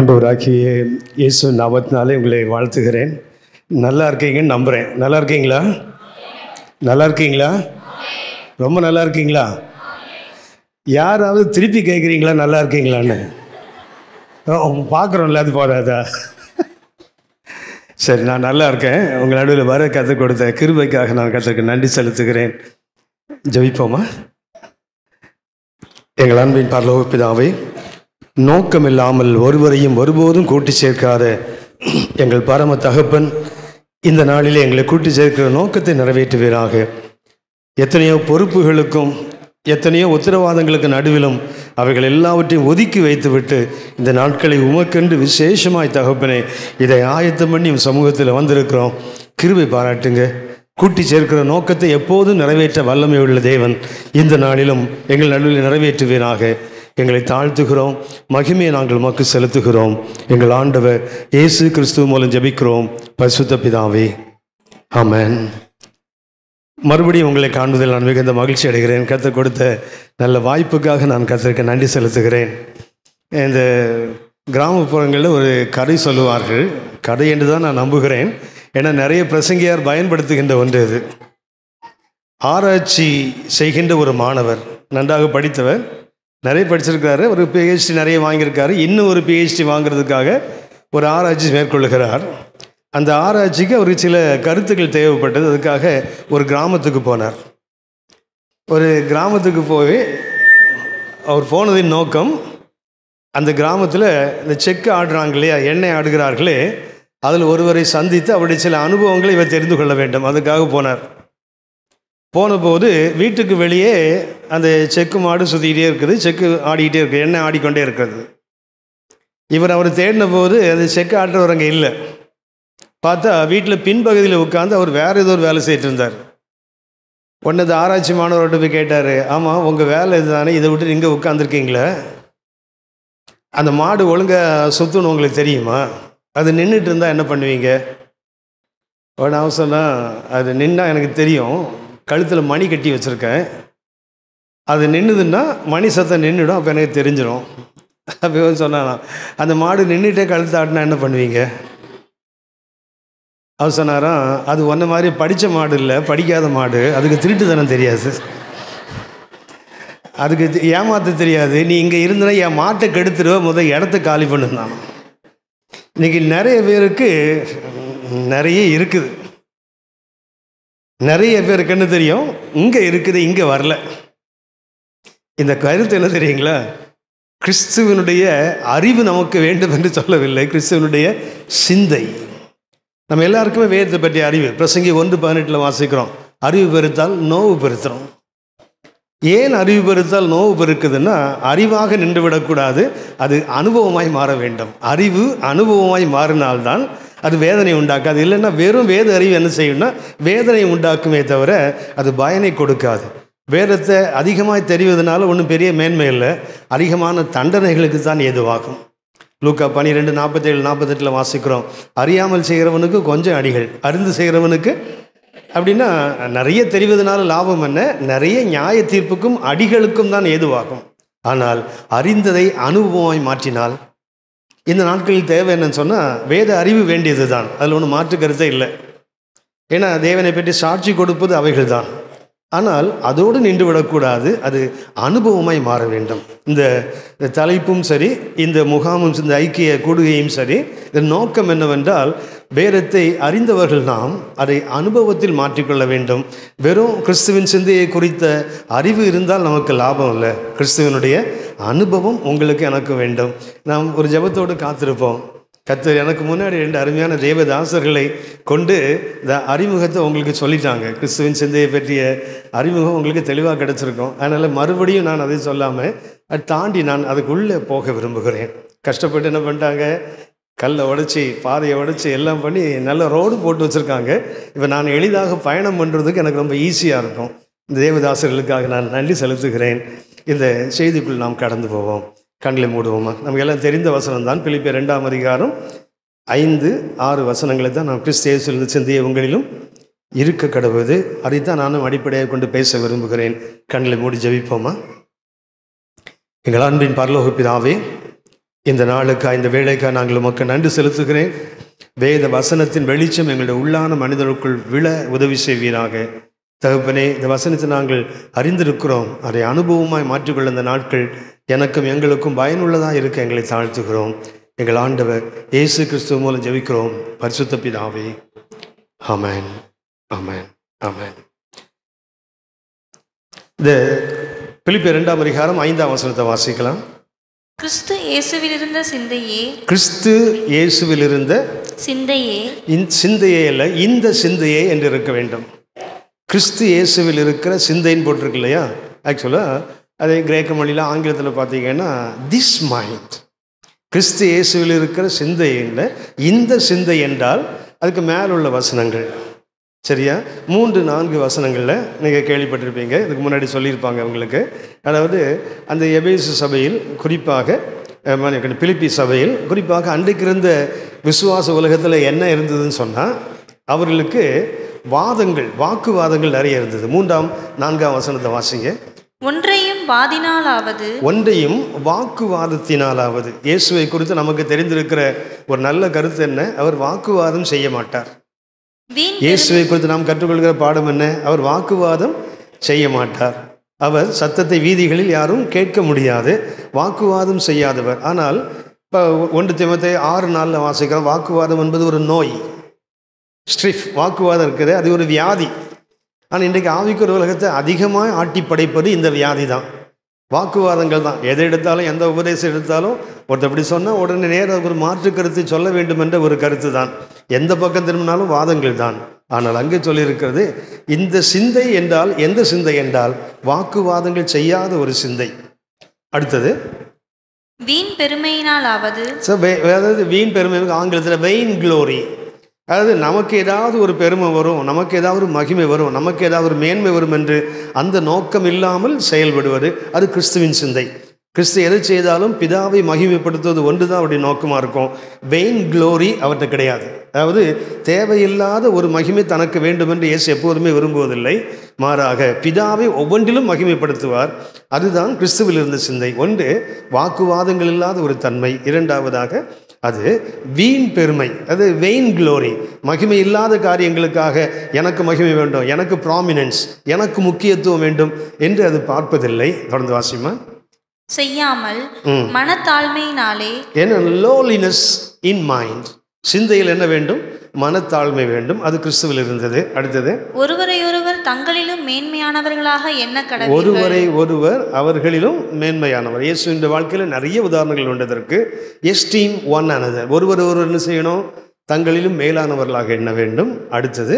ஆண்டவராகிய இயேசு நாமத்தினாலே உங்களை வாழ்த்துகிறேன் நல்லா இருக்கீங்கன்னு நம்புகிறேன் நல்லா இருக்கீங்களா நல்லா இருக்கீங்களா ரொம்ப நல்லா இருக்கீங்களா யாராவது திருப்பி கேட்குறீங்களா நல்லா இருக்கீங்களான்னு பார்க்குறோம்ல அது போதாதா சரி நான் நல்லா இருக்கேன் உங்கள் நடுவில் வர கற்றுக் கொடுத்த கிருபைக்காக நான் கற்றுக்கு நன்றி செலுத்துகிறேன் ஜெபிப்போமா எங்கள் அன்பின் பரலோக பிதாவை நோக்கமில்லாமல் ஒருவரையும் ஒருபோதும் கூட்டி சேர்க்காத எங்கள் பரம தகப்பன் இந்த நாளிலே எங்களை கூட்டி சேர்க்கிற நோக்கத்தை நிறைவேற்றுவீராக எத்தனையோ பொறுப்புகளுக்கும் எத்தனையோ உத்தரவாதங்களுக்கு நடுவிலும் அவைகள் எல்லாவற்றையும் ஒதுக்கி வைத்துவிட்டு இந்த நாட்களை உமக்கென்று விசேஷமாய் தகப்பனே இதை ஆயத்தம் பண்ணி உம் சமூகத்தில் வந்திருக்கிறோம் கிருபை பாராட்டுங்க கூட்டி சேர்க்கிற நோக்கத்தை எப்போதும் நிறைவேற்ற வல்லமை உள்ள தேவன் இந்த நாளிலும் எங்கள் நடுவில் நிறைவேற்றுவீராக எங்களை தாழ்த்துகிறோம் மகிமையை நாங்கள் மக்கு செலுத்துகிறோம் எங்கள் ஆண்டவர் இயேசு கிறிஸ்துவ மூலம் ஜெபிக்கிறோம் பரிசுத்த பிதாவே ஆமென் மறுபடியும் உங்களை காண்பதில் நான் மிகுந்த மகிழ்ச்சி அடைகிறேன் கற்றுக் கொடுத்த நல்ல வாய்ப்புக்காக நான் கத்திற்கு நன்றி செலுத்துகிறேன் இந்த கிராமப்புறங்களில் ஒரு கதை சொல்லுவார்கள் கதை என்று தான் நான் நம்புகிறேன் ஏன்னா நிறைய பிரசங்கியார் பயன்படுத்துகின்ற ஒன்று இது ஆராய்ச்சி செய்கின்ற ஒரு மாணவர் நன்றாக படித்தவர் நிறைய படிச்சிருக்காரு ஒரு பிஹெச்டி நிறைய வாங்கியிருக்காரு இன்னும் ஒரு பிஹெச்டி வாங்குறதுக்காக ஒரு ஆராய்ச்சி மேற்கொள்ளுகிறார் அந்த ஆராய்ச்சிக்கு அவருக்கு சில கருத்துக்கள் தேவைப்பட்டது அதுக்காக ஒரு கிராமத்துக்கு போனார் ஒரு கிராமத்துக்கு போய் அவர் போனதின் நோக்கம் அந்த கிராமத்தில் இந்த செக்கு ஆடுறாங்க இல்லையா எண்ணெய் ஆடுகிறார்களே அதில் ஒருவரை சந்தித்து அவருடைய சில அனுபவங்களை இவர் தெரிந்து கொள்ள வேண்டும் அதுக்காக போனார் போனபோது வீட்டுக்கு வெளியே அந்த செக்கு மாடு சுற்றிக்கிட்டே இருக்குது செக்கு ஆடிக்கிட்டே இருக்குது எண்ணெய் ஆடிக்கொண்டே இருக்கிறது இவர் அவர் தேடின போது அந்த செக்கு ஆட்டுறவர் அங்கே இல்லை பார்த்தா வீட்டில் பின்பகுதியில் உட்காந்து அவர் வேறு ஏதோ ஒரு வேலை செய்துட்டு இருந்தார் உடனே இந்த ஆராய்ச்சி மாணவர்கிட்ட போய் கேட்டார் ஆமாம் உங்கள் வேலை இதுதானே இதை விட்டு இங்கே உட்காந்துருக்கீங்களே அந்த மாடு ஒழுங்காக சுற்றணும் உங்களுக்கு தெரியுமா அது நின்றுட்டு இருந்தால் என்ன பண்ணுவீங்க உடனே அவன் சொன்னால் அது நின்னா எனக்கு தெரியும் கழுத்தில் மணி கட்டி வச்சுருக்கேன் அது நின்றுதுன்னா மணி சத்தம் நின்றுடும் அப்போ எனக்கு தெரிஞ்சிடும் அப்போ சொன்னானா அந்த மாடு நின்றுட்டே கழுத்து ஆட்டினா என்ன பண்ணுவீங்க அவர் சொன்னாராம் அது ஒன்றை மாதிரி படித்த மாடு இல்லை படிக்காத மாடு அதுக்கு திருட்டுத்தனம் தெரியாது அதுக்கு தெ- ஏமாத்த தெரியாது நீ இங்கே இருந்தனா என் மாட்டை கெடுத்துருவ முதல் இடத்த காலி பண்ணுனான் இன்னைக்கு நிறைய பேருக்கு நிறைய இருக்குது நிறைய பேருக்கு என்ன தெரியும் இங்கே இருக்குது இங்கே வரல இந்த கருத்து என்ன தெரியுங்களா கிறிஸ்துவனுடைய அறிவு நமக்கு வேண்டும் என்று சொல்லவில்லை கிறிஸ்துவனுடைய சிந்தை நம்ம எல்லாருக்குமே வேதத்தை பற்றிய அறிவு பிரசங்கி ஒன்று பதினெட்டில் வாசிக்கிறோம் அறிவு பெருத்தால் நோவு பெருத்துறோம் ஏன் அறிவு பெருத்தால் நோவு பெருக்குதுன்னா அறிவாக நின்று விடக்கூடாது அது அனுபவமாய் மாற வேண்டும் அறிவு அனுபவமாய் மாறினால்தான் அது வேதனை உண்டாக்காது இல்லைன்னா வெறும் வேத அறிவு என்ன செய்யும்னா வேதனை உண்டாக்குமே தவிர அது பயனை கொடுக்காது வேதத்தை அதிகமாய் தெரிவதனால ஒன்றும் பெரிய மேன்மை இல்லை அதிகமான தண்டனைகளுக்கு தான் ஏதுவாகும் லூக்கா பன்னிரெண்டு நாற்பத்தேழு நாற்பத்தெட்டில் வாசிக்கிறோம் அறியாமல் செய்கிறவனுக்கு கொஞ்சம் அடிகள் அறிந்து செய்கிறவனுக்கு அப்படின்னா நிறைய தெரிவதனால லாபம் என்ன நிறைய நியாய தீர்ப்புக்கும் அடிகளுக்கும் தான் ஏதுவாகும் ஆனால் அறிந்ததை அனுபவமாய் மாற்றினால் இந்த நாட்களில் தேவை என்னன்னு சொன்னால் வேத அறிவு வேண்டியது தான் அதில் ஒன்றும் மாற்று கருத்தே இல்லை ஏன்னா தேவனை பற்றி சாட்சி கொடுப்பது அவைகள் தான் ஆனால் அதோடு நின்று விடக்கூடாது அது அனுபவமாய் மாற வேண்டும் இந்த இந்த தலைப்பும் சரி இந்த முகாமும் இந்த ஐக்கிய கூடுகையும் சரி இதன் நோக்கம் என்னவென்றால் வேதத்தை அறிந்தவர்கள் நாம் அதை அனுபவத்தில் மாற்றிக்கொள்ள வேண்டும் வெறும் கிறிஸ்துவின் சிந்தையை குறித்த அறிவு இருந்தால் நமக்கு லாபம் இல்லை கிறிஸ்துவனுடைய அனுபவம் உங்களுக்கு எனக்கு வேண்டும் நாம் ஒரு ஜெபத்தோடு காத்திருப்போம் கத்தர் எனக்கு முன்னாடி ரெண்டு அருமையான தேவதாசர்களை கொண்டு இந்த அறிமுகத்தை உங்களுக்கு சொல்லிட்டாங்க கிறிஸ்துவின் சிந்தையை பற்றிய அறிமுகம் உங்களுக்கு தெளிவாக கிடச்சிருக்கும் அதனால் மறுபடியும் நான் அதை சொல்லாமல் அதை தாண்டி நான் அதுக்குள்ளே போக விரும்புகிறேன் கஷ்டப்பட்டு என்ன பண்ணிட்டாங்க கல்லை உடைச்சி பாதையை உடைச்சி எல்லாம் பண்ணி நல்ல ரோடு போட்டு வச்சுருக்காங்க இப்போ நான் எளிதாக பயணம் பண்ணுறதுக்கு எனக்கு ரொம்ப ஈஸியாக இருக்கும் இந்த தேவதாசர்களுக்காக நான் நன்றி செலுத்துகிறேன் இந்த செய்திக்குள் நாம் கடந்து போவோம் கண்களை மூடுவோமா நமக்கு எல்லாம் தெரிந்த வசனம் தான் பிலிப்பிய ரெண்டாம் அதிகாரம் ஐந்து ஆறு வசனங்களை தான் நாம் கிறிஸ்தேசிலிருந்து சிந்திய உங்களிலும் இருக்க கடவுது அதைத்தான் நானும் அடிப்படையாக கொண்டு பேச விரும்புகிறேன் கண்களை மூடி ஜெபிப்போமா எங்கள் அன்பின் பரலோக பிதாவே இந்த நாளுக்காக இந்த வேலைக்காக நாங்கள் உமக்கு நன்றி செலுத்துகிறேன் வேத வசனத்தின் வெளிச்சம் எங்களுடைய உள்ளான மனிதர்களுக்குள் விழ உதவி செய்வீராக தகப்பனே இந்த வசனத்தை நாங்கள் அறிந்திருக்கிறோம் அதை அனுபவமாய் மாற்றிக்கொள்ள இந்த நாட்கள் எனக்கும் எங்களுக்கும் பயனுள்ளதாக இருக்க எங்களை தாழ்த்துகிறோம் எங்கள் ஆண்டவர் இயேசு கிறிஸ்துவ மூலம் ஜெபிக்கிறோம் பரிசுத்த பிதாவே ஆமென் ஆமென் ஆமென் இந்த பிலிப்பியர் இரண்டாம் அதிகாரம் ஐந்தாம் வசனத்தை வாசிக்கலாம் கிறிஸ்து இயேசுவில் இருந்த சிந்தையே கிறிஸ்து இயேசுவில் இருந்த சிந்தையே இந்த சிந்தையே அல்ல இந்த சிந்தையே என்று இருக்க வேண்டும் கிறிஸ்து இயேசுவில் இருக்கிற சிந்தைன்னு போட்டிருக்கு இல்லையா ஆக்சுவலாக அதே கிரேக்க மொழியில் ஆங்கிலத்தில் பார்த்தீங்கன்னா திஸ் மைண்ட் கிறிஸ்து இயேசுவில் இருக்கிற சிந்தை என்ன இந்த சிந்தை என்றால் அதுக்கு மேல உள்ள வசனங்கள் சரியா மூன்று நான்கு வசனங்களில் நீங்கள் கேள்விப்பட்டிருப்பீங்க இதுக்கு முன்னாடி சொல்லியிருப்பாங்க உங்களுக்கு அதாவது அந்த எபேசு சபையில் குறிப்பாக அஹ், மன்னிக்கணும், பிலிப்பி சபையில் குறிப்பாக அன்றைக்கு இருந்த விசுவாச உலகத்தில் என்ன இருந்ததுன்னு சொன்னால் அவர்களுக்கு வாதங்கள் வாக்குவாதங்கள் நிறைய இருந்தது மூன்றாம் நான்காம் வசனத்தை வாசிங்க ஒன்றையும் வாதினாலாவது ஒன்றையும் வாக்குவாதத்தினாலாவது இயேசுவை குறித்து நமக்கு தெரிந்திருக்கிற ஒரு நல்ல கருத்து என்ன அவர் வாக்குவாதம் செய்ய மாட்டார் வீண் இயேசுவை குறித்து நாம் கற்றுக்கொள்கிற பாடம் என்ன அவர் வாக்குவாதம் செய்ய மாட்டார் அவர் சத்தத்தை வீதிகளில் யாரும் கேட்க முடியாது வாக்குவாதம் செய்யாதவர் ஆனால் இப்போ ஒன்று திமத்தை ஆறு நாளில் வாசிக்கிறோம் வாக்குவாதம் என்பது ஒரு நோய் ஸ்ட்ரிஃப் வாக்குவாதம் இருக்குது அது ஒரு வியாதி ஆனால் இன்றைக்கு ஆவிக்குற உலகத்தை அதிகமாக ஆட்டி படைப்பது இந்த வியாதி தான் வாக்குவாதங்கள் தான் எதை எடுத்தாலும் எந்த உபதேசம் எடுத்தாலும் ஒருத்தர் இப்படி சொன்னால் உடனே நேரம் ஒரு மாற்று கருத்தை சொல்ல வேண்டும் என்ற ஒரு கருத்து தான் எந்த பக்கம் திரும்பினாலும் வாதங்கள் தான் ஆனால் அங்கே சொல்லியிருக்கிறது இந்த சிந்தை என்றால் எந்த சிந்தை என்றால் வாக்குவாதங்கள் செய்யாத ஒரு சிந்தை அடுத்தது வீண் பெருமையினாலாவது ஸோ அதாவது வீண் பெருமை ஆங்கிலத்தில் வெயின் க்ளோரி அதாவது நமக்கு ஏதாவது ஒரு பெருமை வரும் நமக்கு ஏதாவது ஒரு மகிமை வரும் நமக்கு ஏதாவது ஒரு மேன்மை வரும் என்று அந்த நோக்கம் இல்லாமல் செயல்படுவது அது கிறிஸ்துவின் சிந்தை கிறிஸ்து எதை செய்தாலும் பிதாவை மகிமைப்படுத்துவது ஒன்று தான் அவருடைய நோக்கமாக இருக்கும் வெயின் க்ளோரி அவர்கிட்ட கிடையாது அதாவது தேவையில்லாத ஒரு மகிமை தனக்கு வேண்டும் என்று இயேசு எப்போதுமே விரும்புவதில்லை மாறாக பிதாவை ஒவ்வொன்றிலும் மகிமைப்படுத்துவார் அதுதான் கிறிஸ்துவில் இருந்த சிந்தை ஒன்று வாக்குவாதங்கள் இல்லாத ஒரு தன்மை இரண்டாவதாக அது வீண் பெருமை அது வெயின் க்ளோரி மகிமை இல்லாத காரியங்களுக்காக எனக்கு மகிமை வேண்டும் எனக்கு ப்ராமினன்ஸ் எனக்கு முக்கியத்துவம் வேண்டும் என்று அது பார்ப்பதில்லை தொடர்ந்து வாசிமா செய்யாமல் ம். மனத்தாழ்மையினாலே ஏன்னா லோலினஸ் இன் மைண்ட் சிந்தையில் என்ன வேண்டும் மனத்தாழ்மை வேண்டும் அது கிறிஸ்துவில் இருந்தது அடுத்தது ஒருவரையொருவர் தங்களிலும் மேன்மையானவர்களாக எண்ண கடவுள் ஒருவரை ஒருவர் அவர்களிலும் மேன்மையானவர் இயேசுவின் வாழ்க்கையில் நிறைய உதாரணங்கள் உண்டதற்கு எஸ்டீம் ஒன் அனதர் ஒருவர் ஒருவர் என்ன செய்யணும் தங்களிலும் மேலானவர்களாக எண்ண வேண்டும் அடுத்தது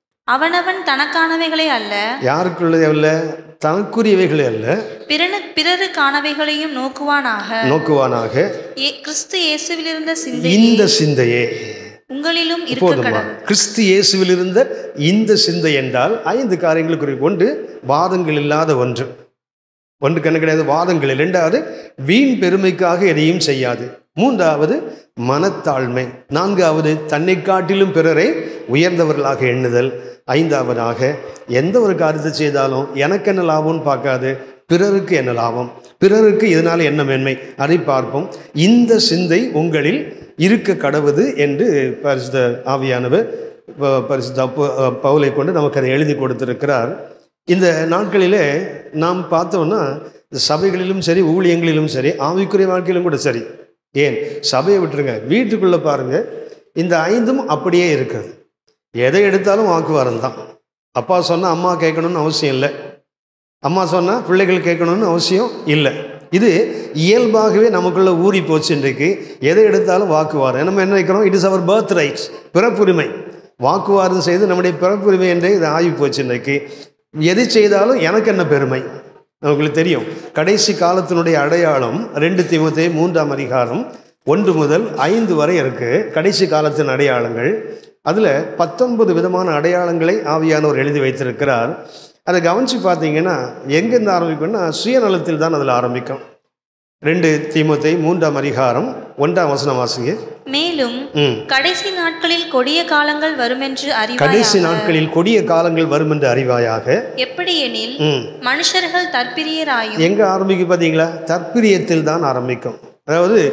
அவனவன் தனக்கானவைகளே அல்ல யாருக்குள்ளதே அல்ல தனக்குரியவைகளே அல்ல பிறனு பிறருக்கானவைகளையும் நோக்குவானாக நோக்குவானாக ஏ- கிறிஸ்து இயேசுவில் இருந்த சிந்தை இந்த சிந்தையே உங்களிலும் இருக்க போதுமா கடவுள் கிறிஸ்து இயேசுவில் இருந்த இந்த சிந்தை என்றால் ஐந்து காரியங்கள் குறி ஒன்று வாதங்கள் இல்லாத ஒன்று ஒன்று கண்ணு கிடையாது வாதங்கள் இரண்டாவது வீண் பெருமைக்காக எதையும் செய்யாது மூன்றாவது மனத்தாழ்மை நான்காவது தன்னை காட்டிலும் பிறரை உயர்ந்தவர்களாக எண்ணுதல் ஐந்தாவதாக எந்த ஒரு காரியத்தை செய்தாலும் எனக்கு என்ன லாபம்னு பார்க்காது பிறருக்கு என்ன லாபம் பிறருக்கு இதனால் என்ன மேன்மை அதை பார்ப்போம் இந்த சிந்தை உங்களில் இருக்க கடவுது என்று பரிசுத்த ஆவியானவர் ப- பரிசுத்த அப்போ- பவுலை கொண்டு நமக்கு அதை எழுதி கொடுத்திருக்கிறார் இந்த நாட்களிலே நாம் பார்த்தோம்னா இந்த சபைகளிலும் சரி ஊழியங்களிலும் சரி ஆவிக்குரிய வாழ்க்கையிலும் கூட சரி ஏன் சபையை விட்டுருங்க வீட்டுக்குள்ளே பாருங்க இந்த ஐந்தும் அப்படியே இருக்குது எதை எடுத்தாலும் வாக்குவாதம் தான் அப்பா சொன்னால் அம்மா கேட்கணும்னு அவசியம் இல்லை அம்மா சொன்னால் பிள்ளைகள் கேட்கணும்னு அவசியம் இல்லை இது இயல்பாகவே நமக்குள்ள ஊறி போச்சு இன்றைக்கு எதை எடுத்தாலும் வாக்குவாதம் நம்ம என்ன நினைக்கிறோம் it is our birth rights பிறப்புரிமை வாக்குவாதம் செய்து நம்முடைய பிறப்புரிமை என்றே இது ஆகி போச்சு இன்றைக்கு எது செய்தாலும் எனக்கு என்ன பெருமை உங்களுக்கு தெரியும் கடைசி காலத்தினுடைய அடையாளம் ரெண்டு தீமத்தை மூன்றாம் அதிகாரம் ஒன்று முதல் ஐந்து வரை இருக்கு கடைசி காலத்தின் அடையாளங்கள் அதில் பத்தொன்பது விதமான அடையாளங்களை ஆவியானவர் எழுதி வைத்திருக்கிறார் அதை கவனித்து பார்த்தீங்கன்னா எங்கேருந்து ஆரம்பிக்கும்னா சுயநலத்தில் தான் அதில் ஆரம்பிக்கும் ரெண்டு தீமத்தை மூன்றாம் அதிகாரம் ஒன்றாம் வசனம் வாசிங்க மேலும் ம் கடைசி நாட்களில் கொடிய காலங்கள் வருமென்று கடைசி அறிவாயாக நாட்களில் கொடிய காலங்கள் வரும் என்று அறிவாயாக எப்படி எனில் ம் மனுஷர்கள் தற்பிரியராயும் எங்கே ஆரம்பிக்கும் பார்த்தீங்களா தற்பிரியத்தில் தான் ஆரம்பிக்கும் அதாவது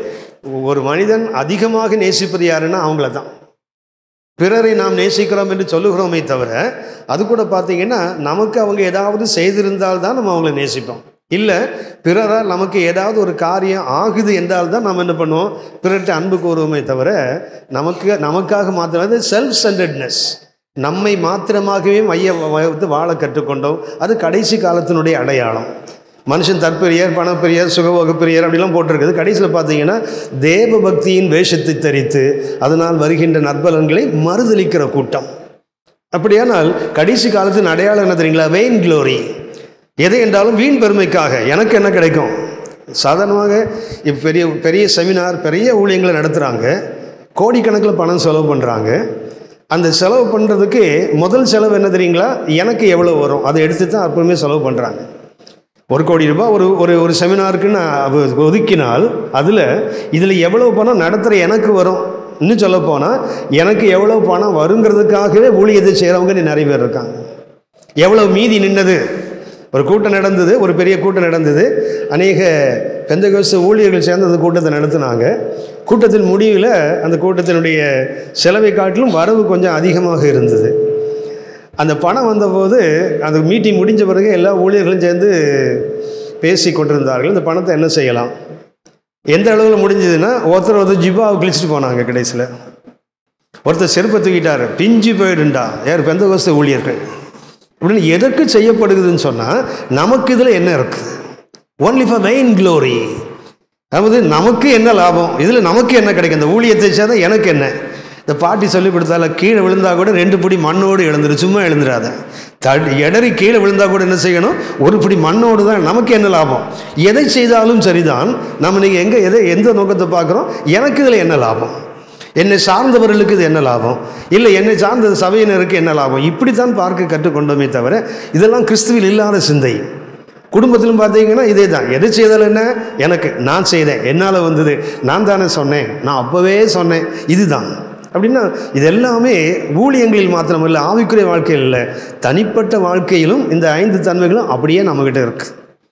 ஒரு மனிதன் அதிகமாக நேசிப்பது யாருன்னா அவங்கள தான் பிறரை நாம் நேசிக்கிறோம் என்று சொல்லுகிறோமே தவிர அது கூட பார்த்தீங்கன்னா நமக்கு அவங்க ஏதாவது செய்திருந்தால் தான் நம்ம அவங்கள நேசிப்போம் இல்லை பிறரால் நமக்கு ஏதாவது ஒரு காரியம் ஆகுது என்றால் தான் நாம் என்ன பண்ணுவோம் பிறர்கிட்ட அன்பு கூறுவோமே தவிர நமக்கு நமக்காக மாத்திரம் செல்ஃப் சென்டர்ட்னஸ் நம்மை மாத்திரமாகவே மைய வைத்து வாழ கற்றுக்கொண்டோம் அது கடைசி காலத்தினுடைய அடையாளம் மனுஷன் தற்பெரியர் பணப்பெரியர் சுகபோகப்பிரியர் அப்படிலாம் போட்டிருக்குது கடைசியில் பார்த்தீங்கன்னா தேவ பக்தியின் வேஷத்தை தரித்து அதனால் வருகின்ற நற்பலன்களை மறுதளிக்கிற கூட்டம் அப்படியானால் கடைசி காலத்தின் அடையாளம் என்ன தெரியுங்களா வெயின் க்ளோரி எதை என்றாலும் வீண் பெருமைக்காக எனக்கு என்ன கிடைக்கும் சாதாரணமாக இப்போ பெரிய பெரிய செமினார் பெரிய ஊழியங்களை நடத்துகிறாங்க கோடிக்கணக்கில் பணம் செலவு பண்ணுறாங்க அந்த செலவு பண்ணுறதுக்கு முதல் செலவு என்ன தெரியுங்களா எனக்கு எவ்வளோ வரும் அதை எடுத்து தான் அப்பவுமே செலவு பண்ணுறாங்க ஒரு கோடி ரூபாய் ஒரு ஒரு ஒரு செமினாருக்கு நான் அவ- ஒதுக்கினால் அதில் இதில் எவ்வளோ பணம் நடத்துகிற எனக்கு வரும் இன்னும் சொல்ல போனால் எனக்கு எவ்வளோ பணம் வருங்கிறதுக்காகவே ஊழியத்தை செய்கிறவங்க நிறைய பேர் இருக்காங்க எவ்வளோ மீதி நின்னது ஒரு கூட்டம் நடந்தது ஒரு பெரிய கூட்டம் நடந்தது அநேக பெந்தகோஸ்து ஊழியர்கள் சேர்ந்து அந்த கூட்டத்தை நடத்தினாங்க கூட்டத்தின் முடிவில் அந்த கூட்டத்தினுடைய செலவை காட்டிலும் வரவு கொஞ்சம் அதிகமாக இருந்தது அந்த பணம் வந்தபோது அந்த மீட்டிங் முடிஞ்ச பிறகு எல்லா ஊழியர்களும் சேர்ந்து பேசி கொண்டிருந்தார்கள் இந்த பணத்தை என்ன செய்யலாம் எந்த அளவில் முடிஞ்சதுன்னா ஒருத்தர் ஒருத்தர் ஜிப்பாவை கிழிச்சிட்டு போனாங்க கடைசியில் ஒருத்தர் செருப்பை தூக்கிட்டார் பிஞ்சு போயிடுண்டா யார் பெந்தகோஸ்து ஊழியர்கள் அப்படின்னு எதற்கு செய்யப்படுகுதுன்னு சொன்னால் நமக்கு இதில் என்ன இருக்குது ஒன்லி ஃபார் மெயின் க்ளோரி அதாவது நமக்கு என்ன லாபம் இதில் நமக்கு என்ன கிடைக்கும் இந்த ஊழியத்தை சேர்ந்தா எனக்கு என்ன இந்த பாட்டி சொல்லி கொடுத்தால கீழே விழுந்தா கூட ரெண்டு பிடி மண்ணோடு எழுந்துரு சும்மா எழுந்துடாத தடி எடறி கீழே விழுந்தா கூட என்ன செய்யணும் ஒரு பிடி மண்ணோடு தான் நமக்கு என்ன லாபம் எதை செய்தாலும் சரிதான் நம்ம நீங்கள் எங்கே எதை எந்த நோக்கத்தை பார்க்குறோம் எனக்கு இதில் என்ன லாபம் என்னை சார்ந்தவர்களுக்கு இது என்ன லாபம் இல்லை என்னை சார்ந்த சபையினருக்கு என்ன லாபம் இப்படித்தான் பார்க்க கற்றுக்கொண்டோமே தவிர இதெல்லாம் கிறிஸ்துவில் இல்லாத சிந்தை குடும்பத்திலும் பார்த்தீங்கன்னா இதே தான் எது செய்தாலும் என்ன எனக்கு நான் செய்தேன் என்னால் வந்தது நான் தானே சொன்னேன் நான் அப்போவே சொன்னேன் இதுதான் அப்படின்னா இது எல்லாமே ஊழியங்களில் மாத்திரமல்ல ஆவிக்குரிய வாழ்க்கையில் இல்லை தனிப்பட்ட வாழ்க்கையிலும் இந்த ஐந்து தன்மைகளும் அப்படியே நம்மக்கிட்ட இருக்குது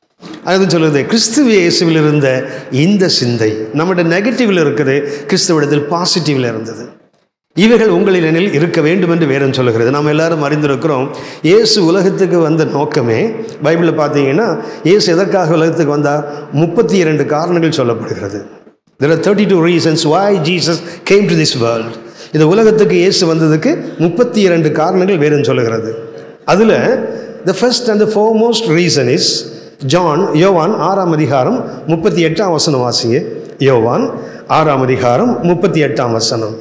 அது சொல்லுது கிறிஸ்துவ இயேசுவில் இருந்த இந்த சிந்தை நம்முடைய நெகட்டிவில் இருக்குது கிறிஸ்துவிடத்தில் பாசிட்டிவில் இருந்தது இவைகள் உங்களிடனில் இருக்க வேண்டும் என்று வேதம் சொல்லுகிறது நாம் எல்லாரும் அறிந்திருக்கிறோம் இயேசு உலகத்துக்கு வந்த நோக்கமே பைபிளில் பார்த்தீங்கன்னா இயேசு எதற்காக உலகத்துக்கு வந்தார் முப்பத்தி இரண்டு காரணங்கள் சொல்லப்படுகிறது there are thirty two reasons why Jesus came to this world இந்த உலகத்துக்கு இயேசு வந்ததுக்கு முப்பத்தி இரண்டு காரணங்கள் வேதம் சொல்லுகிறது அதில் the first and the foremost reason is John யோவான் ஆறாம் அதிகாரம் முப்பத்தி எட்டாம் வசனம் வாசிங்க யோவான் ஆறாம் அதிகாரம் முப்பத்தி எட்டாம் வசனம்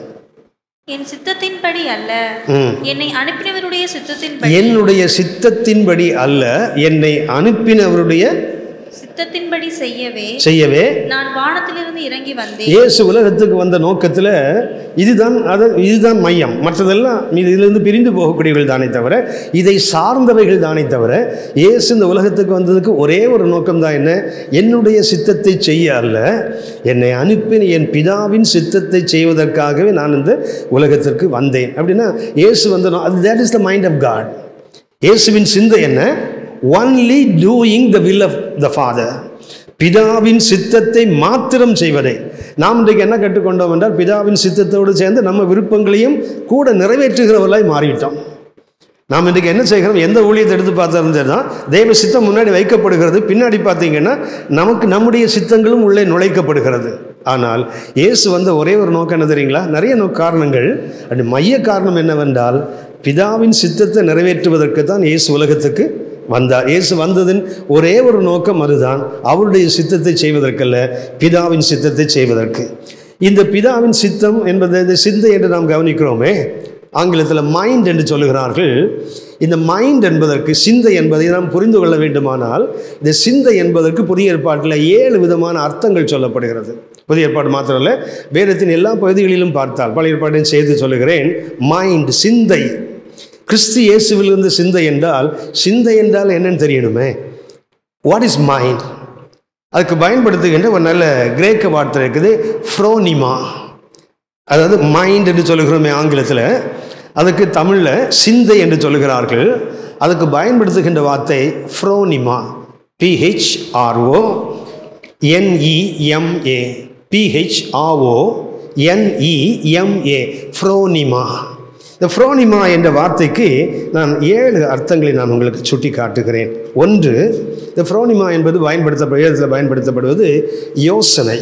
என் சித்தத்தின்படி அல்ல ம். என்னை அனுப்பினவருடைய சித்தத்தின்படி என்னுடைய சித்தத்தின்படி அல்ல என்னை அனுப்பினவருடைய சித்தத்தின்படி செய்யவே செய்யவே நான் வானத்திலிருந்து இறங்கி வந்தேன் இயேசு உலகத்துக்கு வந்த நோக்கத்தில் இதுதான் அது இதுதான் மையம் மற்றதெல்லாம் இது இதிலிருந்து பிரிந்து போகக்கூடியவர்கள் தானே தவிர இதை சார்ந்தவைகள் தானே தவிர இயேசு இந்த உலகத்துக்கு வந்ததுக்கு ஒரே ஒரு நோக்கம் தான் என்ன என்னுடைய சித்தத்தை செய்ய அல்ல என்னை அனுப்பின என் பிதாவின் சித்தத்தை செய்வதற்காகவே நான் இந்த உலகத்திற்கு வந்தேன் அப்படின்னா இயேசு வந்த நோ- அது that is the mind of God இயேசுவின் சிந்தை என்ன only doing the will of the father பிதாவின் சித்தத்தை மாத்திரம் செய்வதே நாம் இன்றைக்கு என்ன கற்றுக்கொண்டோம் என்றால் பிதாவின் சித்தத்தோடு சேர்ந்து நம்ம விருப்பங்களையும் கூட நிறைவேற்றுகிறவர்களாய் மாறிவிட்டோம் நாம் இன்றைக்கு என்ன செய்கிறோம் எந்த ஊழியத்தை எடுத்து பார்த்தாலும் சரி தான் தெய்வ சித்தம் முன்னாடி வைக்கப்படுகிறது பின்னாடி பார்த்தீங்கன்னா நமக்கு நம்முடைய சித்தங்களும் உள்ளே நுழைக்கப்படுகிறது ஆனால் இயேசு வந்த ஒரே ஒரு நோக்கம் என்ன தெரியுங்களா நிறைய நோ காரணங்கள் அது மைய காரணம் என்னவென்றால் பிதாவின் சித்தத்தை நிறைவேற்றுவதற்கு தான் இயேசு உலகத்துக்கு வந்தார் இயேசு வந்ததின் ஒரே ஒரு நோக்கம் அதுதான் அவருடைய சித்தத்தை செய்வதற்கல்ல பிதாவின் சித்தத்தை செய்வதற்கு இந்த பிதாவின் சித்தம் என்பது இந்த சிந்தை என்று நாம் கவனிக்கிறோமே ஆங்கிலத்தில் மைண்ட் என்று சொல்லுகிறார்கள் இந்த மைண்ட் என்பதற்கு சிந்தை என்பதை நாம் புரிந்து கொள்ள வேண்டுமானால் இந்த சிந்தை என்பதற்கு புதிய ஏற்பாட்டில் ஏழு விதமான அர்த்தங்கள் சொல்லப்படுகிறது புதிய ஏற்பாடு மாத்திரமல்ல வேதத்தின் எல்லா பகுதிகளிலும் பார்த்தால் பழைய ஏற்பாட்டையும் சேர்த்து சொல்லுகிறேன் மைண்ட் சிந்தை கிறிஸ்து இயேசுவிலிருந்து சிந்தை என்றால் சிந்தை என்றால் என்னன்னு தெரியணுமே வாட் இஸ் மைண்ட் அதுக்கு பயன்படுத்துகின்ற ஒரு நல்ல கிரேக்க வார்த்தை இருக்குது ஃப்ரோனிமா அதாவது மைண்ட் என்று சொல்லுகிறோமே ஆங்கிலத்தில் அதுக்கு தமிழில் சிந்தை என்று சொல்லுகிறார்கள் அதுக்கு பயன்படுத்துகின்ற வார்த்தை ஃப்ரோனிமா பிஹெச்ஆர்ஓ என்இஎம்ஏ பிஹெச்ஆஓ என்இஎம்ஏ ஃப்ரோனிமா இந்த ஃப்ரோனிமா என்ற வார்த்தைக்கு நான் ஏழு அர்த்தங்களை நான் உங்களுக்கு சுட்டி காட்டுகிறேன் ஒன்று இந்த ஃப்ரோனிமா என்பது பயன்படுத்தப்பட பயன்படுத்தப்படுவது யோசனை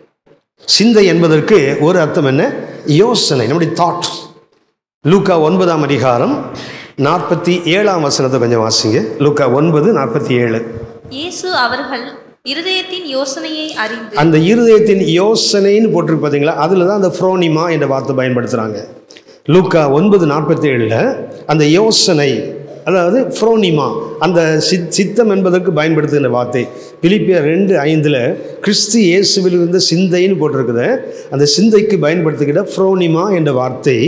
சிந்தை என்பதற்கு ஒரு அர்த்தம் என்ன யோசனை நம்முடைய தாட் லூக்கா ஒன்பதாம் அதிகாரம் நாற்பத்தி ஏழாம் வசனத்தை கொஞ்சம் வாசிங்க லூக்கா ஒன்பது நாற்பத்தி ஏழு இயேசு அவர்கள் இருதயத்தின் யோசனையை அறிந்து அந்த இருதயத்தின் யோசனைன்னு போட்டிருக்கு பார்த்தீங்களா அதில் தான் அந்த ஃப்ரோனிமா என்ற வார்த்தை பயன்படுத்துகிறாங்க லூக்கா ஒன்பது நாற்பத்தி ஏழில் அந்த யோசனை அதாவது ஃப்ரோனிமா அந்த சித் சித்தம் என்பதற்கு பயன்படுத்துகிற வார்த்தை பிலிப்பியர் ரெண்டு ஐந்தில் கிறிஸ்து இயேசுவில் இருந்த சிந்தைன்னு போட்டிருக்குது அந்த சிந்தைக்கு பயன்படுத்துகிற ஃப்ரோனிமா என்ற வார்த்தை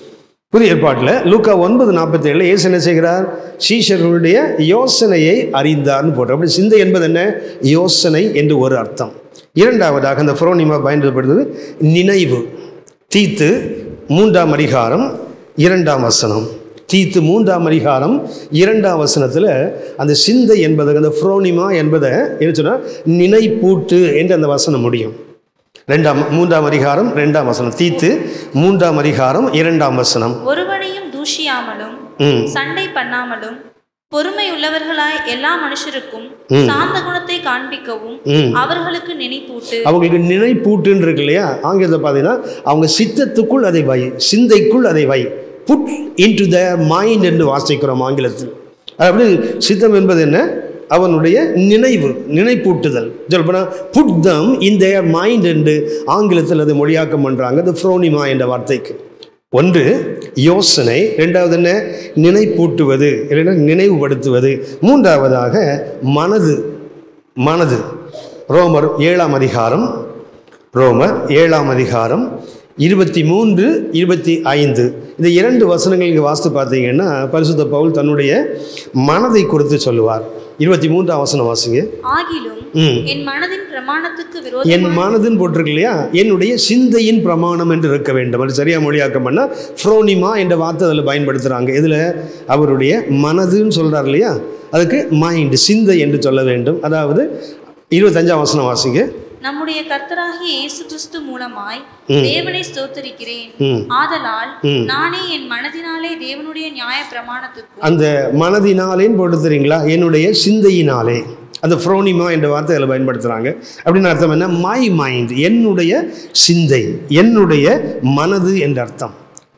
புதிய ஏற்பாட்டில் லூக்கா ஒன்பது நாற்பத்தி ஏழில் இயேசு என்ன செய்கிறார் சீஷர்களுடைய யோசனையை அறிந்தார்னு போட்டார் அப்படி சிந்தை என்பது என்ன யோசனை என்று ஒரு அர்த்தம் இரண்டாவதாக அந்த ஃப்ரோனிமா பயன்படுத்துவது நினைவு தீத்து மூன்றாம் அதிகாரம் இரண்டாம் வசனம் தீத்து மூன்றாம் அதிகாரம் இரண்டாம் வசனத்தில் அந்த சிந்தை என்பதை அந்த ஃப்ரோனிமா என்பதை என்ன சொன்னால் நினைப்பூட்டு என்று அந்த வசனம் முடியும் ரெண்டாம் மூன்றாம் அதிகாரம் ரெண்டாம் வசனம் தீத்து மூன்றாம் அதிகாரம் இரண்டாம் வசனம் ஒருவனையும் தூஷியாமலும் ம் சண்டை பண்ணாமலும் பொறுமை உள்ளவர்களாய் எல்லா மனுஷருக்கும் சாந்த குணத்தை காண்பிக்கவும் ம். அவர்களுக்கு நினைப்பூட்டு அவங்களுக்கு நினைப்பூட்டுன்னு இருக்கு இல்லையா ஆங்கிலத்தில் பார்த்தீங்கன்னா அவங்க சித்தத்துக்குள் அதை வை சிந்தைக்குள் அதை வை put into the mind என்று வாசிக்கிறோம் ஆங்கிலத்தில் அப்படி சித்தம் என்பது என்ன அவனுடைய நினைவு நினைப்பூட்டுதல் சொல்லப்போனால் put them in their mind என்று ஆங்கிலத்தில் அது மொழியாக்கம் பண்ணுறாங்க அது ஃப்ரோனிமா என்ற வார்த்தைக்கு ஒன்று யோசனை ரெண்டாவது என்ன நினைப்பூட்டுவது இல்லைன்னா நினைவுபடுத்துவது மூன்றாவதாக மனது மனது ரோமர் ஏழாம் அதிகாரம் ரோமர் ஏழாம் அதிகாரம் இருபத்தி மூன்று இருபத்தி ஐந்து இந்த இரண்டு வசனங்கள் இங்கே வாசித்து பார்த்தீங்கன்னா பரிசுத்த பவுல் தன்னுடைய மனதை குறித்து சொல்லுவார் இருபத்தி மூன்றாம் வசனம் வாசிங்க ஆகிலும் ம். என் மனதின் பிரமாணத்துக்கு என் விரோதமாக மனதுன்னு போட்டிருக்கு இல்லையா என்னுடைய சிந்தையின் பிரமாணம் என்று இருக்க வேண்டும் அது சரியாக மொழியாக்கம் பண்ணால் ஃப்ரோனிமா என்ற வார்த்தை அதில் பயன்படுத்துகிறாங்க இதில் அவருடைய மனதுன்னு சொல்கிறார் இல்லையா அதுக்கு மைண்ட் சிந்தை என்று சொல்ல வேண்டும் அதாவது இருபத்தஞ்சாம் வசனம் வாசிங்க நம்முடைய கர்த்தராகிய இயேசு கிறிஸ்து மூலமாய் தேவனை ஸ்தோத்தரிக்கிறேன் ம் ஆதலால் நானே என் மனதினாலே தேவனுடைய நியாய பிரமாணத்துக்கும் அந்த மனதினாலேன்னு போட்டு தெரியுங்களா என்னுடைய சிந்தையினாலே அந்த ஃப்ரோனிமா என்ற வார்த்தை அதில் பயன்படுத்துகிறாங்க அப்படின்னு அர்த்தம் என்ன மை மைண்ட் என்னுடைய சிந்தை என்னுடைய மனது என்ற அர்த்தம்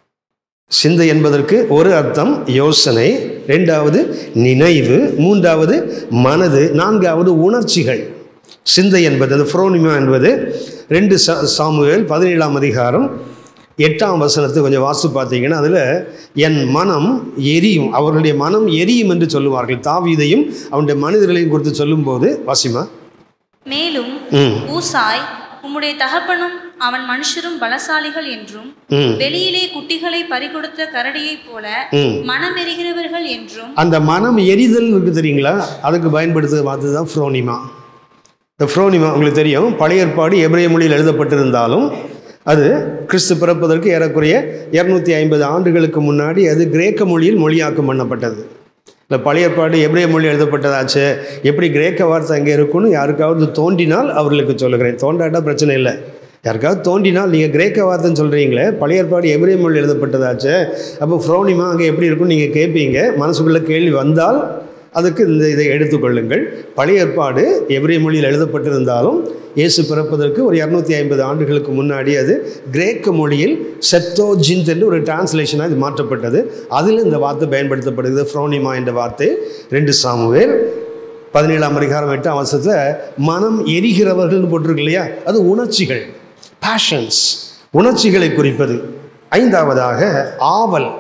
சிந்தை என்பதற்கு ஒரு அர்த்தம் யோசனை ரெண்டாவது நினைவு மூன்றாவது மனது நான்காவது உணர்ச்சிகள் சிந்தை என்பது அது ஃப்ரோனிமா என்பது ரெண்டு சா சாமுவேல் பதினேழாம் அதிகாரம் எட்டாம் வசனத்தை கொஞ்சம் வாசித்து பார்த்தீங்கன்னா அதில் என் மனம் எரியும் அவர்களுடைய மனம் எரியும் என்று சொல்லுவார்கள் தாவீதையும் அவனுடைய மனிதர்களையும் குறித்து சொல்லும்போது வாசிமா மேலும் ம் ஊசாய் உம்முடைய தகப்பனும் அவன் மனுஷரும் பலசாலிகள் என்றும் ம் வெளியிலே குட்டிகளை பறிகொடுத்த கரடியைப் போல ம் மனமெரிகிறவர்கள் என்றும் அந்த மனம் எரிதல் இருக்குது தெரியுங்களா அதுக்கு பயன்படுத்துகிற வார்த்தை தான் ஃப்ரோனிமா இந்த ஃப்ரோனிமா உங்களுக்கு தெரியும் பழைய ஏற்பாடு எபிரேய மொழியில் எழுதப்பட்டிருந்தாலும் அது கிறிஸ்து பிறப்பதற்கு ஏறக்குறைய இரநூத்தி ஐம்பது ஆண்டுகளுக்கு முன்னாடி அது கிரேக்க மொழியில் மொழியாக்கம் பண்ணப்பட்டது இல்லை பழைய ஏற்பாடு எபிரேய மொழி எழுதப்பட்டதாச்சு எப்படி கிரேக்க வார்த்தை அங்கே இருக்குன்னு யாருக்காவது தோன்றினால் அவர்களுக்கு சொல்லுகிறேன் தோண்டாட்டா பிரச்சனை இல்லை யாருக்காவது தோன்றினால் நீங்கள் கிரேக்க வார்த்தைன்னு சொல்கிறீங்களே பழைய ஏற்பாடு எபிரேய மொழி எழுதப்பட்டதாச்சு அப்போ ஃப்ரோனிமா அங்கே எப்படி இருக்குன்னு நீங்கள் கேட்பீங்க மனசுக்குள்ளே கேள்வி வந்தால் அதுக்கு இந்த இதை எடுத்துக்கொள்ளுங்கள் பழைய ஏற்பாடு எபிரேய மொழியில் எழுதப்பட்டிருந்தாலும் இயேசு பிறப்பதற்கு ஒரு இரநூத்தி ஐம்பது ஆண்டுகளுக்கு முன்னாடி அது கிரேக்க மொழியில் செத்தோஜிந்த் என்று ஒரு டிரான்ஸ்லேஷனாக இது மாற்றப்பட்டது அதில் இந்த வார்த்தை பயன்படுத்தப்படுகிறது ஃப்ரோனிமா என்ற வார்த்தை ரெண்டு சாமுவேல் பதினேழாம் அதிகாரம் எட்டாம் வருஷத்தில் மனம் எரிகிறவர்கள்னு போட்டிருக்கு இல்லையா அது உணர்ச்சிகள் பேஷன்ஸ் உணர்ச்சிகளை குறிப்பது ஐந்தாவதாக ஆவல்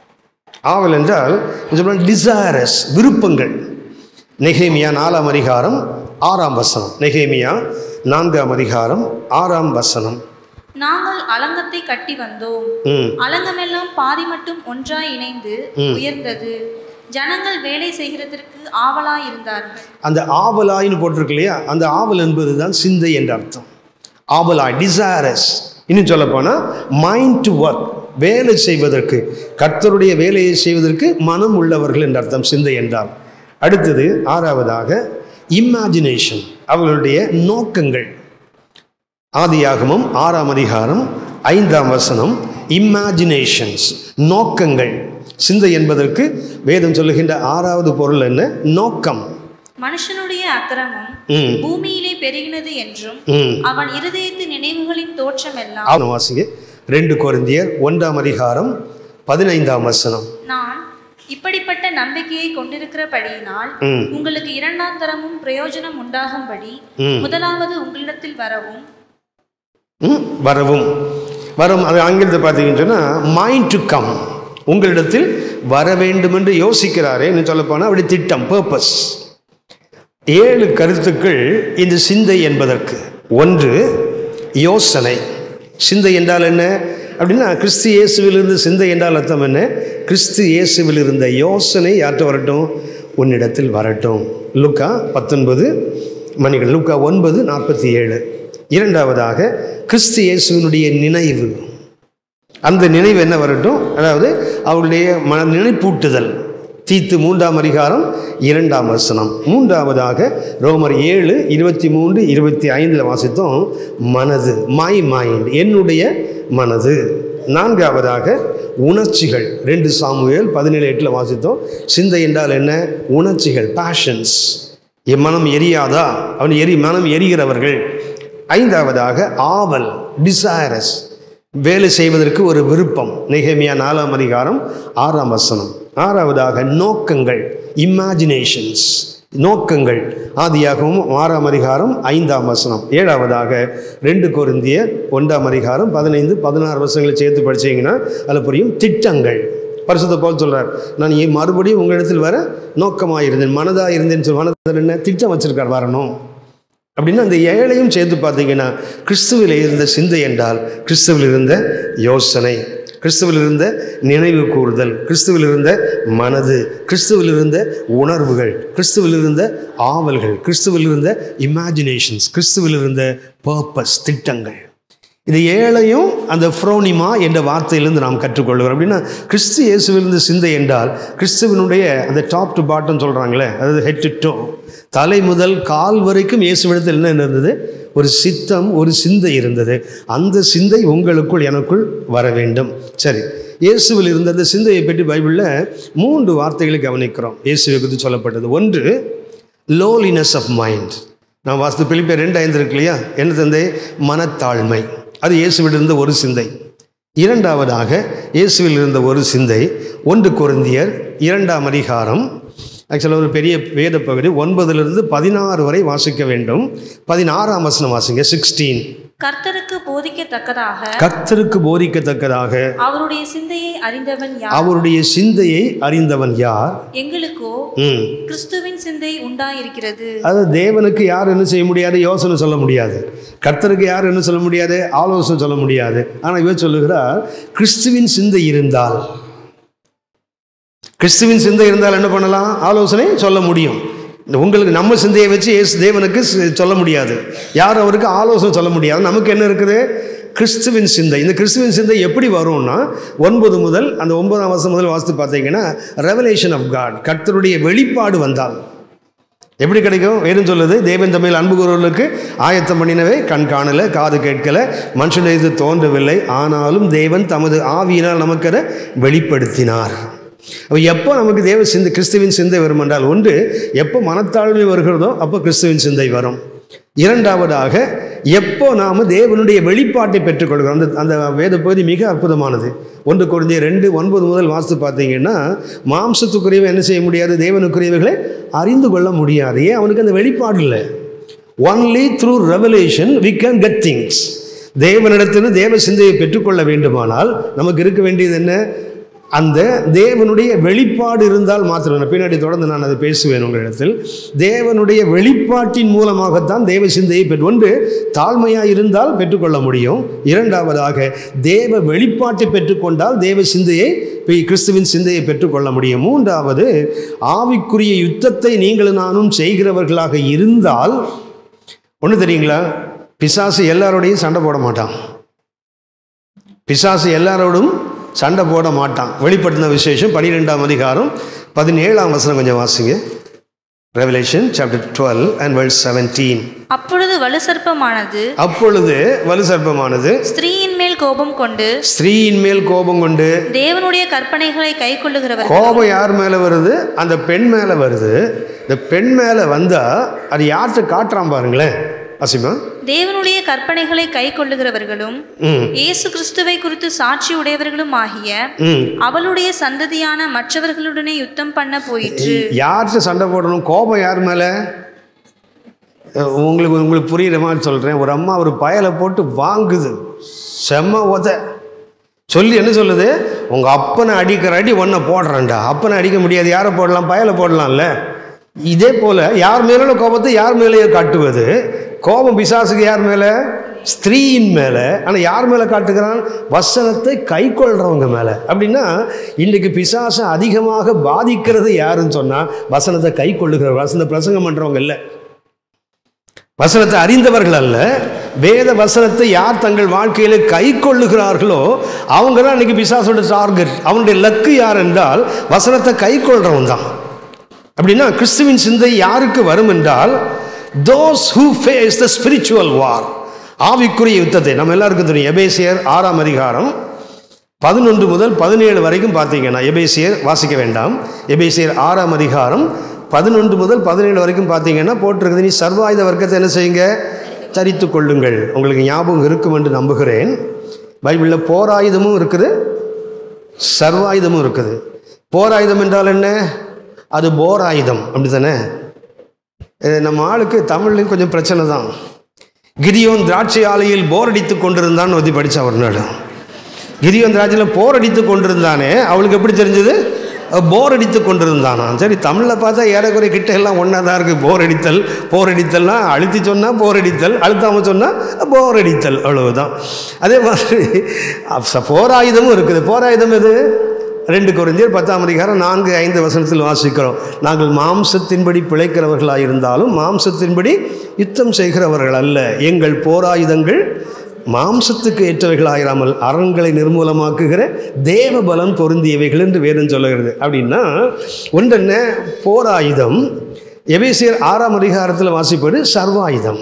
ஆவல் என்றால் டிசைரஸ் விருப்பங்கள் நெகேமியா நாலாம் அதிகாரம் ஆறாம் வசனம் நெகேமியா நான்காம் அதிகாரம் ஆறாம் வசனம் நாங்கள் அலங்கத்தை கட்டி வந்தோம் ம் அலங்கமெல்லாம் பாதி மட்டும் ஒன்றாய் இணைந்து உயர்ந்தது ஜனங்கள் வேலை செய்கிறதற்கு ஆவலாய் இருந்தார்கள் அந்த ஆவலாயின்னு போட்டிருக்கு இல்லையா அந்த ஆவல் என்பது தான் சிந்தை என்ற அர்த்தம் ஆவலாய் டிசைரஸ் இன்னும் சொல்லப்போனால் மைண்ட் டு ஒர்க் வேலை செய்வதற்கு கர்த்தருடைய வேலையை செய்வதற்கு மனம் உள்ளவர்கள் என்ற அர்த்தம் சிந்தை என்றால் அடுத்தது ஆறாவதாக இமேஜினேஷன் அவர்களுடைய நோக்கங்கள் ஆதியாகமம் ஆறாம் அதிகாரம் ஐந்தாம் வசனம் இமேஜினேஷன்ஸ் நோக்கங்கள் சிந்தை என்பதற்கு வேதம் சொல்லுகின்ற ஆறாவது பொருள் என்ன நோக்கம் மனுஷனுடைய அக்கிரமம் ம் பூமியிலே பெருகினது என்றும் ம் அவன் இருதயத்து நினைவுகளின் தோற்றம் எல்லாம் ஆவணம் வாசிங்க ரெண்டு கொரிந்தியர் ஒன்றாம் அதிகாரம் பதினைந்தாம் வசனம் நான் இப்படிப்பட்ட நம்பிக்கையை கொண்டிருக்கிறபடியினால் ம் உங்களுக்கு இரண்டாம் தரமும் பிரயோஜனம் உண்டாகும்படி ம். முதலாவது உங்களிடத்தில் வரவும் ம், வரவும் வரும் அது ஆங்கிலத்தை பார்த்தீங்கன்னு சொன்னால் மைண்ட் டு கம் உங்களிடத்தில் வர வேண்டும் என்று யோசிக்கிறாரே என்று சொல்லப்போனால் அப்படி திட்டம் பர்பஸ் ஏழு கருத்துக்கள் இந்த சிந்தை என்பதற்கு ஒன்று யோசனை சிந்தை என்றால் என்ன அப்படின்னா கிறிஸ்து இயேசுவிலிருந்து சிந்தை என்றால் அர்த்தம் என்ன கிறிஸ்து இயேசுவில் இருந்த யோசனை யார்கிட்ட வரட்டும் உன்னிடத்தில் வரட்டும் லுக்கா பத்தொன்பது மணிகள் லுக்கா ஒன்பது நாற்பத்தி ஏழு இரண்டாவதாக கிறிஸ்து இயேசுவினுடைய நினைவு அந்த நினைவு என்ன வரட்டும் அதாவது அவருடைய மன நினைப்பூட்டுதல் தீத்து மூன்றாம் அதிகாரம் இரண்டாம் வசனம் மூன்றாவதாக ரோமர் ஏழு இருபத்தி மூன்று இருபத்தி ஐந்தில் வாசித்தோம் மனது மை மைண்ட் என்னுடைய மனது நான்காவதாக உணர்ச்சிகள் ரெண்டு சாமுவேல் பதினேழு எட்டில் வாசித்தோம் சிந்தை என்றால் என்ன உணர்ச்சிகள் பேஷன்ஸ் என் மனம் எரியாதா அவன் எரி மனம் எரிகிறவர்கள் ஐந்தாவதாக ஆவல் டிசைரஸ் வேலை செய்வதற்கு ஒரு விருப்பம் நெகேமியா நாலாம் அதிகாரம் ஆறாம் வசனம் ஆறாவதாக நோக்கங்கள் இமேஜினேஷன்ஸ் நோக்கங்கள் ஆதியாகவும் ஆறாம் அதிகாரம் ஐந்தாம் வசனம் ஏழாவதாக ரெண்டு கொரிந்திய ஒன்றாம் அதிகாரம் பதினைந்து பதினாறு வருஷங்களை சேர்த்து படிச்சீங்கன்னா அதில் புரியும் திட்டங்கள் பரிசுத்த போல் சொல்றார் நான் இ- மறுபடியும் உங்களிடத்தில் வர நோக்கமாக இருந்தேன் மனதாக இருந்தேன்னு சொல்லி மனதில் என்ன திட்டம் வச்சிருக்கார் வரணும் அப்படின்னா அந்த ஏழையும் சேர்த்து பார்த்தீங்கன்னா கிறிஸ்துவில் இருந்த சிந்தை என்றால் கிறிஸ்துவில் இருந்த யோசனை கிறிஸ்துவில் இருந்த நினைவு கூறுதல் கிறிஸ்துவில் இருந்த மனது கிறிஸ்துவில் இருந்த உணர்வுகள் கிறிஸ்துவில் இருந்த ஆவல்கள் கிறிஸ்துவில் இருந்த இமேஜினேஷன்ஸ் கிறிஸ்துவில் இருந்த பர்பஸ் திட்டங்கள் இது ஏழையும் அந்த ஃப்ரோனிமா என்ற வார்த்தையிலிருந்து நாம் கற்றுக்கொள்கிறோம் அப்படின்னா கிறிஸ்து இயேசுவிலிருந்து சிந்தை என்றால் கிறிஸ்துவனுடைய அந்த டாப் டு பாட்டம் சொல்கிறாங்களே அதாவது ஹெட் டு டோ தலை முதல் கால் வரைக்கும் இயேசுவிடத்தில் என்ன இருந்தது ஒரு சித்தம் ஒரு சிந்தை இருந்தது அந்த சிந்தை உங்களுக்குள் எனக்குள் வர வேண்டும் சரி இயேசுவில் இருந்த அந்த சிந்தையை பற்றி பைபிளில் மூன்று வார்த்தைகளை கவனிக்கிறோம் இயேசுவை குறித்து சொல்லப்பட்டது ஒன்று லோலினஸ் ஆஃப் மைண்ட் நான் வாஸ்து பிலிப்பியர் ரெண்டு ஐந்து இருக்கு இல்லையா என்ன தந்தை மனத்தாழ்மை அது இயேசுவில் இருந்த ஒரு சிந்தை இரண்டாவதாக இயேசுவில் இருந்த ஒரு சிந்தை ஒன்று கொரிந்தியர் இரண்டாம் அதிகாரம் ஆக்சுவலாக ஒரு பெரிய வேத பகுதி ஒன்பதிலிருந்து பதினாறு வரை வாசிக்க வேண்டும் பதினாறாம் வசனம் வாசிங்க சிக்ஸ்டீன் கர்த்தருக்கு போதிக்கத்தக்கதாக கர்த்தருக்கு போதிக்கத்தக்கதாக அவருடைய சிந்தையை அறிந்தவன் யார் அவருடைய சிந்தையை அறிந்தவன் யார் எங்களுக்கோ ம் கிறிஸ்துவின் சிந்தை உண்டாயிருக்கிறது அது தேவனுக்கு யார் என்ன செய்ய முடியாது யோசனை சொல்ல முடியாது கர்த்தருக்கு யார் என்ன சொல்ல முடியாது ஆலோசனை சொல்ல முடியாது ஆனால் இவர் சொல்லுகிறார் கிறிஸ்துவின் சிந்தை இருந்தால் கிறிஸ்துவின் சிந்தை இருந்தால் என்ன பண்ணலாம் ஆலோசனை சொல்ல முடியும் இந்த உங்களுக்கு நம்ம சிந்தையை வச்சு இயேசு தேவனுக்கு சி- சொல்ல முடியாது யாரும் அவருக்கு ஆலோசனை சொல்ல முடியாது நமக்கு என்ன இருக்குது கிறிஸ்துவின் சிந்தை இந்த கிறிஸ்துவின் சிந்தை எப்படி வரும்னா ஒன்பது முதல் அந்த ஒன்பதாம் வருஷம் முதல் வாசித்து பார்த்தீங்கன்னா ரெவலேஷன் ஆஃப் காட் கர்த்தருடைய வெளிப்பாடு வந்தால் எப்படி கிடைக்கும் வேறும் சொல்லுது தேவன் தமிழ் அன்பு கூறுவர்களுக்கு ஆயத்தம் பண்ணினவே கண் காணல காது கேட்கல மனுஷன் இது தோன்றவில்லை ஆனாலும் தேவன் தமது ஆவியினால் நமக்கு அதை வெளிப்படுத்தினார் அப்ப எப்போ நமக்கு தேவ சிந்தை கிறிஸ்துவின் சிந்தை வரும் என்றால் ஒன்று எப்போ மனத்தாழ்மை வருகிறதோ அப்போ கிறிஸ்துவின் சிந்தை வரும் இரண்டாவதாக எப்போ நாம் தேவனுடைய வெளிப்பாட்டை பெற்றுக்கொள்கிறோம் அந்த அந்த வேத பகுதி மிக அற்புதமானது ஒன்று குறைஞ்ச ரெண்டு ஒன்பது முதல் வாசித்து பார்த்தீங்கன்னா மாம்சத்துக்குரியவன் என்ன செய்ய முடியாது தேவனுக்குரியவர்களை அறிந்து கொள்ள முடியாது ஏன் அவனுக்கு அந்த வெளிப்பாடு இல்லை only through revelation we can get things தேவனிடத்திலிருந்து தேவ சிந்தையை பெற்றுக்கொள்ள வேண்டுமானால் நமக்கு இருக்க வேண்டியது என்ன அந்த தேவனுடைய வெளிப்பாடு இருந்தால் மாத்திரம் நான் பின்னாடி தொடர்ந்து நான் அதை பேசுவேன் உங்களிடத்தில் தேவனுடைய வெளிப்பாட்டின் மூலமாகத்தான் தேவ சிந்தையை பெற்று ஒன்று தாழ்மையாக இருந்தால் பெற்றுக்கொள்ள முடியும் இரண்டாவதாக தேவ வெளிப்பாட்டை பெற்றுக்கொண்டால் தேவ சிந்தையை போய் கிறிஸ்துவின் சிந்தையை பெற்றுக்கொள்ள முடியும் மூன்றாவது ஆவிக்குரிய யுத்தத்தை நீங்களும் நானும் செய்கிறவர்களாக இருந்தால் ஒன்று தெரியுங்களா பிசாசு எல்லாரோடையும் சண்டை போட மாட்டான் பிசாசு எல்லாரோடும் சண்டை போட மாட்டான் வெளிப்படுத்தின விசேஷம் பனிரெண்டாம் அதிகாரம் பதினேழாம் வசனம் கொஞ்சம் வாசிங்க revelation chapter twelve and verse seventeen அப்பொழுது வலுசர்ப்பமானது அப்பொழுது வலு சர்ப்பமானது ஸ்திரீயின் மேல் கோபம் கொண்டு ஸ்திரீயின் மேல் கோபம் கொண்டு தேவனுடைய கற்பனைகளை கை கொள்ளுகிறவர் கோபம் யார் மேலே வருது அந்த பெண் மேலே வருது இந்த பெண் மேலே வந்தால் அது யார்கிட்ட காட்டுறான் பாருங்களேன் அசிமா தேவனுடைய கற்பனைகளை கை கொள்ளுகிறவர்களும் ம் இயேசு கிறிஸ்துவை குறித்து சாட்சி உடையவர்களும் ஆகிய ம் அவளுடைய சந்ததியான மற்றவர்களுடனே யுத்தம் பண்ண போயிற்று யார்கிட்ட சண்டை போடணும் கோபம் யார் மேலே அஹ் உங்களுக்கு உங்களுக்கு புரியுற மாதிரி சொல்கிறேன் ஒரு அம்மா ஒரு பயலை போட்டு வாங்குது செம்ம உத சொல்லி என்ன சொல்லுது உங்கள் அப்பனை அடிக்கிற அடி ஒன்றை போடுறேன்டா அப்பனை அடிக்க முடியாது யாரை போடலாம் பயலை போடலாம்ல இதே போல் யார் மேலே கோபத்தை யார் மேலேயே காட்டுவது கோபம் பிசாசுக்கு யார் மேலே ஸ்திரீயின் மேலே ஆனால் யார் மேலே காட்டுகிறான் வசனத்தை கை கொள்றவங்க மேலே அப்படின்னா இன்றைக்கு பிசாசை அதிகமாக பாதிக்கிறது யாருன்னு சொன்னால் வசனத்தை கை கொள்ளுகிறவர் வசன பிரசங்கம் பண்ணுறவங்க இல்லை வசனத்தை அறிந்தவர்கள் அல்ல வேத வசனத்தை யார் தங்கள் வாழ்க்கையில் கை கொள்ளுகிறார்களோ அவங்க தான் இன்னைக்கு பிசாசோட டார்கெட் அவனுடைய லக்கு யார் என்றால் வசனத்தை கை கொள்றவன் தான் அப்படின்னா கிறிஸ்துவின் சிந்தை யாருக்கு வரும் என்றால் those who face the spiritual war ஆவிக்குரிய யுத்தத்தை நம்ம எல்லாருக்கும் தெரியும் எபேசியர் ஆறாம் அதிகாரம் பதினொன்று முதல் பதினேழு வரைக்கும் பார்த்தீங்கன்னா எபேசியர் வாசிக்க வேண்டாம் எபேசியர் ஆறாம் அதிகாரம் பதினொன்று முதல் பதினேழு வரைக்கும் பார்த்தீங்கன்னா போட்டிருக்குது நீ சர்வாயுத வர்க்கத்தை என்ன செய்யுங்க தரித்து கொள்ளுங்கள் உங்களுக்கு ஞாபகம் இருக்கும் என்று நம்புகிறேன் பைபிளில் போராயுதமும் இருக்குது சர்வாயுதமும் இருக்குது போராயுதம் என்றால் என்ன அது போர் ஆயுதம் அப்படி தானே நம்ம ஆளுக்கு தமிழ்லையும் கொஞ்சம் பிரச்சனை தான் கிரியோன் திராட்சை ஆலையில் போர் அடித்து கொண்டிருந்தான்னு ஒத்தி படித்தா ஒரு நாள் கிரியோன் திராட்சையில் போர் அடித்து கொண்டிருந்தானே அவளுக்கு எப்படி தெரிஞ்சது போர் அடித்து கொண்டிருந்தானா சரி தமிழில் பார்த்தா ஏறக்குறைய கிட்ட எல்லாம் ஒன்றா தான் இருக்குது போர் அடித்தல் போர் அடித்தல்னா அழுத்தி சொன்னால் போர் அடித்தல் அழுத்தாமல் சொன்னால் போர் அடித்தல் அவ்வளவுதான் அதே மாதிரி அப்ப போராயுதமும் இருக்குது போராயுதம் எது ரெண்டு கொரிந்தியர் பத்தாம் அதிகாரம் நான்கு ஐந்து வசனத்தில் வாசிக்கிறோம் நாங்கள் மாம்சத்தின்படி பிழைக்கிறவர்களாக இருந்தாலும் மாம்சத்தின்படி யுத்தம் செய்கிறவர்கள் அல்ல எங்கள் போராயுதங்கள் மாம்சத்துக்கு ஏற்றவைகளாயிராமல் அரண்களை நிர்மூலமாக்குகிற தேவ பலம் பொருந்தியவைகள் என்று வேதம் சொல்லுகிறது அப்படின்னா ஒன்றென்ன போராயுதம் எபேசியர் ஆறாம் அதிகாரத்தில் வாசிப்பது சர்வாயுதம்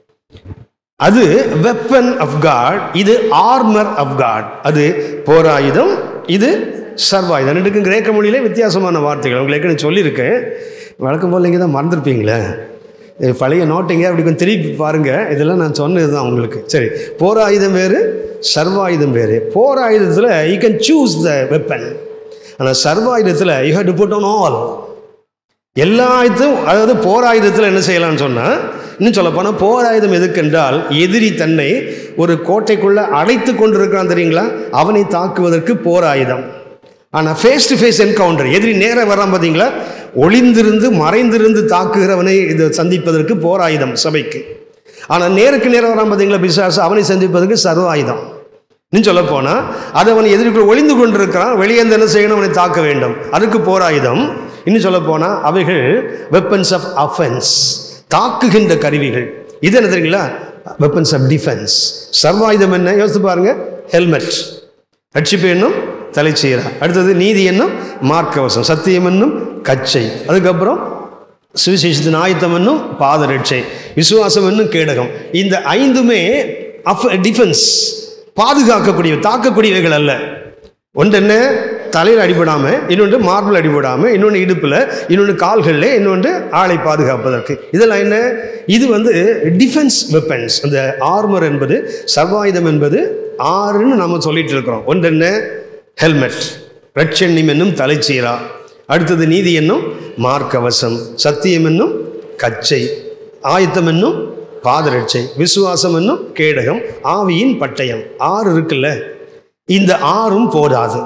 அது வெப்பன் ஆஃப் காட் இது ஆர்மர் ஆஃப் காட் அது போராயுதம் இது சர்வாயுதம் ரெண்டுக்கும் கிரேக்க மொழியிலே வித்தியாசமான வார்த்தைகள் உங்களுக்கு ஏற்கனவே சொல்லியிருக்கேன் வழக்கம் போல் நீங்கள் தான் மறந்துருப்பீங்களே இது பழைய நோட்டிங்க அப்படி கொஞ்சம் திருப்பி பாருங்கள் இதெல்லாம் நான் சொன்னது தான் உங்களுக்கு சரி போராயுதம் வேறு சர்வாயுதம் வேறு போராயுதத்தில் you can choose the weapon ஆனால் சர்வாயுதத்தில் you have to put on all எல்லா ஆயுதம் அதாவது போராயுதத்தில் என்ன செய்யலாம்னு சொன்னால் இன்னும் சொல்லப்போனால் போராயுதம் எதுக்கென்றால் எதிரி தன்னை ஒரு கோட்டைக்குள்ளே அடைத்து கொண்டிருக்கிறான் தெரியுங்களா அவனை தாக்குவதற்கு போராயுதம் ஆனால் ஃபேஸ் டு ஃபேஸ் என்கவுண்டர் எதிரி நேராக வரான் பார்த்தீங்களா ஒளிந்திருந்து மறைந்திருந்து தாக்குகிறவனை இதை சந்திப்பதற்கு போராயுதம் சபைக்கு ஆனால் நேருக்கு நேரம் வரான் பார்த்தீங்களா பிசாசு அவனை சந்திப்பதற்கு சர்வாயுதம் இன்னும் சொல்ல போனால் அது அவன் எதிர்க்குள்ள ஒளிந்து கொண்டிருக்கிறான் வெளியே இருந்து என்ன செய்யணும் அவனை தாக்க வேண்டும் அதுக்கு போராயுதம் இன்னும் சொல்ல போனால் அவைகள் வெப்பன்ஸ் ஆஃப் அஃபென்ஸ் தாக்குகின்ற கருவிகள் இது என்ன தெரியுங்களா வெப்பன்ஸ் ஆஃப் டிஃபென்ஸ் சர்வாயுதம் என்ன யோசித்து பாருங்க ஹெல்மெட் ரட்சிப்பு என்னும் தலைச்சீரா அடுத்தது நீதி என்னும் மார்க்கவசம் சத்தியம் என்னும் கச்சை அதுக்கப்புறம் சுவிசேஷத்தின் ஆயத்தம் என்னும் பாதரட்சை விசுவாசம் என்னும் கேடகம் இந்த ஐந்துமே அஃப் டிஃபென்ஸ் பாதுகாக்கக்கூடிய தாக்கக்கூடியவைகள் அல்ல ஒன்று என்ன தலையில் அடிபடாமல் இன்னொன்று மார்பிள் அடிபடாமல் இன்னொன்று இடுப்பில் இன்னொன்று கால்களில் இன்னொன்று ஆளை பாதுகாப்பதற்கு இதெல்லாம் என்ன இது வந்து டிஃபென்ஸ் வெப்பன்ஸ் அந்த ஆர்மர் என்பது சர்வாயுதம் என்பது ஆறுன்னு நம்ம சொல்லிட்டு இருக்கிறோம் ஒன்று என்ன ஹெல்மெட் ரட்சண்யம் என்னும் தலைச்சீரா அடுத்தது நீதி என்னும் மார்க்கவசம் சத்தியம் என்னும் கச்சை ஆயத்தம் என்னும் பாதரட்சை விசுவாசம் என்னும் கேடகம் ஆவியின் பட்டயம் ஆறு இருக்குல்ல இந்த ஆறும் போதாது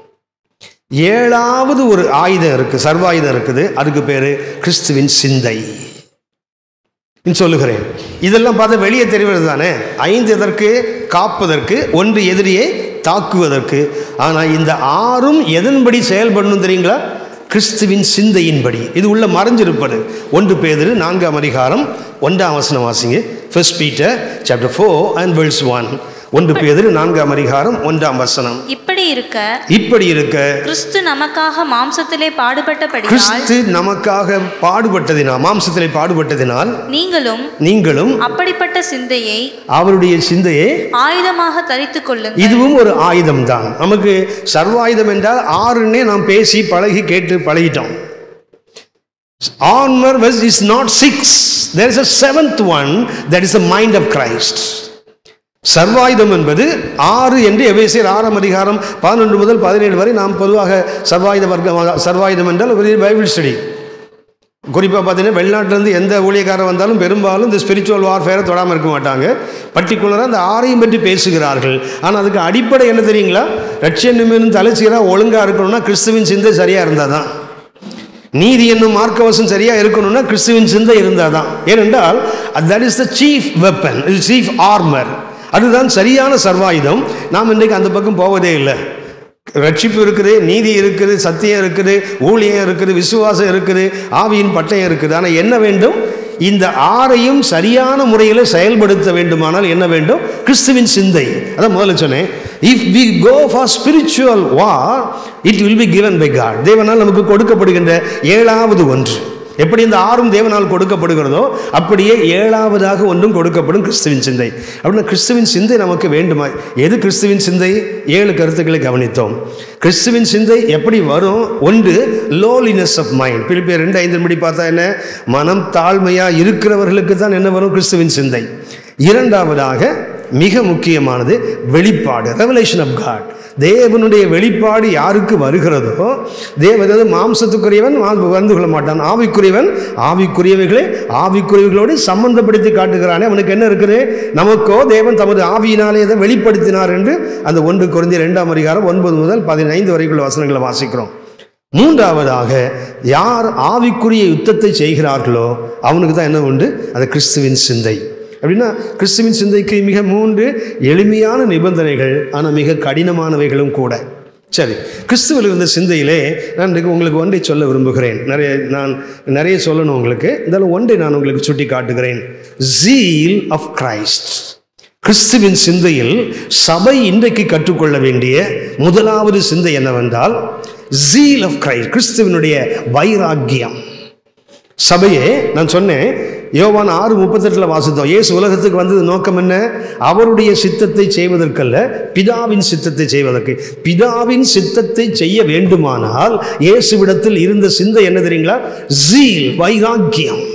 ஏழாவது ஒரு ஆயுதம் இருக்கு சர்வாயுதம் இருக்குது அதுக்கு பேரு கிறிஸ்துவின் சிந்தை இன்னும் சொல்லுகிறேன் இதெல்லாம் பார்த்தா வெளியே தெரிவது தானே ஐந்து எதற்கு காப்பதற்கு ஒன்று எதிரியை தாக்குவதற்கு ஆனால் இந்த ஆறும் எதன்படி செயல்படணும் தெரியுங்களா கிறிஸ்துவின் சிந்தையின்படி இது உள்ள மறைஞ்சிருப்பது ஒன்று பேதிரு நான்காம் அதிகாரம் ஒன்றாம் வசனம் வாசிங்க first Peter chapter four and verses one ஒன்று பேதிரு நான்காம் அதிகாரம் ஒன்றாம் வசனம் இப்படி இருக்க இப்படி இருக்க கிறிஸ்து நமக்காக மாம்சத்திலே பாடுபட்டபடியால் கிறிஸ்து நமக்காக பாடுபட்டதினால் மாம்சத்திலே பாடுபட்டதினால் நீங்களும் நீங்களும் அப்படிப்பட்ட சிந்தையை அவருடைய சிந்தையை ஆயுதமாக தரித்துக் கொள்ளுங்கள் இதுவும் ஒரு ஆயுதம் தான் நமக்கு சர்வாயுதம் என்றால் ஆறுன்னே நாம் பேசி பழகி கேட்டு பழகிட்டோம் armour was is not six there is a seventh one that is the mind of Christ சர்வாயுதம் என்பது ஆறு என்று எபேசியர் ஆறாம் அதிகாரம் பதினொன்று முதல் பதினேழு வரை நாம் பொதுவாக சர்வாயுத வர்க்கம் சர்வாயுதம் என்றால் ஒரு பைபிள் ஸ்டடி குறிப்பாக பார்த்தீங்கன்னா வெளிநாட்டிலேருந்து எந்த ஊழியக்காரர் வந்தாலும் பெரும்பாலும் இந்த ஸ்பிரிச்சுவல் வார்ஃபேரை தொடாமல் இருக்க மாட்டாங்க பர்டிகுலராக அந்த ஆறையும் பற்றி பேசுகிறார்கள் ஆனால் அதுக்கு அடிப்படை என்ன தெரியுங்களா ரட்சிய நிமிடம் தலைச்சீராக ஒழுங்காக இருக்கணும்னா கிறிஸ்துவின் சிந்தை சரியாக இருந்தால் தான் நீதி என்னும் மார்க்கவசம் சரியாக இருக்கணும்னா கிறிஸ்துவின் சிந்தை இருந்தால் தான் ஏனென்றால் that is the chief weapon இது சீஃப் ஆர்மர் அதுதான் சரியான சர்வாயுதம் நாம் இன்றைக்கு அந்த பக்கம் போவதே இல்லை ரட்சிப்பு இருக்குது நீதி இருக்குது சத்தியம் இருக்குது ஊழியம் இருக்குது விசுவாசம் இருக்குது ஆவியின் பட்டயம் இருக்குது ஆனால் என்ன வேண்டும் இந்த ஆறையும் சரியான முறையில் செயல்படுத்த வேண்டுமானால் என்ன வேண்டும் கிறிஸ்துவின் சிந்தை அதான் முதல்ல சொன்னேன் if we go for spiritual war it will be given by God தேவனால் நமக்கு கொடுக்கப்படுகின்ற ஏழாவது ஒன்று எப்படி இந்த ஆறும் தேவனால் கொடுக்கப்படுகிறதோ அப்படியே ஏழாவதாக ஒன்றும் கொடுக்கப்படும் கிறிஸ்துவின் சிந்தை அப்படின்னா கிறிஸ்துவின் சிந்தை நமக்கு வேண்டுமா எது கிறிஸ்துவின் சிந்தை ஏழு கருத்துக்களை கவனித்தோம் கிறிஸ்துவின் சிந்தை எப்படி வரும் ஒன்று லோலினஸ் ஆஃப் மைண்ட் பிலிப்பியர் ரெண்டு ஐந்து படி பார்த்தா என்ன மனம் தாழ்மையாக இருக்கிறவர்களுக்கு தான் என்ன வரும் கிறிஸ்துவின் சிந்தை இரண்டாவதாக மிக முக்கியமானது வெளிப்பாடு ரெவலேஷன் ஆஃப் காட் தேவனுடைய வெளிப்பாடு யாருக்கு வருகிறதோ தேவனது மாம்சத்துக்குரியவன் மா- வந்து கொள்ள மாட்டான் ஆவிக்குரியவன் ஆவிக்குரியவைகளை ஆவிக்குரியவைகளோடு சம்பந்தப்படுத்தி காட்டுகிறானே அவனுக்கு என்ன இருக்குது நமக்கோ தேவன் தமது ஆவியினாலே இதை வெளிப்படுத்தினார் என்று அந்த ஒன்று குறைந்த இரண்டாம் அதிகாரம் ஒன்பது முதல் பதினைந்து வரைக்குள்ள வசனங்களை வாசிக்கிறோம் மூன்றாவதாக யார் ஆவிக்குரிய யுத்தத்தை செய்கிறார்களோ அவனுக்கு தான் என்ன உண்டு அது கிறிஸ்துவின் சிந்தை அப்படின்னா கிறிஸ்துவின் சிந்தைக்கு மிக மூன்று எளிமையான நிபந்தனைகள் ஆனால் மிக கடினமானவைகளும் கூட சரி கிறிஸ்துவில் இருந்த சிந்தையிலே நான் இன்றைக்கு உங்களுக்கு ஒன்றை சொல்ல விரும்புகிறேன் நிறைய நான் நிறைய சொல்லணும் உங்களுக்கு இருந்தாலும் ஒன்றை நான் உங்களுக்கு சுட்டி காட்டுகிறேன் ஜீல் ஆஃப் கிரைஸ்ட் கிறிஸ்துவின் சிந்தையில் சபை இன்றைக்கு கற்றுக்கொள்ள வேண்டிய முதலாவது சிந்தை என்னவென்றால் ஜீல் ஆஃப் கிரைஸ்ட் கிறிஸ்துவனுடைய வைராக்கியம் சபையே நான் சொன்னேன் யோவான் ஆறு முப்பத்தெட்டில் வாசித்தோம் இயேசு உலகத்துக்கு வந்தது நோக்கம் என்ன அவருடைய சித்தத்தை செய்வதற்கல்ல பிதாவின் சித்தத்தை செய்வதற்கு பிதாவின் சித்தத்தை செய்ய வேண்டுமானால் இயேசுவிடத்தில் இருந்த சிந்தை என்ன தெரியுங்களா ஜீல் வைராக்கியம்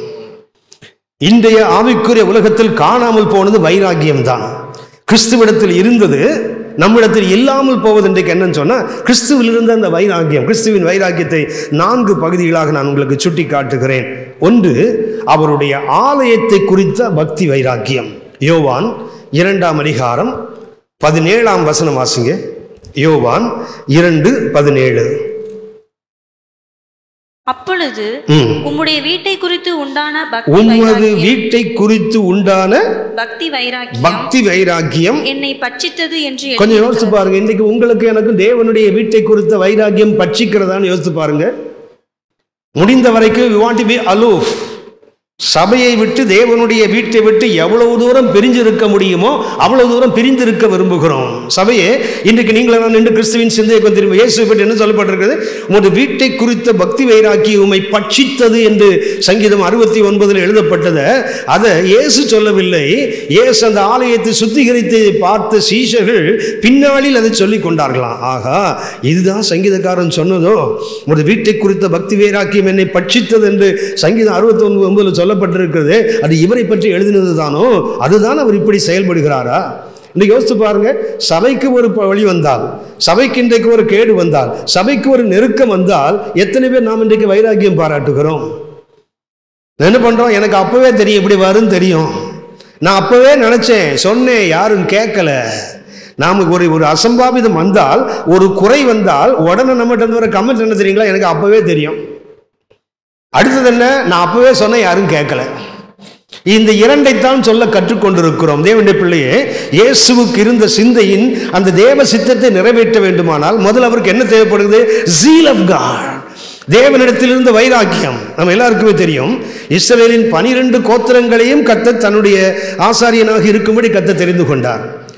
இன்றைய ஆவிக்குரிய உலகத்தில் காணாமல் போனது வைராக்கியம் தான் கிறிஸ்துவிடத்தில் இருந்தது நம்மிடத்தில் இல்லாமல் போவது இன்றைக்கு என்னன்னு சொன்னால் கிறிஸ்துவில் இருந்த அந்த வைராக்கியம் கிறிஸ்துவின் வைராக்கியத்தை நான்கு பகுதிகளாக நான் உங்களுக்கு சுட்டி காட்டுகிறேன் ஒன்று அவருடைய ஆலயத்தை குறித்த பக்தி வைராக்கியம் யோவான் இரண்டாம் அதிகாரம் பதினேழாம் வசனம் வாசிங்க யோவான் இரண்டு பதினேழு அப்பொழுது ம். உம்முடைய வீட்டை குறித்து உண்டான பக்தி உமது வைராக்கியம் வீட்டை குறித்து உண்டான பக்தி வைராக்கியம் பக்தி வைராக்கியம் என்னை பட்சித்தது என்று எழுதி- கொஞ்சம் யோசிச்சு பாருங்க இன்னைக்கு உங்களுக்கு எனக்கும் தேவனுடைய வீட்டை குறித்த வைராக்கியம் பட்சிக்கிறதான்னு யோசிச்சு பாருங்க முடிந்த வரைக்கும் we want to be aloof சபையை விட்டு தேவனுடைய வீட்டை விட்டு எவ்வளவு தூரம் பிரிஞ்சிருக்க முடியுமோ அவ்வளவு தூரம் பிரிந்திருக்க விரும்புகிறோம் சபையே இன்றைக்கு நீங்கள நான் நின்று கிறிஸ்துவின் சிந்தையை திரும்ப இயேசு பற்றி என்ன சொல்லப்பட்டிருக்கிறது உமது வீட்டை குறித்த பக்தி வைராக்கி உமை பட்சித்தது என்று சங்கீதம் அறுபத்தி ஒன்பதில் எழுதப்பட்டதை அதை இயேசு சொல்லவில்லை இயேசு அந்த ஆலயத்தை சுத்திகரித்து பார்த்த சீஷர்கள் பின்னாளில் அதை சொல்லிக் கொண்டார்களாம் ஆகா இதுதான் சங்கீதக்காரன் சொன்னதோ உமது வீட்டை குறித்த பக்தி வைராக்கியம் என்னை பட்சித்தது என்று சங்கீதம் அறுபத்தி ஒன்பதுல சொல்லப்பட்டிருக்கிறது அது இவரை பற்றி எழுதினது தானோ அதுதான் அவர் இப்படி செயல்படுகிறாரா இன்னைக்கு யோசித்து பாருங்க சபைக்கு ஒரு ப- வழி வந்தால் சபைக்கு இன்றைக்கு ஒரு கேடு வந்தால் சபைக்கு ஒரு நெருக்கம் வந்தால் எத்தனை பேர் நாம் இன்றைக்கு வைராக்கியம் பாராட்டுகிறோம் என்ன பண்றோம் எனக்கு அப்பவே தெரியும் இப்படி வரும்னு தெரியும் நான் அப்பவே நினைச்சேன் சொன்னேன் யாரும் கேட்கல நாம ஒரு ஒரு அசம்பாவிதம் வந்தால் ஒரு குறை வந்தால் உடனே நம்மகிட்ட இருந்து வர கமெண்ட் என்ன தெரியுங்களா எனக்கு அப்பவே தெரியும் அடுத்தது என்ன நான் அப்பவே சொன்னேன் யாரும் கேட்கல இந்த இரண்டைத்தான் சொல்ல கற்றுக்கொண்டிருக்கிறோம் தேவனுடைய பிள்ளையே இயேசுவுக்கு இருந்த சிந்தையின் அந்த தேவ சித்தத்தை நிறைவேற்ற வேண்டுமானால் முதல்ல அவருக்கு என்ன தேவைப்படுது ஜீல் ஆஃப் காட் தேவனிடத்தில் இருந்த வைராக்கியம் நம்ம எல்லாருக்குமே தெரியும் இஸ்ரவேலின் பனிரெண்டு கோத்திரங்களையும் கத்த தன்னுடைய ஆசாரியனாக இருக்கும்படி கத்த தெரிந்து கொண்டார்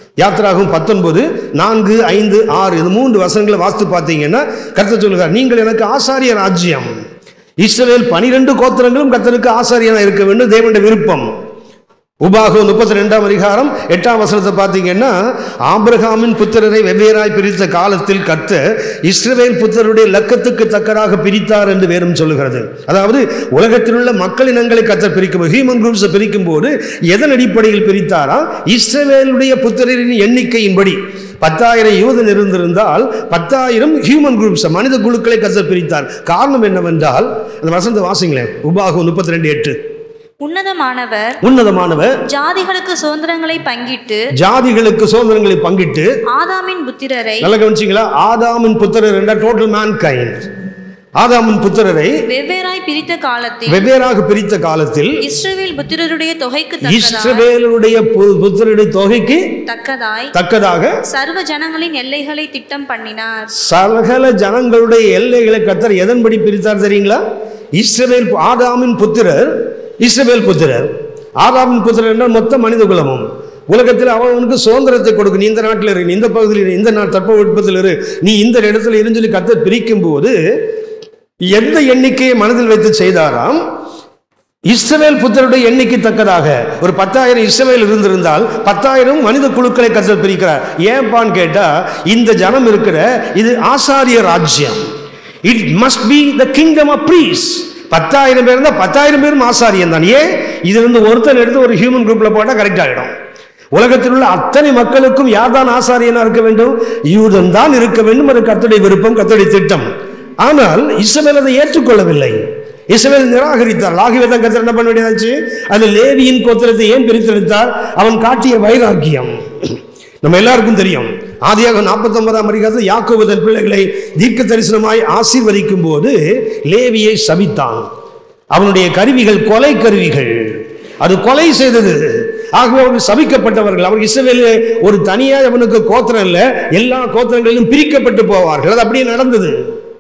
யாத்திராகும் பத்தொன்பது நான்கு ஐந்து ஆறு இந்த மூன்று வசனங்களை வாஸ்து பார்த்தீங்கன்னா கர்த்தர் சொல்லுகிறார் நீங்கள் எனக்கு ஆசாரிய ராஜ்யம் இஸ்ரவேல் பனிரெண்டு கோத்திரங்களும் கர்த்தருக்கு ஆசாரியனா இருக்க வேண்டும் தேவனுடைய விருப்பம் உபாகம் முப்பத்தி ரெண்டாம் அதிகாரம் எட்டாம் வசனத்தை பார்த்தீங்கன்னா ஆபிரகாமின் புத்திரரை வெவ்வேறாய் பிரித்த காலத்தில் கத்த இஸ்ரவேல் புத்திரருடைய லக்கத்துக்கு தக்கதாக பிரித்தார் என்று வேறும் சொல்லுகிறது அதாவது உலகத்தில் உள்ள மக்கள் இனங்களை கத்தர் பிரிக்கும் ஹியூமன் குரூப்ஸை பிரிக்கும் போது எதன் அடிப்படையில் பிரித்தாரா இஸ்ரவேலுடைய புத்திரரின் எண்ணிக்கையின்படி பத்தாயிரம் யூதன் இருந்திருந்தால் பத்தாயிரம் ஹியூமன் குரூப்ஸ் மனித குழுக்களை கத்தர் பிரித்தார் காரணம் என்னவென்றால் அந்த வசந்த வாசிங்களேன் உபாகம் முப்பத்தி ரெண்டு எட்டு உன்னதமானவர் உன்னதமானவர் ஜாதிகளுக்கு சுதந்திரங்களை பங்கிட்டு ஜாதிகளுக்கு சுதந்திரங்களை பங்கிட்டு ஆதாமின் புத்திரரை நல்லா கவனிச்சிங்களா ஆதாமின் புத்திரர் என்ற டோட்டல் மேன் கைண்ட் ஆதாமின் புத்திரரை வெவ்வேறாய் பிரித்த காலத்தில் வெவ்வேறாக பிரித்த காலத்தில் இஸ்ரவேல் புத்திரருடைய தொகைக்கு தக்கதாய் இஸ்ரவேலுடைய பு- புத்திரருடைய தொகைக்கு தக்கதாய் தக்கதாக சர்வ ஜனங்களின் எல்லைகளை திட்டம் பண்ணினார் சகல ஜனங்களுடைய எல்லைகளை கத்தர் எதன்படி பிரித்தார் தெரியுங்களா இஸ்ரவேல் ஆதாமின் புத்திரர் இஸ்ரவேல் புத்திரர் ஆதாமின் புத்திரர் என்றால் மொத்த மனித குலமும் உலகத்தில் அவனுக்கு சுதந்திரத்தை கொடுக்கும் நீ இந்த நாட்டில் இரு நீ இந்த பகுதியில் இரு இந்த நாள் தட்பவெட்பத்தில் இரு நீ இந்த இடத்துல இருந்து சொல்லி கத்தர் பிரிக்கும் போது எந்த எண்ணிக்கையை மனதில் வைத்து செய்தாராம் இஸ்ரவேல் புத்தருடைய எண்ணிக்கை தக்கதாக ஒரு பத்தாயிரம் இஸ்ரவேல் இருந்திருந்தால் பத்தாயிரம் மனித குழுக்களை கத்தர் பிரிக்கிறார் ஏன்பான்னு கேட்டா இந்த ஜனம் இருக்கிற இது ஆசாரிய ராஜ்யம் it must be the kingdom of priests பத்தாயிரம் பேர் இருந்தால் பத்தாயிரம் பேரும் ஆசாரியம் தான் ஏன் இது இருந்து ஒருத்தன் எடுத்து ஒரு ஹியூமன் குரூப்ல போட்டால் கரெக்ட் ஆகிடும் உலகத்தில் உள்ள அத்தனை மக்களுக்கும் யார் தான் ஆசாரியனா இருக்க வேண்டும் யூதன் தான் இருக்க வேண்டும் அது கர்த்தருடைய விருப்பம் கர்த்தருடைய திட்டம் ஆனால் இஸ்ரவேல் அதை ஏற்றுக்கொள்ளவில்லை இஸ்ரவேல் நிராகரித்தார் ஆகவே தான் கர்த்தர் என்ன பண்ண வேண்டியதாச்சு அது லேவியின் கோத்திரத்தை ஏன் பிரித்தெடுத்தார் அவன் காட்டிய வைராக்கியம் நம்ம எல்லாருக்கும் தெரியும் ஆதியாக நாற்பத்தொன்பதாம் அதிகாரத்தில் யாக்கோபு தன் பிள்ளைகளை தீர்க்க தரிசனமாய் ஆசீர்வதிக்கும் போது லேவியை சபித்தான் அவனுடைய கருவிகள் கொலை கருவிகள் அது கொலை செய்தது ஆகவே அவர்கள் சபிக்கப்பட்டவர்கள் அவர் இஸ்ரவேலிலே ஒரு தனியாக அவனுக்கு கோத்திரம் இல்லை எல்லா கோத்திரங்களிலும் பிரிக்கப்பட்டு போவார்கள் அது அப்படியே நடந்தது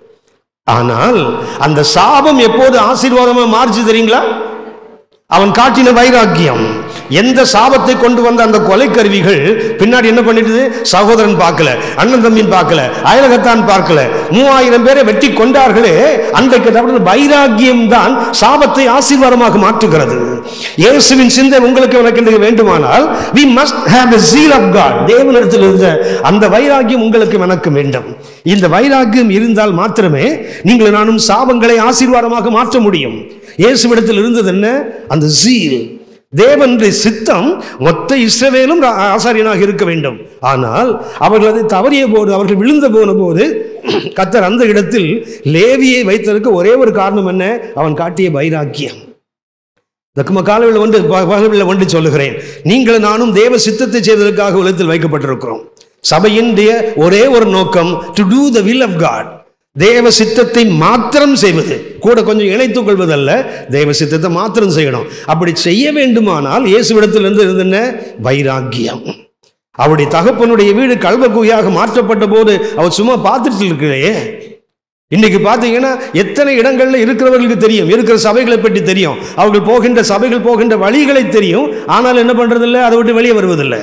ஆனால் அந்த சாபம் எப்போது ஆசீர்வாதமா மாறுச்சு தெரியுங்களா அவன் காட்டின வைராக்கியம் எந்த சாபத்தை கொண்டு வந்த அந்த கொலை கருவிகள் பின்னாடி என்ன பண்ணிடுது சகோதரன் பார்க்கல அண்ணன் தம்பின் பார்க்கல அயலகத்தான் பார்க்கல மூவாயிரம் பேரை வெட்டி கொண்டார்களே அன்றைக்கு தவிர வைராக்கியம் தான் சாபத்தை ஆசீர்வாதமாக மாற்றுகிறது இயேசுவின் சிந்தை உங்களுக்கு எனக்கு இன்றைக்கு வேண்டுமானால் we must have the zeal of God தேவனிடத்தில் இருந்த அந்த வைராக்கியம் உங்களுக்கு எனக்கு வேண்டும் இந்த வைராக்கியம் இருந்தால் மாத்திரமே நீங்கள் நானும் சாபங்களை ஆசீர்வாதமாக மாற்ற முடியும் இயேசுவிடத்தில் இருந்தது என்ன அந்த ஜீல் தேவனுடைய சித்தம் மொத்த இஸ்ரவேலும் ரா- ஆசாரியனாக இருக்க வேண்டும் ஆனால் அவர்கள் அதை தவறிய போது அவர்கள் விழுந்த போன போது கத்தர் அந்த இடத்தில் லேவியை வைத்ததற்கு ஒரே ஒரு காரணம் என்ன அவன் காட்டிய வைராக்கியம் தக்கும காலவில் வந்து பகவில் வந்து சொல்லுகிறேன் நீங்கள் நானும் தேவ சித்தத்தை செய்வதற்காக உலகத்தில் வைக்கப்பட்டிருக்கிறோம் சபையினுடைய ஒரே ஒரு நோக்கம் to do the will of God தேவ சித்தத்தை மாத்திரம் செய்வது கூட கொஞ்சம் இணைத்துக் கொள்வதல்ல தேவ சித்தத்தை மாத்திரம் செய்யணும் அப்படி செய்ய வேண்டுமானால் இயேசுவிடத்திலிருந்து இருந்த என்ன? வைராக்கியம் அவருடைய தகப்பனுடைய வீடு கல்வக்குயாக மாற்றப்பட்ட போது அவர் சும்மா பார்த்துட்டு இருக்கிறே இன்னைக்கு பார்த்தீங்கன்னா எத்தனை இடங்கள்ல இருக்கிறவர்களுக்கு தெரியும் இருக்கிற சபைகளை பற்றி தெரியும் அவர்கள் போகின்ற சபைகள் போகின்ற வழிகளை தெரியும் ஆனால் என்ன பண்றதில்ல அதை விட்டு வெளியே வருவதில்லை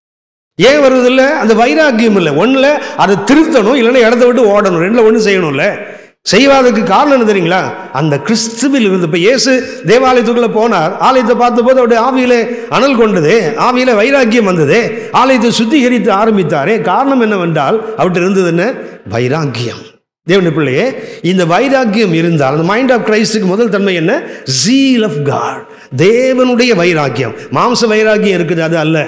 ஏன் வருவதில்லை அந்த வைராக்கியம் இல்லை ஒண்ணுல அதை திருத்தணும் இல்லைன்னா இடத்த விட்டு ஓடணும் ரெண்டுல ஒன்று செய்யணும்ல செய்வாததுக்கு காரணம் என்ன தெரியுங்களா அந்த கிறிஸ்துவில் இருந்து இப்போ இயேசு தேவாலயத்துக்குள்ள போனார் ஆலயத்தை பார்த்தபோது அவருடைய ஆவியிலே அனல் கொண்டது ஆவியில வைராக்கியம் வந்தது ஆலயத்தை சுத்திகரித்து ஆரம்பித்தாரே காரணம் என்னவென்றால் அவர்கிட்ட இருந்தது என்ன வைராக்கியம் தேவனுடைய பிள்ளையே இந்த வைராக்கியம் இருந்தால் அந்த மைண்ட் ஆஃப் கிரைஸ்டுக்கு முதல் தன்மை என்ன ஜீல் ஆஃப் காட் தேவனுடைய வைராக்கியம் மாம்ச வைராக்கியம் இருக்குது அது அல்ல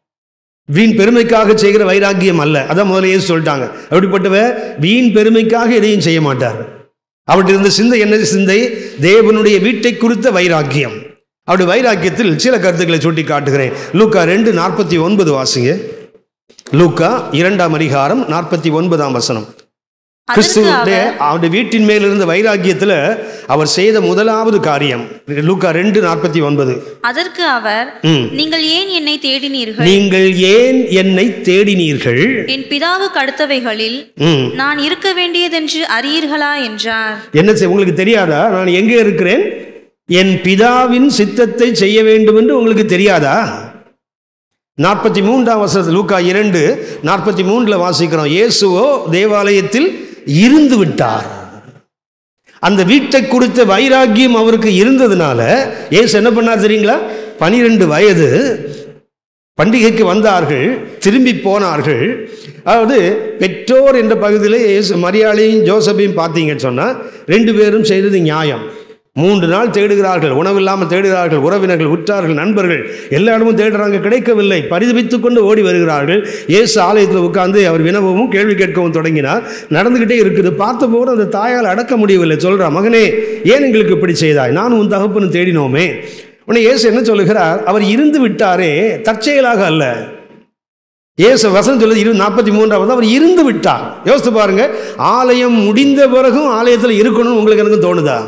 வீண் பெருமைக்காக செய்கிற வைராக்கியம் அல்ல அதான் முதல்ல இயேசு சொல்லிட்டாங்க அப்படிப்பட்டவ வீண் பெருமைக்காக எதையும் செய்ய மாட்டார் அவர்கிட்ட இருந்த சிந்தை என்ன சிந்தை தேவனுடைய வீட்டை குறித்த வைராக்கியம் அவருடைய வைராக்கியத்தில் சில கருத்துக்களை சுட்டி காட்டுகிறேன் லூக்கா ரெண்டு நாற்பத்தி ஒன்பது வாசிங்க லூக்கா இரண்டாம் அதிகாரம் நாற்பத்தி ஒன்பதாம் வசனம் அதற்கு கிறிஸ்துவனுடைய அவர் அவருடைய வீட்டின் மேல் இருந்த வைராக்கியத்தில் அவர் செய்த முதலாவது காரியம் லூக்கா ரெண்டு நாற்பத்தி ஒன்பது அதற்கு அவர் ம். நீங்கள் ஏன் என்னை தேடினீர்கள் நீங்கள் ஏன் என்னை தேடினீர்கள் என் பிதாவுக்கு அடுத்தவைகளில் ம் நான் இருக்க வேண்டியதென்று அறியீர்களா என்றார் என்ன செய் உங்களுக்கு தெரியாதா நான் எங்கே இருக்கிறேன் என் பிதாவின் சித்தத்தை செய்ய வேண்டும் என்று உங்களுக்கு தெரியாதா நாற்பத்தி மூன்றாம் வசனத்தில் லூக்கா இரண்டு நாற்பத்தி மூன்றில் வாசிக்கிறோம் இயேசுவோ தேவாலயத்தில் இருந்து விட்டார் அந்த வீட்டை கொடுத்த வைராக்கியம் அவருக்கு இருந்ததுனால இயேசு என்ன பண்ணார் தெரியுங்களா பனிரெண்டு வயது பண்டிகைக்கு வந்தார்கள் திரும்பி போனார்கள் அதாவது பெற்றோர் என்ற பகுதியில் இயேசு மரியாளையும் ஜோசப்பையும் பார்த்தீங்கன்னு சொன்னால் ரெண்டு பேரும் செய்தது நியாயம் மூன்று நாள் தேடுகிறார்கள் உணவில்லாமல் தேடுகிறார்கள் உறவினர்கள் உற்றார்கள் நண்பர்கள் எல்லா இடமும் தேடுறாங்க கிடைக்கவில்லை பரிதபித்துக் கொண்டு ஓடி வருகிறார்கள் இயேசு ஆலயத்தில் உட்கார்ந்து அவர் வினவவும் கேள்வி கேட்கவும் தொடங்கினார் நடந்துக்கிட்டே இருக்குது பார்த்தபோது அந்த தாயால் அடக்க முடியவில்லை சொல்றா மகனே ஏன் எங்களுக்கு இப்படி செய்தாய் நான் உன் தகப்பனும் தேடினோமே உடனே இயேசு என்ன சொல்லுகிறார் அவர் இருந்து விட்டாரே தற்செயலாக அல்ல இயேசு வசனம் சொல்லுது இரு நாற்பத்தி மூன்றாவது அவர் இருந்து விட்டார் யோசித்து பாருங்க ஆலயம் முடிந்த பிறகும் ஆலயத்தில் இருக்கணும்னு உங்களுக்கு எனக்கு தோணுதா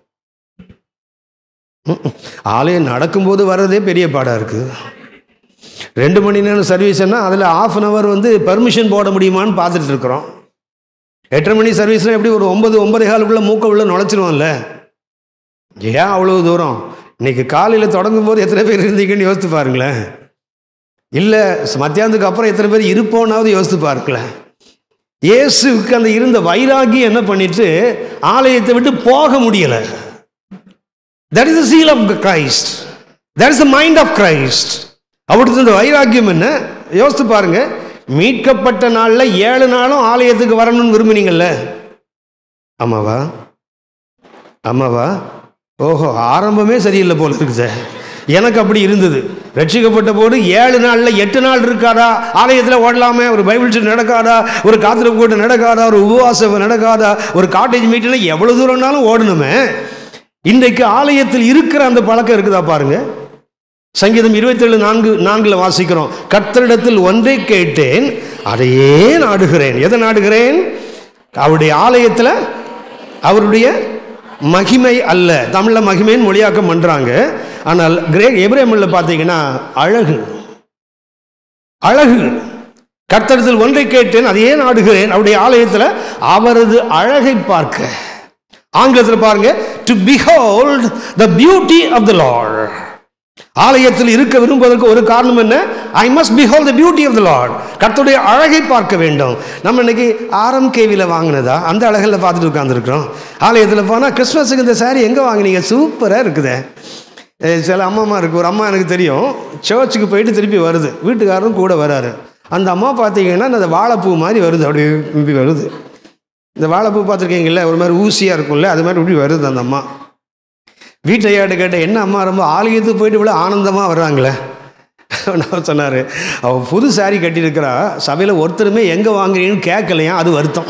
ம்ம். ஆலயம் நடக்கும்போது வர்றதே பெரிய பாடாக இருக்குது ரெண்டு மணி நேரம் சர்வீஸ்னா அதில் ஆஃப் அன் ஹவர் வந்து பர்மிஷன் போட முடியுமான்னு பார்த்துட்டு இருக்கிறோம் எட்டரை மணி சர்வீஸ்னால் எப்படி ஒரு ஒன்பது ஒன்பதே காலுக்குள்ளே மூக்க உள்ள நுழைச்சிருவோம்ல ஏன் அவ்வளோ தூரம் இன்னைக்கு காலையில் தொடங்கும் போது எத்தனை பேர் இருந்தீங்கன்னு யோசித்து பாருங்களேன் இல்லை மத்தியானத்துக்கு அப்புறம் எத்தனை பேர் இருப்போனாவது யோசித்து பாருங்களேன் இயேசுவுக்கு அந்த இருந்த வைராகியம் என்ன பண்ணிட்டு ஆலயத்தை விட்டு போக முடியலை that is zeal of Christ that is the mind of Christ அவருக்கு இந்த வைராக்கியம் என்ன யோசித்து பாருங்க மீட்கப்பட்ட நாளில் ஏழு நாளும் ஆலயத்துக்கு வரணும்னு விரும்புனீங்கல்ல ஆமாவா ஆமாவா ஓஹோ ஆரம்பமே சரியில்லை போல இருக்குது எனக்கு அப்படி இருந்தது ரட்சிக்கப்பட்ட போது ஏழு நாளில் எட்டு நாள் இருக்காதா ஆலயத்தில் ஓடலாமே ஒரு பைபிள் ஸ்டடி நடக்காதா ஒரு காத்திரப்பு கூட்டம் நடக்காதா ஒரு உபவாசம் நடக்காதா ஒரு காட்டேஜ் மீட்டிங்கில் எவ்வளோ தூரம்னாலும் ஓடணுமே இன்றைக்கு ஆலயத்தில் இருக்கிற அந்த பழக்கம் இருக்குதா பாருங்க சங்கீதம் இருபத்தேழு நான்கு நான்குல வாசிக்கிறோம் கர்த்தரிடத்தில் ஒன்றை கேட்டேன் அதையே நாடுகிறேன் எதை நாடுகிறேன் அவருடைய ஆலயத்தில் அவருடைய மகிமை அல்ல தமிழில் மகிமைன்னு மொழியாக்கம் பண்ணுறாங்க ஆனால் கிரே எப்ரேமில் பார்த்தீங்கன்னா அழகு அழகு கர்த்தரத்தில் ஒன்றை கேட்டேன் அதையே நாடுகிறேன் அவருடைய ஆலயத்தில் அவரது அழகை பார்க்க ஆங்கிலத்தில் பாருங்க to behold the beauty of the Lord ஆலயத்தில் இருக்க விரும்புவதற்கு ஒரு காரணம் என்ன I must behold the beauty of the Lord கர்த்தருடைய அழகை பார்க்க வேண்டும் நம்ம இன்னைக்கு ஆரம் கேவியில் வாங்கினதா அந்த அழகில் பார்த்துட்டு உட்காந்துருக்குறோம் ஆலயத்தில் போனால் கிறிஸ்மஸுக்கு இந்த சாரி எங்கே வாங்கினீங்க சூப்பராக இருக்குதே அஹ் சில அம்மா இருக்கு ஒரு அம்மா எனக்கு தெரியும் சர்ச்சுக்கு போயிட்டு திருப்பி வருது வீட்டுக்காரரும் கூட வராரு அந்த அம்மா பார்த்தீங்கன்னா அந்த வாழைப்பூ மாதிரி வருது அப்படியே இப்படி வருது இந்த வாழைப்பூ பார்த்துருக்கீங்கல்ல ஒரு மாதிரி ஊசியாக இருக்கும்ல அது மாதிரி இப்படி வருது அந்த அம்மா வீட்டை ஐயாட்ட கேட்ட என்ன அம்மா ரொம்ப ஆலயத்துக்கு போயிட்டு இவ்வளோ ஆனந்தமாக வர்றாங்களே நான் சொன்னார் அவள் புது சாரி கட்டியிருக்கிறா சபையில் ஒருத்தருமே எங்கே வாங்குறீங்கன்னு கேட்கலையா அது வருத்தம்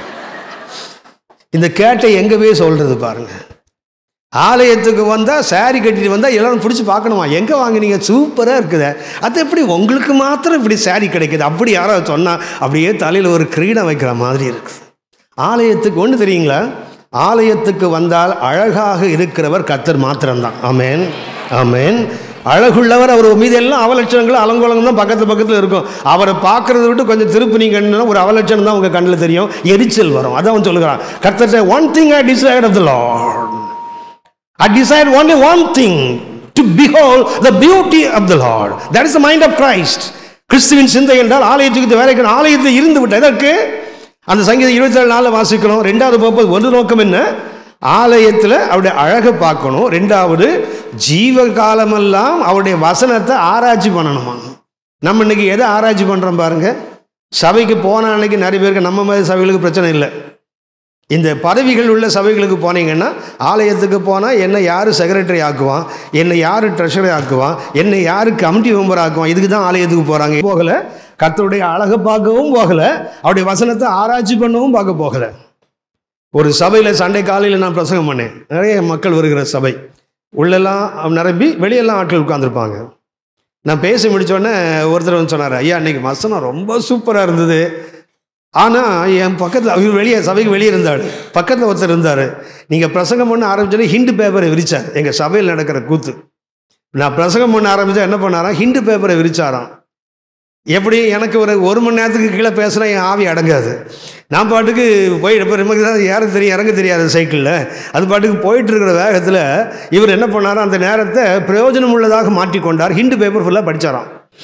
இந்த கேட்டை எங்கே போய் சொல்கிறது பாருங்க ஆலயத்துக்கு வந்தால் சாரி கட்டிட்டு வந்தால் எல்லாரும் பிடிச்சி பார்க்கணுமா எங்கே வாங்குனீங்க சூப்பராக இருக்குது அது எப்படி உங்களுக்கு மாத்திரம் இப்படி சாரி கிடைக்குது அப்படி யாராவது சொன்னால் அப்படியே தலையில் ஒரு கிரீடம் வைக்கிற மாதிரி இருக்குது ஆலயத்துக்கு ஒன்று தெரியுங்களா ஆலயத்துக்கு வந்தால் அழகாக இருக்கிறவர் கத்தர் மாத்திரம்தான் ஆமேன் ஆமேன் அழகுள்ளவர் அவர் மீது எல்லாம் அவலட்சணங்களும் அலங்கோலங்களும் தான் பக்கத்து பக்கத்தில் இருக்கும் அவரை பார்க்கறத விட்டு கொஞ்சம் திருப்பினீங்கன்னா ஒரு அவலட்சணம் தான் உங்கள் கண்ணில் தெரியும் எரிச்சல் வரும் அதான் அவன் சொல்லுகிறான் கத்தர் one thing I desire of the Lord I desire only one thing to behold the beauty of the Lord. That is the mind of Christ. கிறிஸ்துவின் சிந்தை என்றால் ஆலயத்துக்கு வேலைக்கு ஆலயத்தில் இருந்து விட்ட எதற்கு அந்த சங்கீதம் இருபத்தி ஏழு நாளில் வாசிக்கிறோம் ரெண்டாவது பார்ப்பது ஒரு நோக்கம் என்ன ஆலயத்தில் அவருடைய அழகை பார்க்கணும் ரெண்டாவது ஜீவ காலமெல்லாம் அவருடைய வசனத்தை ஆராய்ச்சி பண்ணணுமா நம்ம இன்னைக்கு எதை ஆராய்ச்சி பண்ணுறோம் பாருங்க சபைக்கு போன அன்னைக்கு நிறைய பேருக்கு நம்ம மாதிரி சபைகளுக்கு பிரச்சனை இல்லை இந்த பதவிகள் உள்ள சபைகளுக்கு போனீங்கன்னா ஆலயத்துக்கு போனால் என்னை யார் செக்ரட்டரி ஆக்குவான் என்னை யார் ட்ரெஷரி ஆக்குவான் என்னை யார் கமிட்டி மெம்பர் ஆக்குவான் இதுக்கு தான் ஆலயத்துக்கு போகிறாங்க போகலை கர்த்தருடைய அழகை பார்க்கவும் போகலை அவருடைய வசனத்தை ஆராய்ச்சி பண்ணவும் பார்க்க போகலை ஒரு சபையில் சண்டை காலையில் நான் பிரசங்கம் பண்ணேன் நிறைய மக்கள் வருகிற சபை உள்ளெல்லாம் நிரம்பி வெளியெல்லாம் ஆட்கள் உட்காந்துருப்பாங்க நான் பேசி முடித்தோடனே ஒருத்தர் வந்து சொன்னார் ஐயா இன்னைக்கு வசனம் ரொம்ப சூப்பராக இருந்தது ஆனால் என் பக்கத்தில் அவர் வெளியே சபைக்கு வெளியே இருந்தார் பக்கத்தில் ஒருத்தர் இருந்தார் நீங்கள் பிரசங்கம் பண்ண ஆரம்பிச்சோன்னே ஹிண்டு பேப்பரை விரிச்சார் எங்கள் சபையில் நடக்கிற கூத்து நான் பிரசங்கம் பண்ண ஆரம்பித்தா என்ன பண்ணாராம் ஹிண்டு பேப்பரை விரிச்சாராம் எப்படி எனக்கு ஒரு ஒரு மணி நேரத்துக்கு கீழே பேசுனா என் ஆவி அடங்காது நான் பாட்டுக்கு போய் இப்போ நமக்கு தான் யாரும் தெரியும் இறங்க தெரியாது சைக்கிளில் அது பாட்டுக்கு போயிட்டு இருக்கிற வேகத்தில் இவர் என்ன பண்ணாரோ அந்த நேரத்தை பிரயோஜனம் உள்ளதாக மாற்றிக்கொண்டார் ஹிண்டு பேப்பர் ஃபுல்லாக படித்தாராம்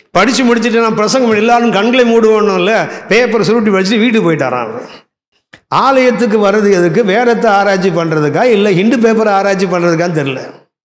படித்து முடிச்சுட்டு நான் பிரசங்கம் எல்லாரும் கண்களை மூடுவோன்னு பேப்பர் சுருட்டி வச்சுட்டு வீட்டுக்கு போயிட்டாரான் அவர். ஆலயத்துக்கு வர்றது எதுக்கு வேறத்தை ஆராய்ச்சி பண்ணுறதுக்கா இல்லை ஹிந்து பேப்பரை ஆராய்ச்சி பண்ணுறதுக்கான்னு தெரில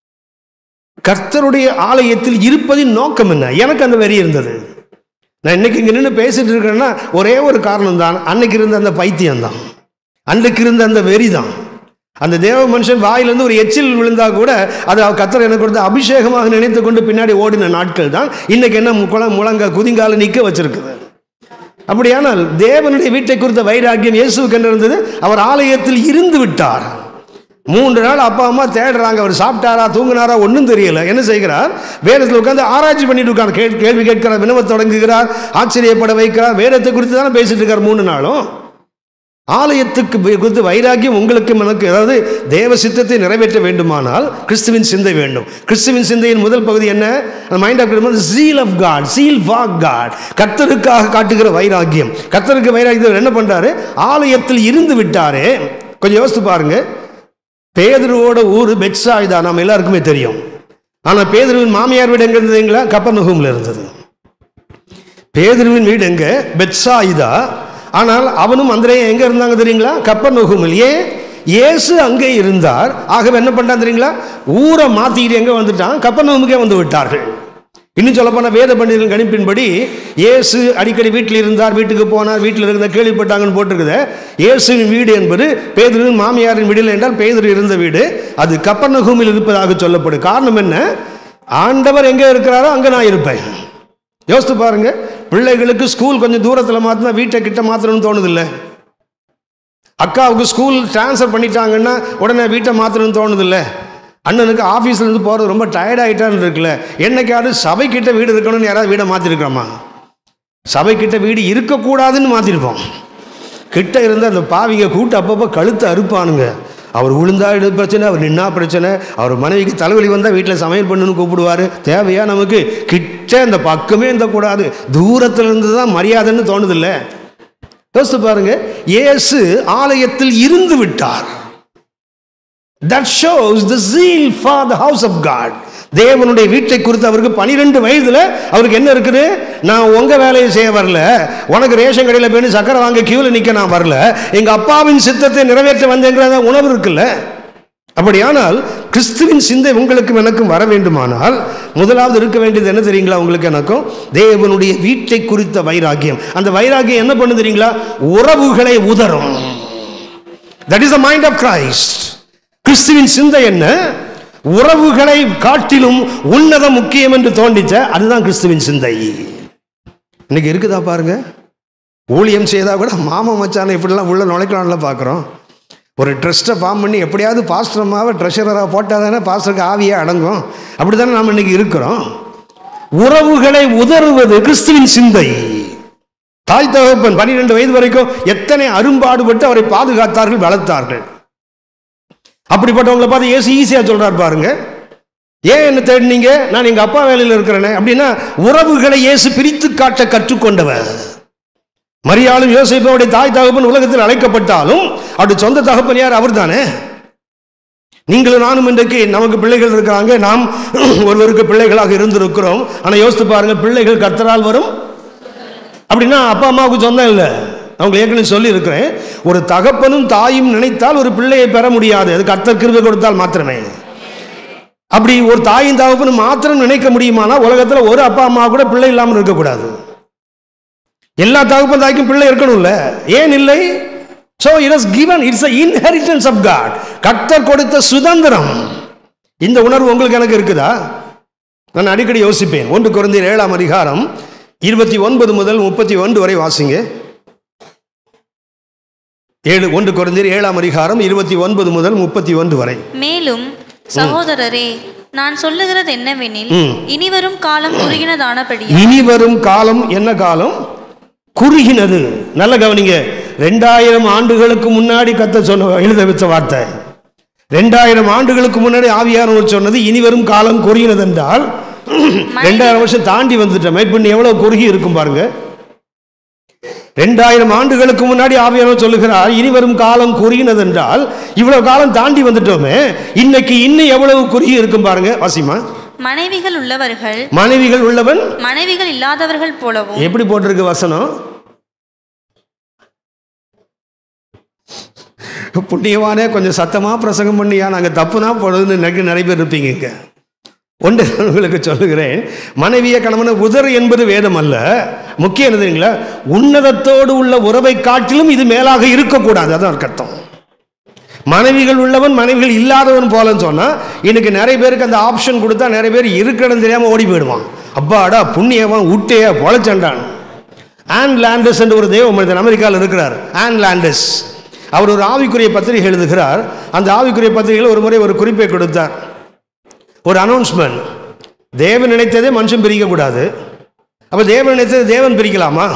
கர்த்தருடைய ஆலயத்தில் இருப்பதின் நோக்கம் என்ன எனக்கு அந்த வெறி இருந்தது நான் இன்னைக்கு இங்கே நின்று பேசிட்டு இருக்கேன்னா ஒரே ஒரு காரணம் தான் அன்னைக்கு இருந்த அந்த பைத்தியம் தான் அன்றைக்கு இருந்த அந்த வெறி தான் அந்த தேவ மனுஷன் வாயிலிருந்து ஒரு எச்சில் விழுந்தா கூட அது அவ கத்தர் எனக்கு கொடுத்த அபிஷேகமாக நினைத்து கொண்டு பின்னாடி ஓடின நாட்கள் தான் இன்னைக்கு என்ன குளம் முழங்க குதிங்கால நிற்க வச்சிருக்குது அப்படியானால் தேவனுடைய வீட்டை குறித்த வைராக்கியம் இயேசுக்கு என்ன இருந்தது அவர் ஆலயத்தில் இருந்து விட்டார் மூன்று நாள் அப்பா அம்மா தேடுறாங்க அவர் சாப்பிட்டாரா தூங்கினாரா ஒன்றும் தெரியல என்ன செய்கிறார் வேதத்தில் உட்காந்து ஆராய்ச்சி பண்ணிட்டு உட்கார் கேள்வி கேள்வி கேட்கிறார் வினவ தொடங்குகிறார் ஆச்சரியப்பட வைக்கிறார் வேதத்தை குறித்து தானே பேசிட்டு இருக்கார் மூணு நாளும் ஆலயத்துக்கு வை- குறித்து வைராக்கியம் உங்களுக்கு எனக்கு அதாவது தேவ சித்தத்தை நிறைவேற்ற வேண்டுமானால் கிறிஸ்துவின் சிந்தை வேண்டும் கிறிஸ்துவின் சிந்தையின் முதல் பகுதி என்ன mind of zeal of God zeal for God கர்த்தருக்காக காட்டுகிற வைராக்கியம் கர்த்தருக்கு வைராக்கியம் என்ன பண்றாரு ஆலயத்தில் இருந்து விட்டாரே கொஞ்சம் யோசித்து பாருங்க பேதுருவோட ஊர் பெட்சாயுதா நம்ம எல்லாருக்குமே தெரியும் ஆனால் பேதுருவின் மாமியார் வீடு எங்க இருந்ததுங்களா கப்பர்நகூமில் இருந்தது பேதுருவின் வீடு எங்க பெட்சாயுதா ஆனால் அவனும் அந்திரேயும் எங்க இருந்தாங்க தெரியுங்களா கப்பர்நகூமில் ஏன் இயேசு அங்கே இருந்தார் ஆகவே என்ன பண்ணான் தெரியுங்களா ஊரை மாத்திக்கிட்டு எங்க வந்துட்டான் கப்பர்நகூமுக்கே வந்து விட்டார்கள் இன்னும் சொல்லப்போனால் வேத பண்டிதர்கள் கணிப்பின்படி இயேசு அடிக்கடி வீட்டில் இருந்தார் வீட்டுக்கு போனார் வீட்டில் இருந்த கேள்விப்பட்டாங்கன்னு போட்டிருக்குது இயேசுவின் வீடு என்பது பேதுருவின் மாமியாரின் வீடு என்றால் பேதுரு இருந்த வீடு அது கப்பர்நகூமில் இருப்பதாக சொல்லப்படும் காரணம் என்ன ஆண்டவர் எங்கே இருக்கிறாரோ அங்கே நான் இருப்பேன் யோசித்து பாருங்க பிள்ளைகளுக்கு ஸ்கூல் கொஞ்சம் தூரத்தில் மாற்றினா வீட்டை கிட்ட மாற்றணும்னு தோணுதில்லை அக்காவுக்கு ஸ்கூல் ட்ரான்ஸ்ஃபர் பண்ணிட்டாங்கன்னா உடனே வீட்டை மாற்றணும்னு தோணுதில்லை அண்ணனுக்கு ஆஃபீஸ்ல இருந்து போகிறது ரொம்ப டயர்ட் ஆகிட்டான்னு இருக்குல்ல என்னைக்காவது சபைக்கிட்ட வீடு இருக்கணும்னு யாராவது வீடை மாற்றிருக்கிறோமா சபைக்கிட்ட வீடு இருக்கக்கூடாதுன்னு மாற்றிருப்போம் கிட்ட இருந்த அந்த பாவிங்க கூட்டு அப்பப்போ கழுத்தை அறுப்பானுங்க அவர் விழுந்தா இது பிரச்சனை அவர் நின்னா பிரச்சனை அவர் மனைவிக்கு தலைவலி வந்தால் வீட்டில் சமையல் பண்ணுன்னு கூப்பிடுவார் தேவையா நமக்கு கிட்ட இந்த பக்கமே இருந்தக்கூடாது தூரத்துல இருந்து தான் மரியாதைன்னு தோணுதில்ல யோசித்து பாருங்க இயேசு ஆலயத்தில் இருந்து விட்டார் that shows the zeal for the house of God தேவனுடைய வீட்டை குறித்து அவருக்கு பனிரெண்டு வயதுல அவருக்கு என்ன இருக்குது நான் உங்க வேலையை செய்ய வரல உனக்கு ரேஷன் கடையில் போய் சக்கரை வாங்க கியூல நிக்க நான் வரல எங்க அப்பாவின் சித்தத்தை நிறைவேற்ற வந்தேங்கிற உணவு இருக்குல்ல அப்படியானால் கிறிஸ்துவின் சிந்தை உங்களுக்கும் எனக்கும் வர வேண்டுமானால் முதலாவது இருக்க வேண்டியது என்ன தெரியுங்களா உங்களுக்கு எனக்கும் தேவனுடைய வீட்டை குறித்த வைராக்கியம் அந்த வைராக்கியம் என்ன பண்ணு தெரியுங்களா உறவுகளை உதரும் that is the mind of Christ கிறிஸ்துவின் சிந்தை என்ன உறவுகளை காட்டிலும் உன்னத முக்கியம் என்று தோண்டிச்ச அதுதான் கிறிஸ்துவின் சிந்தை இன்னைக்கு இருக்குதா பாருங்க ஊழியம் செய்தா கூட மாமா மச்சானை இப்படிலாம் உள்ள நுழைக்கலாம்ல பார்க்குறோம் ஒரு ட்ரஸ்ட்டை ஃபார்ம் பண்ணி எப்படியாவது பாஸ்டரமாவை ட்ரெஷரராக போட்டால் தானே பாஸ்டருக்கு ஆவியே அடங்கும் அப்படி தானே நாம் இன்னைக்கு இருக்கிறோம் உறவுகளை உதறுவது கிறிஸ்துவின் சிந்தை தாய் தகப்பன் பன்னிரெண்டு வயது வரைக்கும் எத்தனை அரும்பாடுபட்டு அவரை பாதுகாத்தார்கள் வளர்த்தார்கள் அப்படிப்பட்டவங்களை பார்த்து ஏசு ஈஸியா சொல்றாரு பாருங்க ஏன் என்ன தேடினீங்க நான் எங்க அப்பா வேலையில் இருக்கிறேனே அப்படின்னா உறவுகளை இயேசு பிரித்து காட்ட கற்றுக்கொண்டவர் மரியாளும் யோசிப்பவருடைய தாய் தகப்பன் உலகத்தில் அழைக்கப்பட்டாலும் அவருடைய சொந்த தகப்பன் யார் அவர்தானே நீங்களும் நானும் இன்றைக்கு நமக்கு பிள்ளைகள் இருக்கிறாங்க நாம் ஒருவருக்கு பிள்ளைகளாக இருந்திருக்கிறோம் ஆனால் யோசித்து பாருங்க பிள்ளைகள் கர்த்தரால் வரும் அப்படின்னா அப்பா அம்மாவுக்கு சொந்தம் இல்லை அவங்க ஏற்கனவே சொல்லி இருக்கிறேன் ஒரு தகப்பனும் தாயும் நினைத்தால் ஒரு பிள்ளையை பெற முடியாது அது கர்த்தர் கிருபை கொடுத்தால் மாத்திரமே அப்படி ஒரு தாயும் தகப்பனும் மாத்திரம் நினைக்க முடியுமானா உலகத்தில் ஒரு அப்பா அம்மா கூட பிள்ளை இல்லாமல் இருக்கக்கூடாது எல்லா தகப்பன் தாய்க்கும் பிள்ளை இருக்கணும்ல ஏன் இல்லை so it is given it's inheritance of God கர்த்தர் கொடுத்த சுதந்திரம் இந்த உணர்வு உங்களுக்கு எனக்கு இருக்குதா நான் அடிக்கடி யோசிப்பேன் ஒன்று குறைந்த ஏழாம் அதிகாரம் இருபத்தி ஒன்பது முதல் முப்பத்தி ஒன்று வரை வாசிங்க ஏழு ஒன்று குறைந்தீர் ஏழாம் அதிகாரம் இருபத்தி ஒன்பது முதல் முப்பத்தி ஒன்று வரை மேலும் சகோதரரே நான் சொல்லுகிறது என்னவெனில் ம். இனிவரும் காலம் குறுகினதானபடி இனி வரும் காலம் என்ன காலம் குறுகினது நல்ல கவனிங்க ரெண்டாயிரம் ஆண்டுகளுக்கு முன்னாடி கத்த சொன்ன எழுத வச்ச வார்த்தை ரெண்டாயிரம் ஆண்டுகளுக்கு முன்னாடி ஆவியானவர் சொன்னது இனி வரும் காலம் குறுகினது என்றால் ரெண்டாயிரம் வருஷம் தாண்டி வந்துட்டோம் இப்ப எவ்வளவு குறுகி இருக்கும் பாருங்க ரெண்டாயிரம் ஆண்டுகளுக்கு முன்னாடி ஆவியானவர் சொல்லுகிறார் இனி வரும் காலம் குறுகினது என்றால் இவ்வளவு காலம் தாண்டி வந்துட்டோமே இன்னைக்கு இன்னும் எவ்வளவு குறுகி இருக்கும் பாருங்க வாசிமா மனைவிகள் உள்ளவர்கள் மனைவிகள் உள்ளவன் மனைவிகள் இல்லாதவர்கள் போலவும் எப்படி போட்டிருக்கு வசனம் புண்ணியவானே கொஞ்சம் சத்தமாக பிரசங்கம் பண்ணியா நாங்கள் தப்புனா போடுறதுன்னு எனக்கு நிறைய பேர் இருப்பீங்க இங்க ஒன்று நான் உங்களுக்கு சொல்லுகிறேன் மனைவிய கணவனை உதறு என்பது வேதம் அல்ல முக்கியம் என்னதுங்களா உன்னதத்தோடு உள்ள உறவை காட்டிலும் இது மேலாக இருக்கக்கூடாது அதான் அர்த்தம் மனைவிகள் உள்ளவன் மனைவிகள் இல்லாதவன் போலன்னு சொன்னா இன்னைக்கு நிறைய பேருக்கு அந்த ஆப்ஷன் கொடுத்தா நிறைய பேர் இருக்கிறது தெரியாம ஓடி போயிடுவான் அப்பாடா புண்ணியவன் உட்டையா பொழைச்சண்டான் ஆன் லாண்டஸ் என்று ஒரு தெய்வ மனிதன் அமெரிக்காவில் இருக்கிறார் ஆன் லாண்டஸ் அவர் ஒரு ஆவிக்குரிய பத்திரிகை எழுதுகிறார் அந்த ஆவிக்குரிய பத்திரிகையில் ஒரு முறை ஒரு குறிப்பை கொடுத்தார் ஒரு அனௌன்ஸ்மெண்ட் தேவன் நினைத்ததே மனுஷன் பிரிக்கக்கூடாது அப்போ தேவன் நினைத்ததை தேவன் பிரிக்கலாமா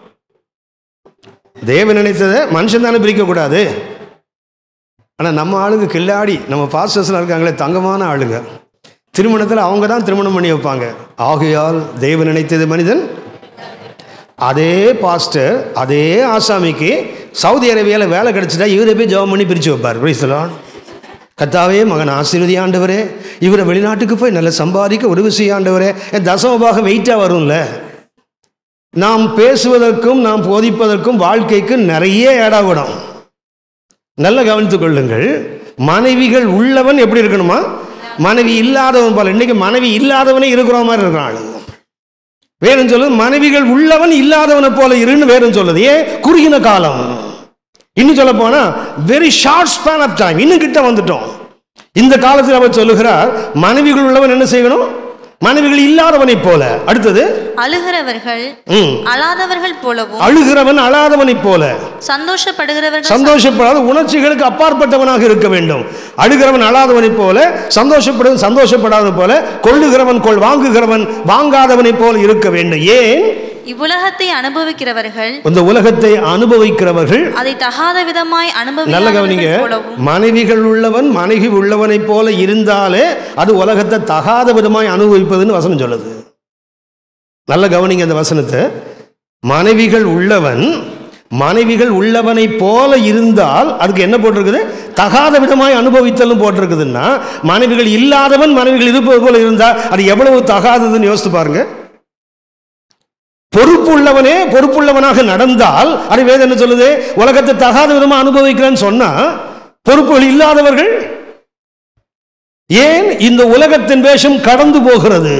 தேவன் நினைத்ததை மனுஷன் தானே பிரிக்கக்கூடாது ஆனால் நம்ம ஆளுங்க கில்லாடி நம்ம பாஸ்டர்ஸ்லாம் இருக்காங்களே தங்கமான ஆளுங்க திருமணத்தில் அவங்க தான் திருமணம் பண்ணி வைப்பாங்க ஆகையால் தேவன் நினைத்தது மனிதன் அதே பாஸ்டர் அதே ஆசாமிக்கு சவுதி அரேபியாவில் வேலை கிடைச்சிட்டா இவரை போய் ஜெபம் பண்ணி பிரித்து வைப்பார் பிரிசலான் கத்தாவே மகன் ஆசீர்வதி ஆண்டவரே இவரை வெளிநாட்டுக்கு போய் நல்லா சம்பாதிக்க உதவி செய்ய ஆண்டவரே என் தசமபாக வெயிட்டாக வரும்ல நாம் பேசுவதற்கும் நாம் போதிப்பதற்கும் வாழ்க்கைக்கு நிறைய ஏடாவிடும் நல்லா கவனித்துக் கொள்ளுங்கள் மனைவிகள் உள்ளவன் எப்படி இருக்கணுமா மனைவி இல்லாதவன் போல இன்னைக்கு மனைவி இல்லாதவனே இருக்கிற மாதிரி இருக்கிறான் ஆளுங்க வேறும் சொல்லுது மனைவிகள் உள்ளவன் இல்லாதவனை போல இருன்னு வேறும் சொல்லுது ஏன் குறுகின காலம் இன்னும் சொல்ல போனா very short span of time இன்னும் கிட்ட வந்துட்டோம் இந்த காலத்தில் அவர் சொல்லுகிறார் மனைவிகள் உள்ளவன் என்ன செய்யணும் மனைவிகள் இல்லாதவனைப் போல அடுத்தது அழுகிறவர்கள் ம், அழாதவர்கள் போலவும் அழுகிறவன் அழாதவனைப் போல சந்தோஷப்படுகிறவர்கள் சந்தோஷப்படாத உணர்ச்சிகளுக்கு அப்பாற்பட்டவனாக இருக்க வேண்டும் அழுகிறவன் அழாதவனைப் போல சந்தோஷப்படுவன் சந்தோஷப்படாதவன் போல கொள்ளுகிறவன் கொள் வாங்குகிறவன் வாங்காதவனைப் போல இருக்க வேண்டும் ஏன் இவ்வுலகத்தை அனுபவிக்கிறவர்கள் இந்த உலகத்தை அனுபவிக்கிறவர்கள் அதை தகாத விதமாய் நல்ல கவனிங்க அனுபவிக்கிறவர்கள் போலவும் மனைவிகள் உள்ளவன் மனைவி உள்ளவனைப் போல இருந்தாலே அது உலகத்தை தகாத விதமாய் அனுபவிப்பதுன்னு வசனம் சொல்லுது நல்ல கவனிங்க அந்த வசனத்தை மனைவிகள் உள்ளவன் மனைவிகள் உள்ளவனைப் போல இருந்தால் அதுக்கு என்ன போட்டிருக்குது தகாத விதமாய் அனுபவித்தலும் போட்டிருக்குதுன்னா மனைவிகள் இல்லாதவன் மனைவிகள் இருப்பது போல இருந்தால் அது எவ்வளவு தகாததுன்னு யோசித்து பாருங்க பொறுப்புள்ளவனே பொறுப்புள்ளவனாக நடந்தால் அது வேதம் என்ன சொல்லுது உலகத்தை தகாத விதமா அனுபவிக்கிறேன்னு சொன்னா பொறுப்புகள் இல்லாதவர்கள் ஏன் இந்த உலகத்தின் வேஷம் கடந்து போகிறது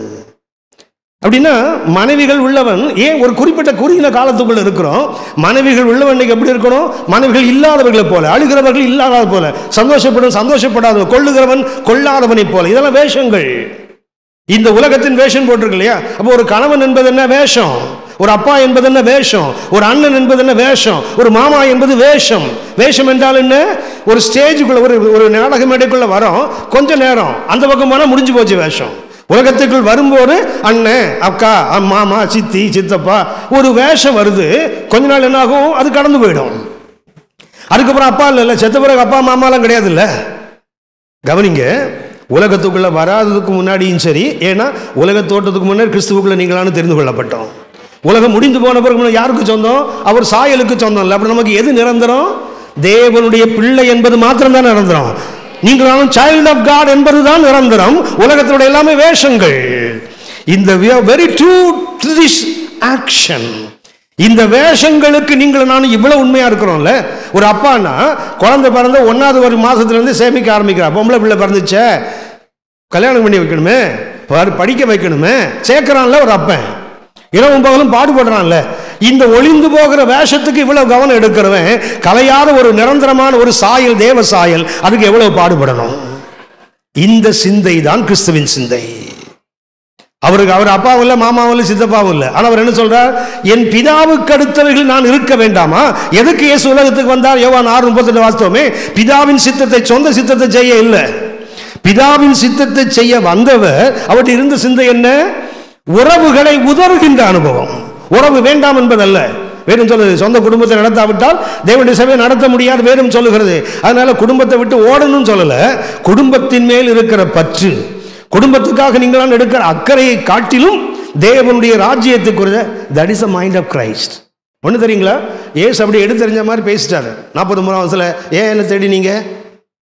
அப்படின்னா மனைவிகள் உள்ளவன் ஏன் ஒரு குறிப்பிட்ட குறுகின காலத்துக்குள்ள இருக்கிறோம் மனைவிகள் உள்ளவன் இன்னைக்கு எப்படி இருக்கணும் மனைவிகள் இல்லாதவர்களை போல அழுகிறவர்கள் இல்லாத போல சந்தோஷப்படும் சந்தோஷப்படாத கொள்ளுகிறவன் கொள்ளாதவனைப் போல இதெல்லாம் வேஷங்கள் இந்த உலகத்தின் வேஷம் போட்டிருக்கு இல்லையா அப்போ ஒரு கணவன் என்பது என்ன வேஷம் ஒரு அப்பா என்பது என்ன வேஷம் ஒரு அண்ணன் என்பது என்ன வேஷம் ஒரு மாமா என்பது வேஷம் வேஷம் என்றால் என்ன ஒரு ஸ்டேஜுக்குள்ள ஒரு ஒரு நாடக மேடைக்குள்ள வரோம் கொஞ்ச நேரம் அந்த பக்கம் போனால் முடிஞ்சு போச்சு வேஷம் உலகத்துக்குள் வரும்போது அண்ணன் அக்கா அம், மாமா சித்தி சித்தப்பா ஒரு வேஷம் வருது கொஞ்ச நாள் என்ன ஆகும் அது கடந்து போயிடும் அதுக்கப்புறம் அப்பா இல்லை செத்த பிறகு அப்பா மாமாலாம் கிடையாது இல்லை கவனிங்க உலகத்துக்குள்ள வராததுக்கு முன்னாடியும் சரி ஏன்னா உலக தோட்டத்துக்கு முன்னாடி கிறிஸ்துவுக்குள்ள நீங்களானு தெரிந்து கொள்ளப்பட்டோம் உலகம் முடிந்து போன பிறகு நம்ம யாருக்கு சொந்தம் அவர் சாயலுக்கு சொந்தம் இல்லை அப்படி நமக்கு எது நிரந்தரம் தேவனுடைய பிள்ளை என்பது மாத்திரம்தான் நிரந்தரம் நீங்களாலும் சைல்ட் ஆஃப் காட் என்பதுதான் நிரந்தரம் உலகத்தினுடைய எல்லாமே வேஷங்கள் இந்த very true to this action இந்த வேஷங்களுக்கு நீங்கள் நானும் இவ்வளவு உண்மையா இருக்கிறோம்ல ஒரு அப்பான்னா குழந்தை பிறந்த ஒன்னாவது ஒரு மாசத்துல இருந்து சேமிக்க ஆரம்பிக்கிறா பொம்பளை பிள்ளை பிறந்துச்சே கல்யாணம் பண்ணி வைக்கணுமே ப- படிக்க வைக்கணுமே சேர்க்கிறான்ல ஒரு அப்பன் இரவும் பகலும் பாடுபடுறான்ல இந்த ஒளிந்து போகிற வேஷத்துக்கு இவ்வளவு கவனம் எடுக்கிறவன் கலையாத ஒரு நிரந்தரமான ஒரு சாயல் தேவ சாயல் அதுக்கு எவ்வளவு பாடுபடணும் இந்த சிந்தை தான் கிறிஸ்துவின் சிந்தை அவருக்கு அவர் அப்பாவும் இல்லை மாமாவும் இல்லை சித்தப்பாவும் இல்லை ஆனால் அவர் என்ன சொல்றார் என் பிதாவுக்கு அடுத்தவர்கள் நான் இருக்க வேண்டாமா எதுக்கு இயேசு உலகத்துக்கு வந்தார் யோவான் ஆறு முப்பத்தெட்டு வாஸ்தவமே பிதாவின் சித்தத்தை சொந்த சித்தத்தை செய்ய இல்லை பிதாவின் சித்தத்தை செய்ய வந்தவர் அவர்கிட்ட இருந்த சிந்தை என்ன உறவுகளை உதறுகின்ற அனுபவம் உறவு வேண்டாம் என்பதல்ல வேறும் சொல்லுது சொந்த குடும்பத்தை நடத்தாவிட்டால் தேவனுடைய சபையை நடத்த முடியாது வேறும் சொல்லுகிறது அதனால குடும்பத்தை விட்டு ஓடணும்னு சொல்லல குடும்பத்தின் மேல் இருக்கிற பற்று குடும்பத்துக்காக நீங்களாம் எடுக்கிற அக்கறையை காட்டிலும் தேவனுடைய ராஜ்யத்துக்குரிய that is a mind of Christ ஒன்று தெரியுங்களா ஏசு அப்படி எடுத்தறிஞ்ச மாதிரி பேசிட்டாரு நாற்பது மூணாவதுல ஏன் என்ன தேடினீங்க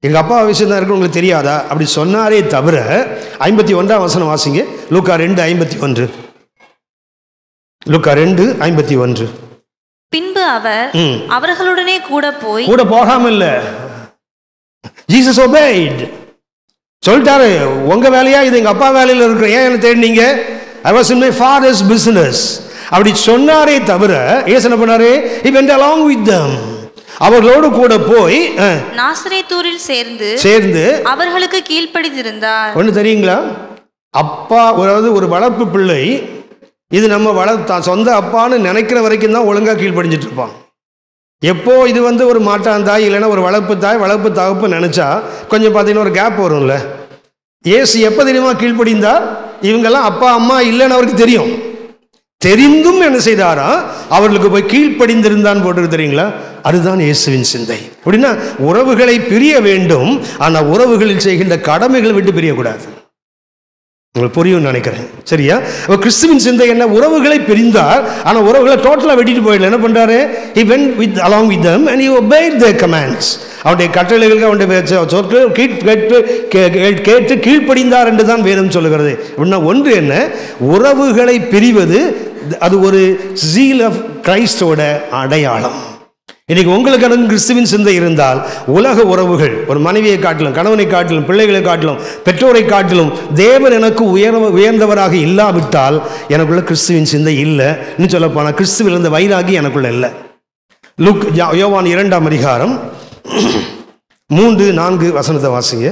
எங்கள் அப்பா விஷயம் தான் இருக்கு உங்களுக்கு தெரியாதா அப்படி சொன்னாரே தவிர ஐம்பத்தி ஒன்றாம் வசனம் வாசிங்க லூக்கா ரெண்டு ஐம்பத்தி ஒன்று லூக்கா ரெண்டு ஐம்பத்தி ஒன்று பின்பு அவர் ம். அவர்களுடனே கூட போய் கூட போகாம இல்ல ஜீசஸ் obeyed சொல்லிட்டாரு உங்க வேலையா இது எங்க அப்பா வேலையில இருக்கிற ஏன் என்ன தேடினீங்க I was in my father's business அப்படி சொன்னாரே தவிர ஏசு என்ன பண்ணாரு he went along with them அவர்களோடு கூட போய் அஹ், நாசரேத்தூரில் சேர்ந்து சேர்ந்து அவர்களுக்கு கீழ்ப்படிந்திருந்தார் ஒன்று தெரியுங்களா அப்பா அதாவது ஒரு வளர்ப்பு பிள்ளை இது நம்ம வள தான் சொந்த அப்பான்னு நினைக்கிற வரைக்கும் தான் ஒழுங்காக கீழ்ப்படிஞ்சிட்டு இருப்பான் எப்போ இது வந்து ஒரு மாட்டான் தாய் இல்லைன்னா ஒரு வளர்ப்பு தாய் வளர்ப்பு தகப்பு நினச்சா கொஞ்சம் பார்த்தீங்கன்னா ஒரு கேப் வரும்ல ஏசு எப்போ தெரியுமா கீழ்ப்படிந்தா இவங்கெல்லாம் அப்பா அம்மா இல்லைன்னு அவருக்கு தெரியும் தெரிந்தும் என்ன செய்தாரா அவர்களுக்கு போய் கீழ்ப்படிந்திருந்தான் போட்டு தெரியுங்களா அதுதான் இயேசுவின் சிந்தை அப்படின்னா உறவுகளை பிரிய வேண்டும் ஆனால் உறவுகளில் செய்கின்ற கடமைகளை விட்டு பிரியக்கூடாது உங்களுக்கு புரியும்னு நினைக்கிறேன் சரியா அப்போ கிறிஸ்துவின் சிந்தை என்ன உறவுகளை பிரிந்தார் ஆனால் உறவுகளை டோட்டலாக வெட்டிட்டு போயிடல என்ன பண்ணுறாரு he went with along with them and he obeyed their commands அவருடைய கட்டளைகளுக்கு அவருடைய பேச்ச- சொற்கள் கீழ் கேட்டு கே- கே- கேட்டு கீழ்ப்படிந்தார் என்று தான் வேதம் சொல்லுகிறது அப்படின்னா ஒன்று என்ன உறவுகளை பிரிவது அது ஒரு ஜீல் ஆஃப் கிரைஸ்டோட அடையாளம் இன்னைக்கு உங்களுக்கு எனக்கு கிறிஸ்துவின் சிந்தை இருந்தால் உலக உறவுகள் ஒரு மனைவியை காட்டிலும் கணவனை காட்டிலும் பிள்ளைகளை காட்டிலும் பெற்றோரை காட்டிலும் தேவன் எனக்கு உயர் உயர்ந்தவராக இல்லாவிட்டால் எனக்குள்ள கிறிஸ்துவின் சிந்தை இல்லை இன்னும் சொல்ல போனால் கிறிஸ்துவில் இருந்த வைராகி எனக்குள்ள இல்லை லுக் யா- யோவான் இரண்டாம் அதிகாரம் மூன்று நான்கு வசனத்தை வாசிங்க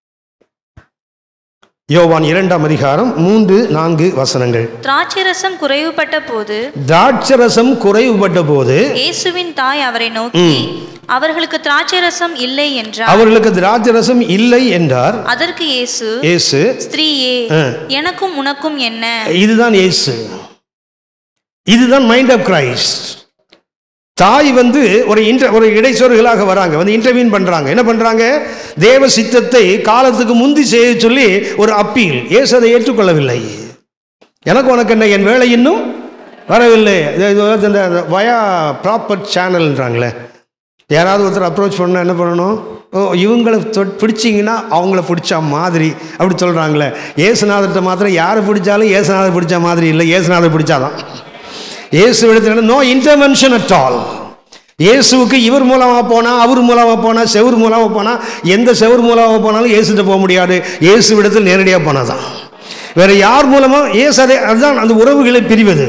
யோவான் இரண்டாம் அதிகாரம் மூன்று நான்கு வசனங்கள் திராட்சரசம் குறைவுபட்ட போது திராட்சரசம் குறைவுபட்ட போது இயேசுவின் தாய் அவரை நோக்கி அவர்களுக்கு திராட்சரசம் இல்லை என்றார் அவர்களுக்கு திராட்சரசம் இல்லை என்றார் அதற்கு இயேசு இயேசு ஸ்திரீயே ஆ. எனக்கும் உனக்கும் என்ன இதுதான் இயேசு இதுதான் மைண்ட் ஆஃப் கிரைஸ்ட் தாய் வந்து ஒரு இன்டர் ஒரு இடைச்சொருகளாக வராங்க வந்து இன்டர்வியூன் பண்றாங்க என்ன பண்றாங்க தேவ சித்தத்தை காலத்துக்கு முந்தி செய்ய சொல்லி ஒரு அப்பீல் இயேசு அதை ஏற்றுக்கொள்ளவில்லை எனக்கு உனக்கு என்ன என் வேலை இன்னும் வரவில்லை இது- இது வந்து இந்த இந்த வயா ப்ராப்பர் சேனல்ன்றாங்களே யாராவது ஒருத்தர் அப்ரோச் பண்ணால் என்ன பண்ணணும் ஓ இவங்களை தொ- பிடிச்சிங்கன்னா அவங்கள பிடிச்ச மாதிரி அப்படி சொல்கிறாங்களே ஏசுநாதர்கிட்ட மாத்திரம் யாரை பிடிச்சாலும் ஏசுநாதர் பிடிச்ச மாதிரி இல்லை ஏசுநாதர் பிடிச்சாதான் இயேசு இடத்துல நோ இன்டர்வென்ஷன் அட் ஆல் இயேசுவுக்கு இவர் மூலமாக போனால் அவர் மூலமாக போனால் செவர் மூலமாக போனால் எந்த செவர் மூலமாக போனாலும் இயேசுகிட்ட போக முடியாது இயேசு இடத்தில் நேரடியாக போனதான் வேற யார் மூலமாக இயேசு அதை அதுதான் அந்த உறவுகளை பிரிவது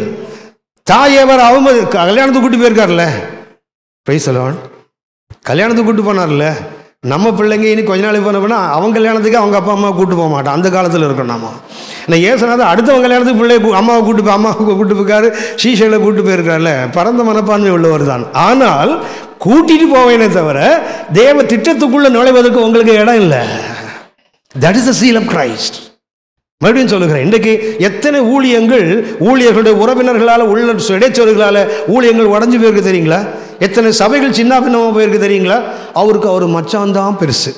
தாயவர் அவங்க கல்யாணத்துக்கு கூட்டி போயிருக்கார்ல பிரைசலான் கல்யாணத்துக்கு கூட்டு போனார்ல நம்ம பிள்ளைங்க இனி கொஞ்ச நாளைக்கு போன போனால் அவங்க கல்யாணத்துக்கு அவங்க அப்பா அம்மா கூட்டு போக மாட்டோம் அந்த காலத்தில் இருக்கோம் நாம நான் ஏசுனாதான் அடுத்தவங்க கல்யாணத்துக்கு பிள்ளைய கூ- அம்மாவை கூட்டு போய் அம்மாவை கூட்டு போயிருக்காரு ஷீஷையில் கூட்டு போயிருக்காருல்ல பரந்த மனப்பான்மை உள்ளவர் தான் ஆனால் கூட்டிட்டு போவேனே தவிர தேவ திட்டத்துக்குள்ள நுழைவதற்கு உங்களுக்கு இடம் இல்லை that is the zeal of Christ மறுபடியும் சொல்லுகிறேன் இன்றைக்கு எத்தனை ஊழியங்கள் ஊழியர்களுடைய உறவினர்களால் உள்ள இடைச்சொல்களால் ஊழியங்கள் உடஞ்சு போயிருக்கு தெரியுங்களா எத்தனை சபைகள் சின்ன பின்னமாக போயிருக்கு தெரியுங்களா அவருக்கு அவர் மச்சான் தான் பெருசு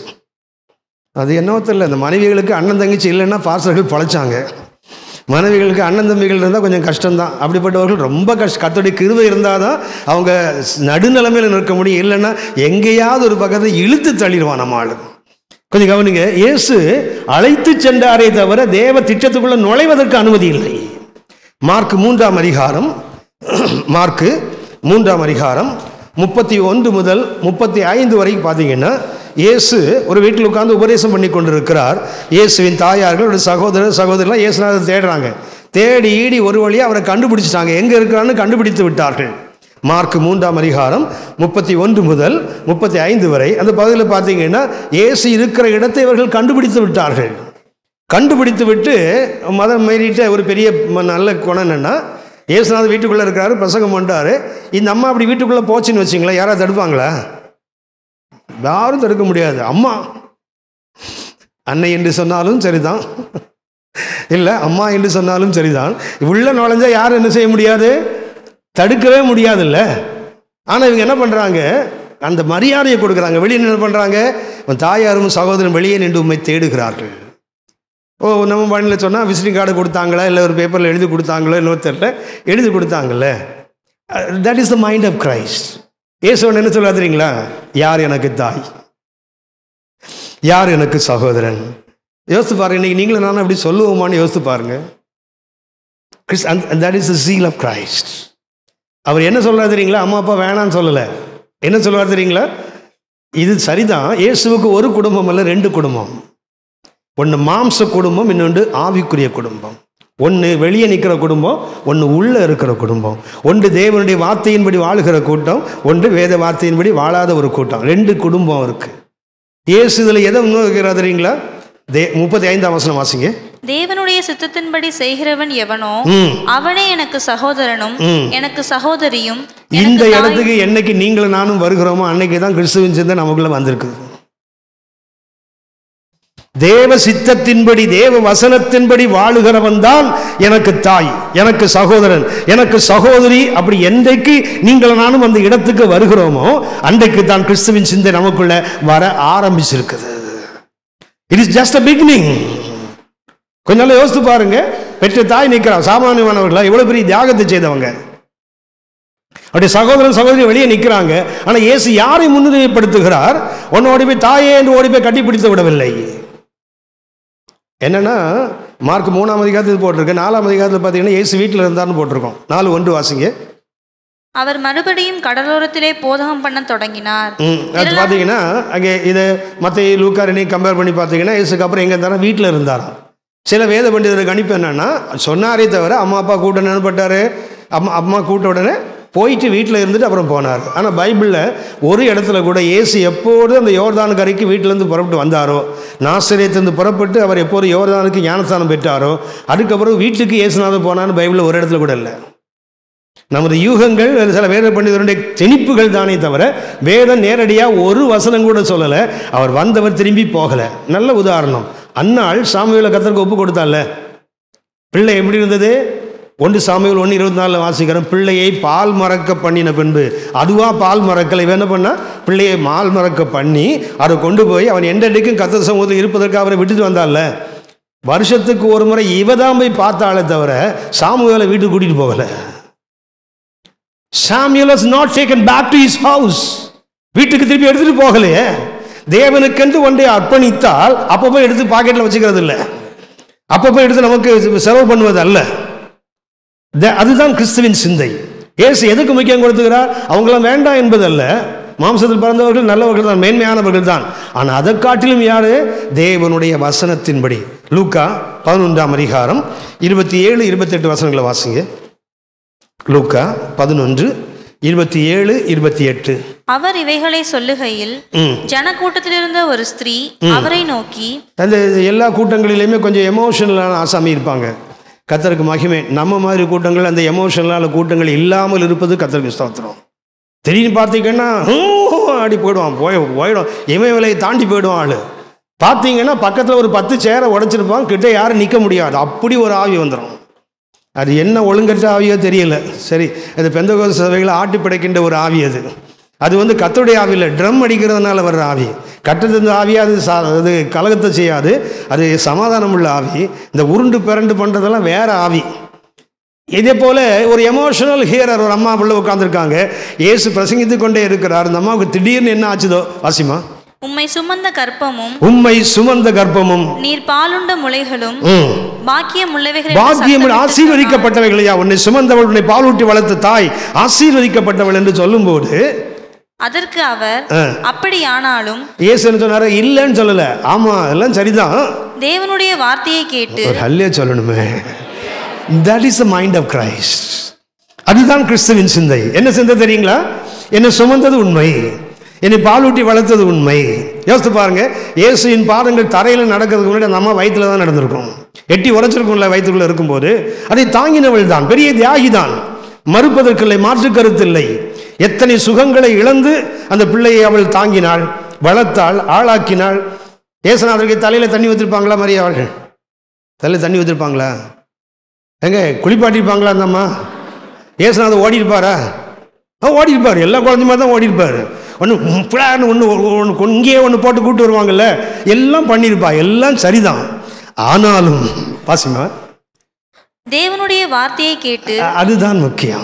அது என்னவோ தெரியல இந்த மனைவிகளுக்கு அண்ணன் தங்கச்சி இல்லைன்னா பாசர்கள் பழைச்சாங்க மனைவிகளுக்கு அண்ணன் தம்பிகள் இருந்தால் கொஞ்சம் கஷ்டம்தான் அப்படிப்பட்டவர்கள் ரொம்ப கஷ்ட கத்தோடைய கிருவை இருந்தால் தான் அவங்க நடுநிலைமையில் நிற்க முடியும் இல்லைன்னா எங்கேயாவது ஒரு பக்கத்தை இழுத்து தள்ளிடுவான் நம்ம ஆளு கொஞ்சம் கவனிங்க இயேசு அழைத்து சென்றாரே தவிர தேவ திட்டத்துக்குள்ள நுழைவதற்கு அனுமதி இல்லை மார்க் மூன்றாம் அதிகாரம் மார்க்கு மூன்றாம் அதிகாரம் முப்பத்தி ஒன்று முதல் முப்பத்தி ஐந்து வரைக்கும் பார்த்தீங்கன்னா இயேசு ஒரு வீட்டில் உட்கார்ந்து உபதேசம் பண்ணி கொண்டிருக்கிறார் இயேசுவின் தாயார்கள் ஒரு சகோதரர் சகோதரர்லாம் இயேசுநாதர் தேடுறாங்க தேடி ஈடி ஒரு வழியாக அவரை கண்டுபிடிச்சிட்டாங்க எங்கே இருக்கிறான்னு கண்டுபிடித்து விட்டார்கள் மார்க் மூன்றாம் அதிகாரம் முப்பத்தி ஒன்று முதல் முப்பத்தி ஐந்து வரை அந்த பகுதியில் பார்த்தீங்கன்னா இயேசு இருக்கிற இடத்தை இவர்கள் கண்டுபிடித்து விட்டார்கள் கண்டுபிடித்து விட்டு மதம் மீறிட்ட ஒரு பெரிய ம- நல்ல குணம் என்னன்னா இயேசுநாதர் வீட்டுக்குள்ளே இருக்காரு பிரசங்கம் பண்ணிட்டாரு இந்த அம்மா அப்படி வீட்டுக்குள்ளே போச்சுன்னு வச்சிங்களேன் யாராவது தடுப்பாங்களா யாரும் தடுக்க முடியாது அம்மா அன்னை என்று சொன்னாலும் சரிதான் இல்லை அம்மா என்று சொன்னாலும் சரிதான் உள்ள நுழைஞ்சா யாரும் என்ன செய்ய முடியாது தடுக்கவே முடியாதுல்ல ஆனால் இவங்க என்ன பண்ணுறாங்க அந்த மரியாதையை கொடுக்குறாங்க வெளியே என்ன பண்ணுறாங்க உன் தாயாரும் சகோதரன் வெளியே நின்று உண்மை தேடுகிறார்கள் ஓ நம்ம பணியில் சொன்னால் விசிட்டிங் கார்டு கொடுத்தாங்களா இல்லை ஒரு பேப்பரில் எழுதி கொடுத்தாங்களோ என்னவோ தெரியல எழுதி கொடுத்தாங்கல்ல that is the mind of Christ ஏசுவன் என்ன சொல்ல தெரியுங்களா யார் எனக்கு தாய் யார் எனக்கு சகோதரன் யோசித்து பாருங்க இன்னைக்கு நீங்களும் நானும் அப்படி சொல்லுவோமான்னு யோசித்து பாருங்க கிறிஸ் that is the zeal of Christ அவர் என்ன சொல்றாரு தெரியுங்களா அம்மா அப்பா வேணான்னு சொல்லலை என்ன சொல்றாரு தெரியுங்களா இது சரிதான் இயேசுவுக்கு ஒரு குடும்பம் அல்ல ரெண்டு குடும்பம் ஒன்று மாம்ச குடும்பம் இன்னொன்று ஆவிக்குரிய குடும்பம் ஒன்று வெளியே நிற்கிற குடும்பம் ஒன்று உள்ளே இருக்கிற குடும்பம் ஒன்று தேவனுடைய வார்த்தையின்படி வாழுகிற கூட்டம் ஒன்று வேத வார்த்தையின்படி வாழாத ஒரு கூட்டம் ரெண்டு குடும்பம் இருக்கு இயேசு இதில் எதை முன்வைக்கிறார் தெரியுங்களா தே முப்பத்தி ஐந்தாம் வசனம் வாசிங்க தேவனுடைய சித்தத்தின்படி செய்கிறவன் எவனோ ம் அவனே எனக்கு சகோதரனும் ம். எனக்கு சகோதரியும் இந்த எனக்கு தாய்- இடத்துக்கு என்னைக்கு நீங்களும் நானும் வருகிறோமோ அன்னைக்கு தான் கிறிஸ்துவின் சிந்தை நமக்குள்ள வந்திருக்குது தேவ சித்தத்தின்படி தேவ வசனத்தின்படி வாழுகிறவன் தான் எனக்கு தாய் எனக்கு சகோதரன் எனக்கு சகோதரி அப்படி என்றைக்கு நீங்கள் நானும் அந்த இடத்துக்கு வருகிறோமோ அன்றைக்கு தான் கிறிஸ்துவின் சிந்தை நமக்குள்ள வர ஆரம்பிச்சிருக்குது it is just a beginning கொஞ்ச நாள் யோசித்து பாருங்க பெற்ற தாய் நிற்கிறா சாமானியமானவர்களா இவ்வளவு பெரிய தியாகத்தை செய்தவங்க அவருடைய சகோதரன் சகோதரி வெளியே நிற்கிறாங்க ஆனால் இயேசு யாரை முன்னிலைப்படுத்துகிறார் ஒன்னு ஓடி போய் தாயே என்று ஓடி போய் கட்டிப்பிடித்து விடவில்லை என்னன்னா மார்க் மூணாம் அதிகாரத்தில் போட்டிருக்கு நாலாம் அதிகாரத்தில் பார்த்தீங்கன்னா இயேசு வீட்டில் இருந்தார்னு போட்டிருக்கோம் நாலு ஒன்று வாசிங்க அவர் மறுபடியும் கடலோரத்திலே போதகம் பண்ண தொடங்கினார் ம் அது பார்த்தீங்கன்னா அங்கே இதை மற்ற லூக்காரனையும் கம்பேர் பண்ணி பார்த்தீங்கன்னா இயேசுக்கு அப்புறம் எங்கே இருந்தாரா வீட்டில் இருந்தாராம் சில வேத பண்டிதர் கணிப்பு என்னன்னா சொன்னாரே தவிர அம்மா அப்பா கூட்ட நினைப்பட்டாரு அம்மா அம்மா கூட்ட உடனே போயிட்டு வீட்டில் இருந்துட்டு அப்புறம் போனார் ஆனால் பைபிளில் ஒரு இடத்துல கூட இயேசு எப்போது அந்த யோர்தான் கரைக்கு வீட்டிலேருந்து புறப்பட்டு வந்தாரோ நாசிரியத்திலிருந்து புறப்பட்டு அவர் எப்போது யோர்தானுக்கு ஞானஸ்தானம் பெற்றாரோ அதுக்கப்புறம் வீட்டுக்கு இயேசுநாதர் போனான்னு பைபிளில் ஒரு இடத்துல கூட இல்லை நமது யூகங்கள் அல்லது சில வேத பண்டிதருடைய திணிப்புகள் தானே தவிர வேதம் நேரடியாக ஒரு வசனம் கூட சொல்லலை அவர் வந்தவர் திரும்பி போகலை நல்ல உதாரணம் அன்னாள் சாமுவேல கத்தருக்கு ஒப்பு கொடுத்தால பிள்ளை எப்படி இருந்தது ஒன்று சாமுவேல் ஒன்று இருபத்தி நாலில் வாசிக்கிறோம் பிள்ளையை பால் மறக்க பண்ணின பின்பு அதுவா பால் மறக்கலை இவன் என்ன பண்ணா பிள்ளையை பால் மறக்க பண்ணி அதை கொண்டு போய் அவன் எண்டடிக்கும் கத்தர் சமூகத்தில் இருப்பதற்கு அவரை விட்டுட்டு வந்தால வருஷத்துக்கு ஒரு முறை இவ தான் போய் பார்த்தாலே தவிர சாமுவேலை வீட்டுக்கு கூட்டிகிட்டு போகலை சாமியல் has not taken back to his house வீட்டுக்கு திருப்பி எடுத்துட்டு போகலையே தேவனுக்கென்று ஒன்றை அர்ப்பணித்தால் அப்பப்போ எடுத்து பாக்கெட்டில் வச்சுக்கிறது இல்லை அப்பப்போ எடுத்து நமக்கு செலவு பண்ணுவது அல்ல த- அதுதான் கிறிஸ்துவின் சிந்தை இயேசு எதுக்கு முக்கியம் கொடுத்துக்கிறார் அவங்களாம் வேண்டாம் என்பதல்ல மாம்சத்தில் பிறந்தவர்கள் நல்லவர்கள் தான் மேன்மையானவர்கள் தான் ஆனால் அதை காட்டிலும் யாரு தேவனுடைய வசனத்தின்படி லூக்கா பதினொன்றாம் அதிகாரம் இருபத்தி ஏழு இருபத்தெட்டு வசனங்களை வாசிங்க லூக்கா பதினொன்று இருபத்தி ஏழு இருபத்தி எட்டு அவர் இவைகளை சொல்லுகையில் ம் ஜனக்கூட்டத்திலிருந்த ஒரு ஸ்திரீ அவரை நோக்கி அந்த எல்லா கூட்டங்களிலையுமே கொஞ்சம் எமோஷனலான ஆசாமி இருப்பாங்க கத்தருக்கு மகிமை நம்ம மாதிரி கூட்டங்கள் அந்த எமோஷனலான கூட்டங்கள் இல்லாமல் இருப்பது கத்தருக்கு ஸ்தோத்திரம் திடீர்னு பார்த்தீங்கன்னா ஹூ, அடி போயிடுவான் போய் போயிடும் இமயமலையை தாண்டி போயிடுவான் ஆள் பார்த்தீங்கன்னா பக்கத்தில் ஒரு பத்து சேரை உடைச்சிருப்பான் கிட்ட யாரும் நிற்க முடியாது அப்படி ஒரு ஆவி வந்துடும் அது என்ன ஒழுங்கற்ற ஆவியோ தெரியல சரி அது பெந்தகோச சபைகளை ஆட்டி படைக்கின்ற ஒரு ஆவி அது அது வந்து கத்தருடைய ஆவி இல்லை ட்ரம் அடிக்கிறதுனால வர்ற ஆவி கட்டத்திருந்த ஆவி அது சா அது கலகத்தை செய்யாது அது சமாதானம் உள்ள ஆவி இந்த உருண்டு பிறண்டு பண்ணுறதெல்லாம் வேற ஆவி இதே போல ஒரு எமோஷனல் ஹியரர் ஒரு அம்மா உள்ள உட்காந்துருக்காங்க இயேசு பிரசங்கித்து கொண்டே இருக்கிறார் அந்த அம்மாவுக்கு திடீர்னு என்ன ஆச்சுதோ வாசிமா உம்மை சுமந்த கற்பமும் உம்மை சுமந்த கர்ப்பமும் நீர் பாலுண்ட முளைகளும் ம் பாக்கியம் உள்ளவைகள் என்று பாக்கியம் சத்தமிட்டு ஆசீர்வதிக்கப்பட்டவைகள் ஐயா உன்னை சுமந்தவள் உன்னை பாலூட்டி வளர்த்த தாய் ஆசீர்வதிக்கப்பட்டவள் என்று சொல்லும்போது சொன்னார். அதற்கு அவர் ஆ. அப்படியானாலும் இயேசு என்ன சொன்னாரு இல்லைன்னு சொல்லல ஆமா எல்லாம் சரிதான் தேவனுடைய வார்த்தையை கேட்டு ஒரு ஹல்லே சொல்லணுமே that is the mind of Christ அதுதான் கிறிஸ்துவின் சிந்தை என்ன சிந்தை தெரியுங்களா என்னை சுமந்தது உண்மை என்னை பாலூட்டி வளர்த்தது உண்மை யோசித்து பாருங்க இயேசுவின் பாதங்கள் தரையில் நடக்கிறதுக்கு முன்னாடி அந்த அம்மா வயிற்றுல தான் நடந்திருக்கும் எட்டி உரைச்சிருக்கும்ல வயிற்றுக்குள்ள இருக்கும்போது அதை தாங்கினவள் தான் பெரிய தியாகி தான் மறுப்பதற்கில்லை மாற்று கருத்தில்லை எத்தனை சுகங்களை இழந்து அந்த பிள்ளையை அவள் தாங்கினாள் வளர்த்தாள் ஆளாக்கினாள் ஏசுநாதருக்கு தலையில தண்ணி ஊற்றிருப்பாங்களா மரியாள் தலையில் தண்ணி ஊற்றிருப்பாங்களா எங்க குளிப்பாட்டிருப்பாங்களா அந்த அம்மா ஏசுநாதர் ஓடி இருப்பாரா ஆ ஓடி இருப்பார் எல்லா குழந்தையுமா தான் ஓடி இருப்பார் ஒன்று பிளான் ஒன்று ஒன்று இங்கேயே ஒன்று போட்டு கூட்டு வருவாங்கல்ல எல்லாம் பண்ணியிருப்பா எல்லாம் சரிதான் ஆனாலும் பாசிமா தேவனுடைய வார்த்தையை கேட்டு அ- அதுதான் முக்கியம்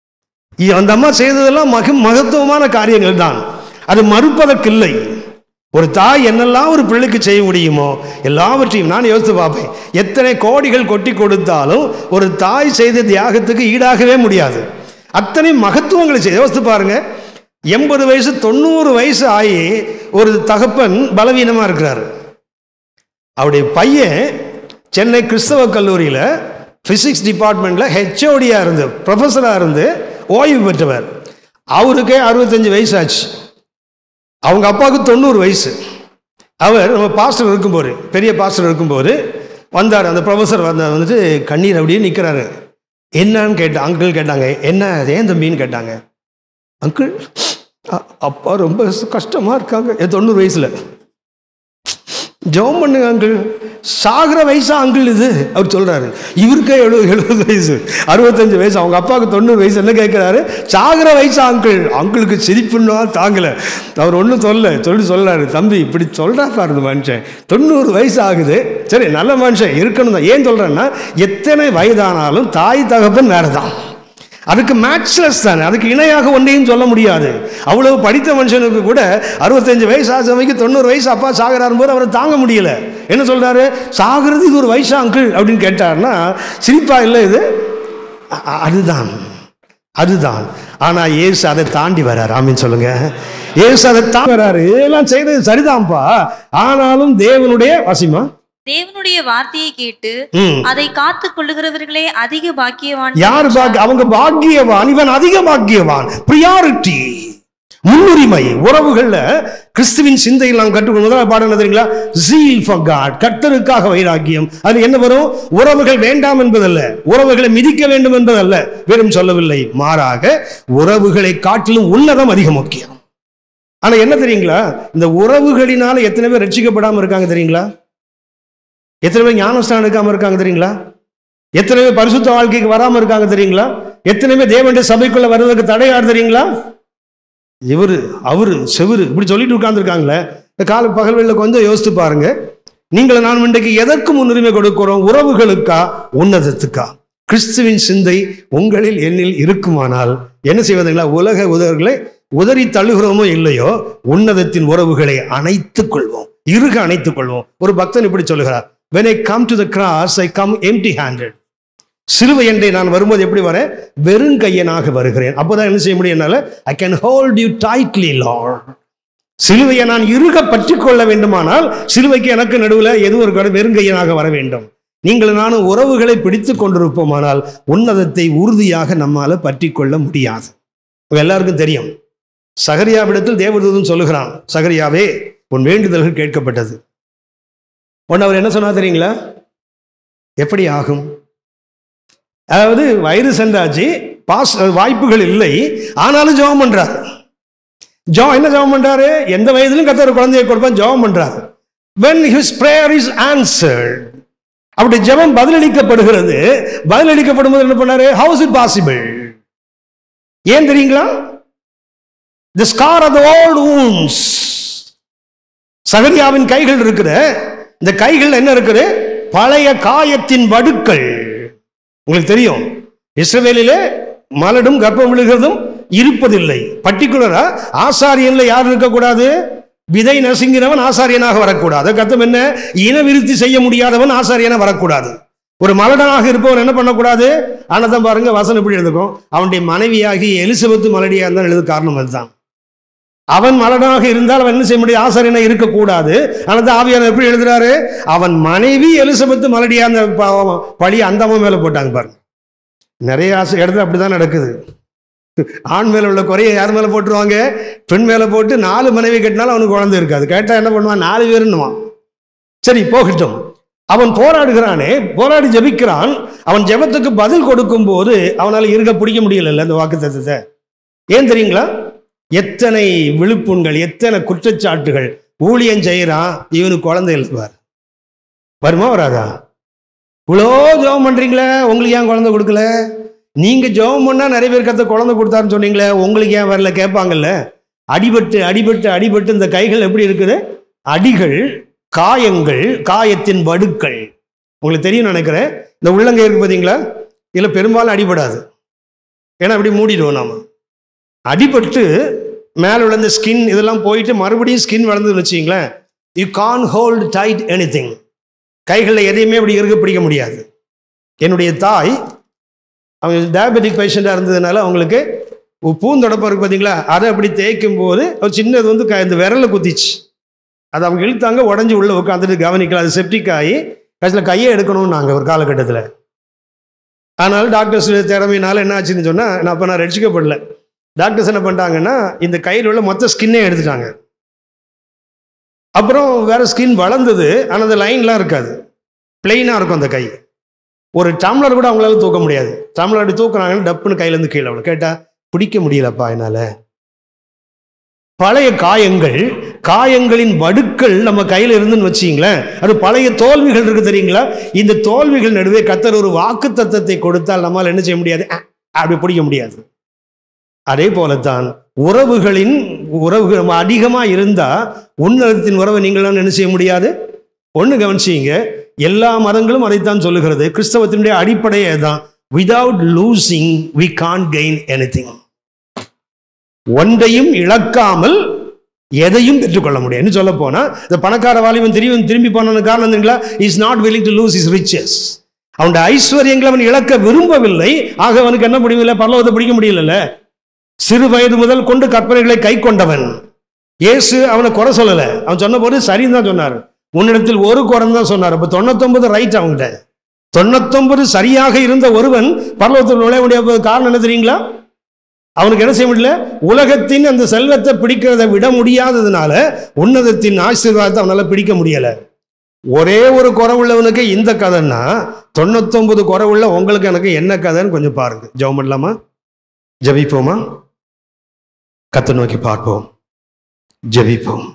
இ- அந்த அம்மா செய்ததெல்லாம் மக மகத்துவமான காரியங்கள் தான் அது மறுப்பதற்கில்லை ஒரு தாய் என்னெல்லாம் ஒரு பிள்ளைக்கு செய்ய முடியுமோ எல்லாவற்றையும் நான் யோசித்து பார்ப்பேன் எத்தனை கோடிகள் கொட்டி கொடுத்தாலும் ஒரு தாய் செய்த தியாகத்துக்கு ஈடாகவே முடியாது அத்தனை மகத்துவங்களை செய்ய யோசித்து பாருங்க எண்பது வயசு தொண்ணூறு வயசு ஆகி ஒரு தகப்பன் பலவீனமாக இருக்கிறாரு அவருடைய பையன் சென்னை கிறிஸ்தவ கல்லூரியில் ஃபிசிக்ஸ் டிபார்ட்மெண்ட்டில் ஹெச்ஓடியாக இருந்து ப்ரொஃபஸராக இருந்து ஓய்வு பெற்றவர் அவருக்கே அறுபத்தஞ்சு வயசு ஆச்சு அவங்க அப்பாவுக்கு தொண்ணூறு வயசு அவர் நம்ம பாஸ்டர் இருக்கும்போது பெரிய பாஸ்டர் இருக்கும்போது வந்தார் அந்த ப்ரொஃபஸர் வந்த வந்துட்டு கண்ணீர் அப்படியே நிற்கிறாரு என்னன்னு கேட்ட அங்கிள் கேட்டாங்க என்ன அது ஏன் தம்பின்னு கேட்டாங்க அங்கிள் அ- அப்பா ரொம்ப கஷ்டமாக இருக்காங்க என் தொண்ணூறு வயசில் ஜெபம் பண்ணுங்க அங்கிள் சாகிற வயசா அங்கிள் இது அவர் சொல்றாரு இவருக்கே எழுபது எழுபது வயசு அறுபத்தஞ்சு வயசு அவங்க அப்பாவுக்கு தொண்ணூறு வயசு என்ன கேட்கிறாரு சாகிற வயசா அங்கிள் அங்கிளுக்கு சிரிப்புன்னா தாங்கல அவர் ஒன்றும் சொல்ல சொல்லி சொல்றாரு தம்பி இப்படி சொல்றா பாரு இந்த மனுஷன் தொண்ணூறு வயசு ஆகுது சரி நல்ல மனுஷன் இருக்கணும் தான் ஏன் சொல்றேன்னா எத்தனை வயதானாலும் தாய் தகப்பன் வேற தான் அதுக்கு மேட்ச்லெஸ் தானே அதுக்கு இணையாக ஒன்றையும் சொல்ல முடியாது அவ்வளவு படித்த மனுஷனுக்கு கூட அறுபத்தஞ்சு வயசு ஆசமைக்கு தொண்ணூறு வயசு அப்பா சாகுறாரு போது அவரை தாங்க முடியல என்ன சொல்றாரு சாகுறது இது ஒரு வயசா அங்கிள் அப்படின்னு கேட்டார்னா சிரிப்பா இல்லை இது அ- அ- அதுதான் அதுதான் ஆனா இயேசு அதை தாண்டி வராரு ஆமீன் சொல்லுங்க இயேசு அதை தாண்டி வராரு இதெல்லாம் செய்தது சரிதான்ப்பா ஆனாலும் தேவனுடைய வசிமா தேவனுடைய வார்த்தையை கேட்டு ம் அதை காத்து கொள்ளுகிறவர்களே அதிக பாக்கியவான் யார் பாக்கிய அவங்க பாக்கியவான் இவன் அதிக பாக்கியவான் ப்ரியாரிட்டி முன்னுரிமை உறவுகள்ல கிறிஸ்துவின் சிந்தையில் நாம் கற்றுக்கொள்ள முதல்ல பாடம் என்ன தெரியுங்களா ஜீல் ஃபார் காட் கர்த்தருக்காக வைராக்கியம் அது என்ன வரும் உறவுகள் வேண்டாம் என்பதல்ல உறவுகளை மிதிக்க வேண்டும் என்பதல்ல வெறும் சொல்லவில்லை மாறாக உறவுகளை காட்டிலும் உன்னதம் அதிக முக்கியம் ஆனா என்ன தெரியுங்களா இந்த உறவுகளினால எத்தனை பேர் ரட்சிக்கப்படாம இருக்காங்க தெரியுங்களா எத்தனை பேர் ஞானஸ்தானம் எடுக்காம இருக்காங்க தெரியுங்களா எத்தனை பேர் பரிசுத்த வாழ்க்கைக்கு வராம இருக்காங்க தெரியுங்களா எத்தனை பேர் தேவனுடைய சபைக்குள்ள வர்றதுக்கு தடையார் தெரியுங்களா இவரு அவரு செவரு இப்படி சொல்லிட்டு உட்கார்ந்துருக்காங்களே இந்த கால பகல் வெளில கொஞ்சம் யோசித்து பாருங்க நீங்கள் நான் இன்றைக்கு எதற்கு முன்னுரிமை கொடுக்கிறோம் உறவுகளுக்கா உன்னதத்துக்கா கிறிஸ்துவின் சிந்தை உங்களில் என்னில் இருக்குமானால் என்ன செய்வதுங்களா உலக உதவர்களை உதறி தள்ளுகிறோமோ இல்லையோ உன்னதத்தின் உறவுகளை அணைத்துக் கொள்வோம் இறுக அணைத்துக் கொள்வோம் ஒரு பக்தன் இப்படி சொல்லுகிறார் when i come to the cross i come empty handed சிலுவை என்றே நான் வரும்போது எப்படி வரேன் வெறும் கையனாக வருகிறேன் அப்போதான் என்ன செய்ய முடியும் என்னால I can hold you tightly Lord சிலுவையை நான் இறுக பற்றி கொள்ள வேண்டுமானால் சிலுவைக்கு எனக்கு நடுவில் எதுவும் ஒரு வெறுங்கையனாக வர வேண்டும் நீங்கள் நானும் உறவுகளை பிடித்து கொண்டிருப்போமானால் உன்னதத்தை உறுதியாக நம்மால பற்றி கொள்ள முடியாது உங்க எல்லாருக்கும் தெரியும் சகரியாவிடத்தில் தேவதூதன் சொல்லுகிறான் சகரியாவே உன் வேண்டுதல்கள் கேட்கப்பட்டது உடனே அவர் என்ன சொன்னா தெரியுங்களா எப்படி ஆகும் அதாவது வயது சென்றாச்சு பாஸ் வாய்ப்புகள் இல்லை ஆனாலும் ஜெபம் பண்றார் ஜோ என்ன ஜெபம் பண்றாரு எந்த வயதிலும் கத்த ஒரு குழந்தையை கொடுப்பான் ஜெபம் பண்றாரு when his prayer is answered அப்படி ஜெபம் பதிலளிக்கப்படுகிறது பதிலளிக்கப்படும் போது என்ன பண்ணாரு how is it possible ஏன் தெரியுங்களா the scar of the old wounds சகரியாவின் கைகள் இருக்கிற இந்த கைகள் என்ன இருக்குது பழைய காயத்தின் வடுக்கள் உங்களுக்கு தெரியும் இஸ்ரவேலிலே மலடும் கர்ப்பம் விழுகிறதும் இருப்பதில்லை பர்டிகுலரா ஆசாரியன்ல யார் இருக்கக்கூடாது விதை நசுங்கினவன் ஆசாரியனாக வரக்கூடாது கத்தம் என்ன இனவிருத்தி செய்ய முடியாதவன் ஆசாரியனா வரக்கூடாது ஒரு மலடனாக இருப்பவன் என்ன பண்ணக்கூடாது ஆனதான் பாருங்க வசனம் எப்படி எழுதுக்கும் அவனுடைய மனைவியாகி எலிசபெத்து மலடியா இருந்தால் எழுது காரணம் அதுதான் அவன் மலடனாக இருந்தால் அவன் என்ன செய்ய முடியும் ஆசாரியனா இருக்கக்கூடாது ஆனால் ஆவியானவர் எப்படி எழுதுறாரு அவன் மனைவி எலிசபெத்து மலடியா அந்த ப- பழி அந்த அம்மா மேல போட்டாங்க பாருங்க நிறைய ஆசை இடத்துல அப்படிதான் நடக்குது ஆண் மேல உள்ள குறைய யார் மேல போட்டுருவாங்க பெண் மேல போட்டு நாலு மனைவி கட்டினாலும் அவனுக்கு குழந்தை இருக்காது கேட்டா என்ன பண்ணுவான் நாலு பேருன்னுவான் சரி போகட்டும் அவன் போராடுகிறானே போராடி ஜெபிக்கிறான் அவன் ஜெபத்துக்கு பதில் கொடுக்கும் போது அவனால் இருக்க பிடிக்க முடியல இந்த வாக்கு ஏன் தெரியுங்களா எத்தனை விழுப்புண்கள் எத்தனை குற்றச்சாட்டுகள் ஊழியம் செய்யறான் இவனுக்கு குழந்தை எழுதுவார் வருமா வராதா இவ்வளோ ஜெபம் பண்றீங்களே உங்களுக்கு ஏன் குழந்தை கொடுக்கல நீங்க ஜெபம் பண்ணா நிறைய பேர் கத்த குழந்தை கொடுத்தாருன்னு சொன்னீங்களே உங்களுக்கு ஏன் வரல கேட்பாங்கல்ல அடிபட்டு அடிபட்டு அடிபட்டு இந்த கைகள் எப்படி இருக்குது அடிகள் காயங்கள் காயத்தின் வடுக்கள் உங்களுக்கு தெரியும் நினைக்கிறேன் இந்த உள்ளங்கை இருக்கு பார்த்தீங்களா இதில் பெரும்பாலும் அடிபடாது ஏன்னா அப்படி மூடிடுவோம் நாம அடிபட்டு மேலே உள்ள இந்த ஸ்கின் இதெல்லாம் போயிட்டு மறுபடியும் ஸ்கின் வளர்ந்துன்னு வச்சிங்களேன் you can hold tight anything கைகளில் எதையுமே அப்படி இருக்க பிடிக்க முடியாது என்னுடைய தாய் அவங்க டயபெட்டிக் பேஷண்ட்டாக இருந்ததுனால அவங்களுக்கு ஒரு பூந்தொடப்பம் இருக்கு பார்த்தீங்களா அதை அப்படி தேய்க்கும் போது ஒரு சின்னது வந்து க- இந்த விரலை குத்திச்சு அது அவங்க இழுத்தாங்க உடஞ்சி உள்ளே உட்காந்துட்டு கவனிக்கல அது செப்டிக் ஆகி கடைசியில் கையை எடுக்கணும்னு நாங்கள் ஒரு காலகட்டத்தில் ஆனால் டாக்டர்ஸ் திறமையினால என்ன ஆச்சுன்னு சொன்னால் நான் அப்போ நான் ரட்சிக்கப்படல டாக்டர்ஸ் என்ன பண்ணிட்டாங்கன்னா இந்த கையில் உள்ள மொத்த ஸ்கின்னே எடுத்துட்டாங்க அப்புறம் வேற ஸ்கின் வளர்ந்தது ஆனால் அந்த லைன்லாம் இருக்காது பிளெயினாக இருக்கும் அந்த கை ஒரு டம்ளர் கூட அவங்களால தூக்க முடியாது டம்ளர் அப்படி தூக்குறாங்கன்னு டப்புன்னு கையிலேருந்து கீழே அவ்வளோ கேட்டால் பிடிக்க முடியலப்பா என்னால் பழைய காயங்கள் காயங்களின் வடுக்கள் நம்ம கையில் இருந்துன்னு வச்சிங்களேன் அது பழைய தோல்விகள் இருக்கு தெரியுங்களா இந்த தோல்விகள் நடுவே கத்தர் ஒரு வாக்கு தத்தத்தை கொடுத்தால் நம்மால் என்ன செய்ய முடியாது அஹ், அப்படி பிடிக்க முடியாது அதே போலத்தான் உறவுகளின் உறவுகள் நம்ம அதிகமாக இருந்தால் உன்னதத்தின் உறவை நீங்களாம் என்ன செய்ய முடியாது ஒன்று கவனிச்சிங்க எல்லா மதங்களும் அதைத்தான் சொல்லுகிறது கிறிஸ்தவத்தினுடைய அடிப்படையே தான் without losing we can gain anything ஒன்றையும் இழக்காமல் எதையும் பெற்றுக்கொள்ள முடியும் என்ன சொல்ல போனா இந்த பணக்கார வாலிபன் திரும்பி திரும்பி போன காரணம் என்னங்களா is not willing to lose his riches அவனுடைய ஐஸ்வர்யங்களை அவன் இழக்க விரும்பவில்லை ஆக அவனுக்கு என்ன முடியல பரலோகத்தை பிடிக்க முடியல சிறு வயது முதல் கொண்டு கற்பனைகளை கை கொண்டவன் இயேசு அவனை குறை சொல்லல அவன் சொன்னபோது சரின்னு தான் சொன்னார் உன்னிடத்தில் ஒரு குறை தான் சொன்னார் அப்ப தொண்ணூத்தொன்பது ரைட் அவன்கிட்ட தொண்ணூத்தொன்பது சரியாக இருந்த ஒருவன் பரலோகத்தில் நுழைய முடியாத காரணம் என்ன தெரியுங்களா அவனுக்கு என்ன செய்ய முடியல உலகத்தின் அந்த செல்வத்தை பிடிக்கிறத விட முடியாததுனால உன்னதத்தின் ஆசீர்வாதத்தை அவனால பிடிக்க முடியல ஒரே ஒரு குறவுள்ளவனுக்கு இந்த கதைன்னா தொண்ணூத்தொன்பது குறவுள்ள உங்களுக்கு எனக்கு என்ன கதைன்னு கொஞ்சம் பாருங்க ஜெபம் பண்ணலாமா ஜெபிப்போமா கத்தை நோக்கி பார்ப்போம் ஜெபிப்போம்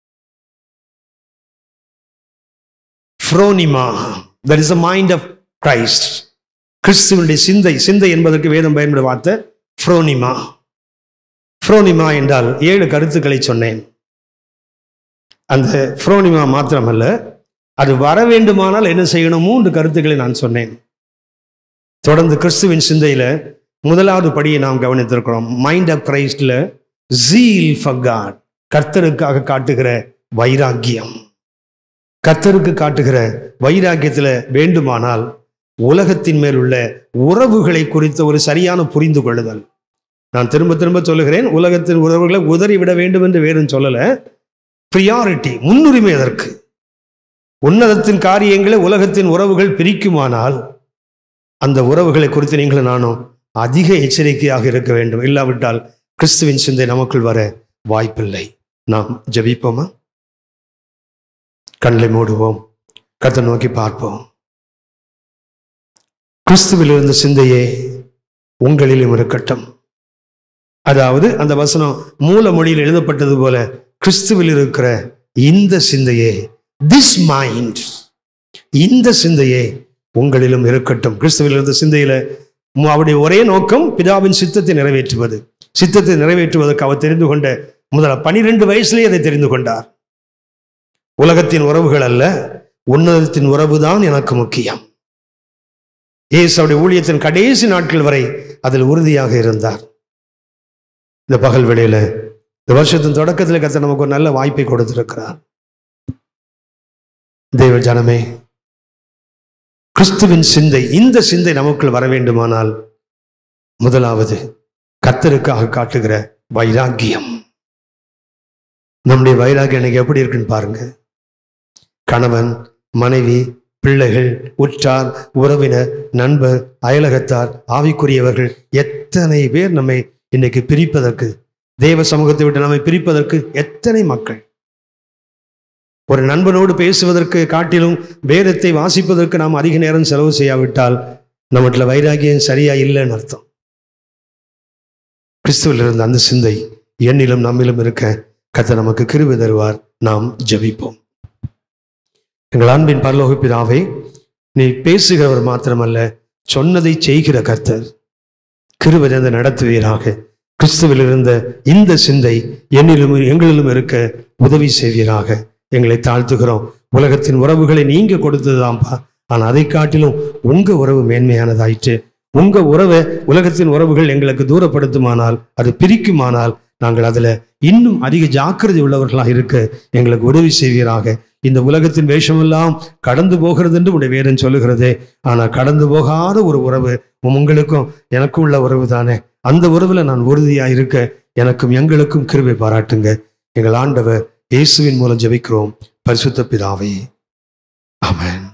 ஃப்ரோனிமா that is a mind of Christ கிறிஸ்துவனுடைய சிந்தை சிந்தை என்பதற்கு வேதம் பயன்படும் வார்த்தை ஃப்ரோனிமா ஃப்ரோனிமா என்றால் ஏழு கருத்துக்களை சொன்னேன் அந்த ஃப்ரோனிமா மாத்திரமல்ல அது வர வேண்டுமானால் என்ன செய்யணும் மூன்று கருத்துக்களை நான் சொன்னேன் தொடர்ந்து கிறிஸ்துவின் சிந்தையில முதலாவது படியை நாம் கவனித்திருக்கிறோம் மைண்ட் ஆஃப் கிரைஸ்ட்ல ஜீல் ஃபார் காட் கர்த்தருக்காக காட்டுகிற வைராக்கியம் கர்த்தருக்கு காட்டுகிற வைராக்கியத்துல வேண்டுமானால் உலகத்தின் மேல் உள்ள உறவுகளை குறித்த ஒரு சரியான புரிந்து கொள்ளுதல் நான் திரும்ப திரும்ப சொல்லுகிறேன் உலகத்தின் உறவுகளை உதறி விட வேண்டும் என்று வேறும் சொல்லல ப்ரியாரிட்டி முன்னுரிமை அதற்கு உன்னதத்தின் காரியங்களை உலகத்தின் உறவுகள் பிரிக்குமானால் அந்த உறவுகளை குறித்து நீங்களும் நானும் அதிக எச்சரிக்கையாக இருக்க வேண்டும் இல்லாவிட்டால் கிறிஸ்துவின் சிந்தை நமக்குள் வர வாய்ப்பில்லை நாம் ஜெபிப்போமா கண்களை மூடுவோம் கத்தை நோக்கி பார்ப்போம் கிறிஸ்துவில் இருந்த சிந்தையே உங்களிலும் இருக்கட்டும் அதாவது அந்த வசனம் மூல மொழியில் எழுதப்பட்டது போல கிறிஸ்துவில் இருக்கிற இந்த சிந்தையே திஸ் மைண்ட் இந்த சிந்தையே உங்களிலும் இருக்கட்டும் கிறிஸ்துவில் இருந்த சிந்தையில மு- அவருடைய ஒரே நோக்கம் பிதாவின் சித்தத்தை நிறைவேற்றுவது சித்தத்தை நிறைவேற்றுவதற்கு அவர் தெரிந்து கொண்ட முதல்ல பனிரெண்டு வயசுலேயே அதை தெரிந்து கொண்டார் உலகத்தின் உறவுகள் அல்ல உன்னதத்தின் உறவுதான் எனக்கு முக்கியம் இயேசு அவருடைய ஊழியத்தின் கடைசி நாட்கள் வரை அதில் உறுதியாக இருந்தார் இந்த பகல் வேளையில இந்த வருஷத்தின் தொடக்கத்தில் கத்த நமக்கு ஒரு நல்ல வாய்ப்பை கொடுத்திருக்கிறார் தேவ ஜனமே கிறிஸ்துவின் சிந்தை இந்த சிந்தை நமக்குள் வர வேண்டுமானால் முதலாவது கத்தருக்காக காட்டுகிற வைராக்கியம் நம்முடைய வைராக்கியம் இன்னைக்கு எப்படி இருக்குன்னு பாருங்க கணவன் மனைவி பிள்ளைகள் உற்றார் உறவினர் நண்பர் அயலகத்தார் ஆவிக்குரியவர்கள் எத்தனை பேர் நம்மை இன்னைக்கு பிரிப்பதற்கு தேவ சமூகத்தை விட்டு நம்மை பிரிப்பதற்கு எத்தனை மக்கள் ஒரு நண்பனோடு பேசுவதற்கு காட்டிலும் வேதத்தை வாசிப்பதற்கு நாம் அதிக நேரம் செலவு செய்யாவிட்டால் நம்மகிட்ட வைராகியம் சரியா இல்லைன்னு அர்த்தம் கிறிஸ்துவில் இருந்த அந்த சிந்தை என்னிலும் நம்மிலும் இருக்க கத்த நமக்கு கிருபை தருவார் நாம் ஜெபிப்போம் எங்கள் அன்பின் பரலோக பிதாவே நீ பேசுகிறவர் மாத்திரமல்ல சொன்னதை செய்கிற கர்த்தர் கிருபை தந்து நடத்துவீராக கிறிஸ்துவில் இருந்த இந்த சிந்தை என்னிலும் எங்களிலும் இருக்க உதவி செய்வீராக எங்களை தாழ்த்துகிறோம் உலகத்தின் உறவுகளை நீங்க கொடுத்ததுதான்ப்பா ஆனால் அதை காட்டிலும் உங்க உறவு மேன்மையானதாயிற்று உங்க உறவை உலகத்தின் உறவுகள் எங்களுக்கு தூரப்படுத்துமானால் அது பிரிக்குமானால் நாங்கள் அதில் இன்னும் அதிக ஜாக்கிரதை உள்ளவர்களாக இருக்க எங்களுக்கு உதவி செய்வீராக இந்த உலகத்தின் வேஷமெல்லாம் கடந்து போகிறது என்று உடைய வேதம் சொல்லுகிறதே ஆனால் கடந்து போகாத ஒரு உறவு உங்களுக்கும் எனக்கும் உள்ள உறவு தானே அந்த உறவில் நான் உறுதியாக இருக்க எனக்கும் எங்களுக்கும் கிருபை பாராட்டுங்க எங்கள் ஆண்டவர் இயேசுவின் மூலம் ஜெபிக்கிறோம் பரிசுத்த பிதாவே ஆமென்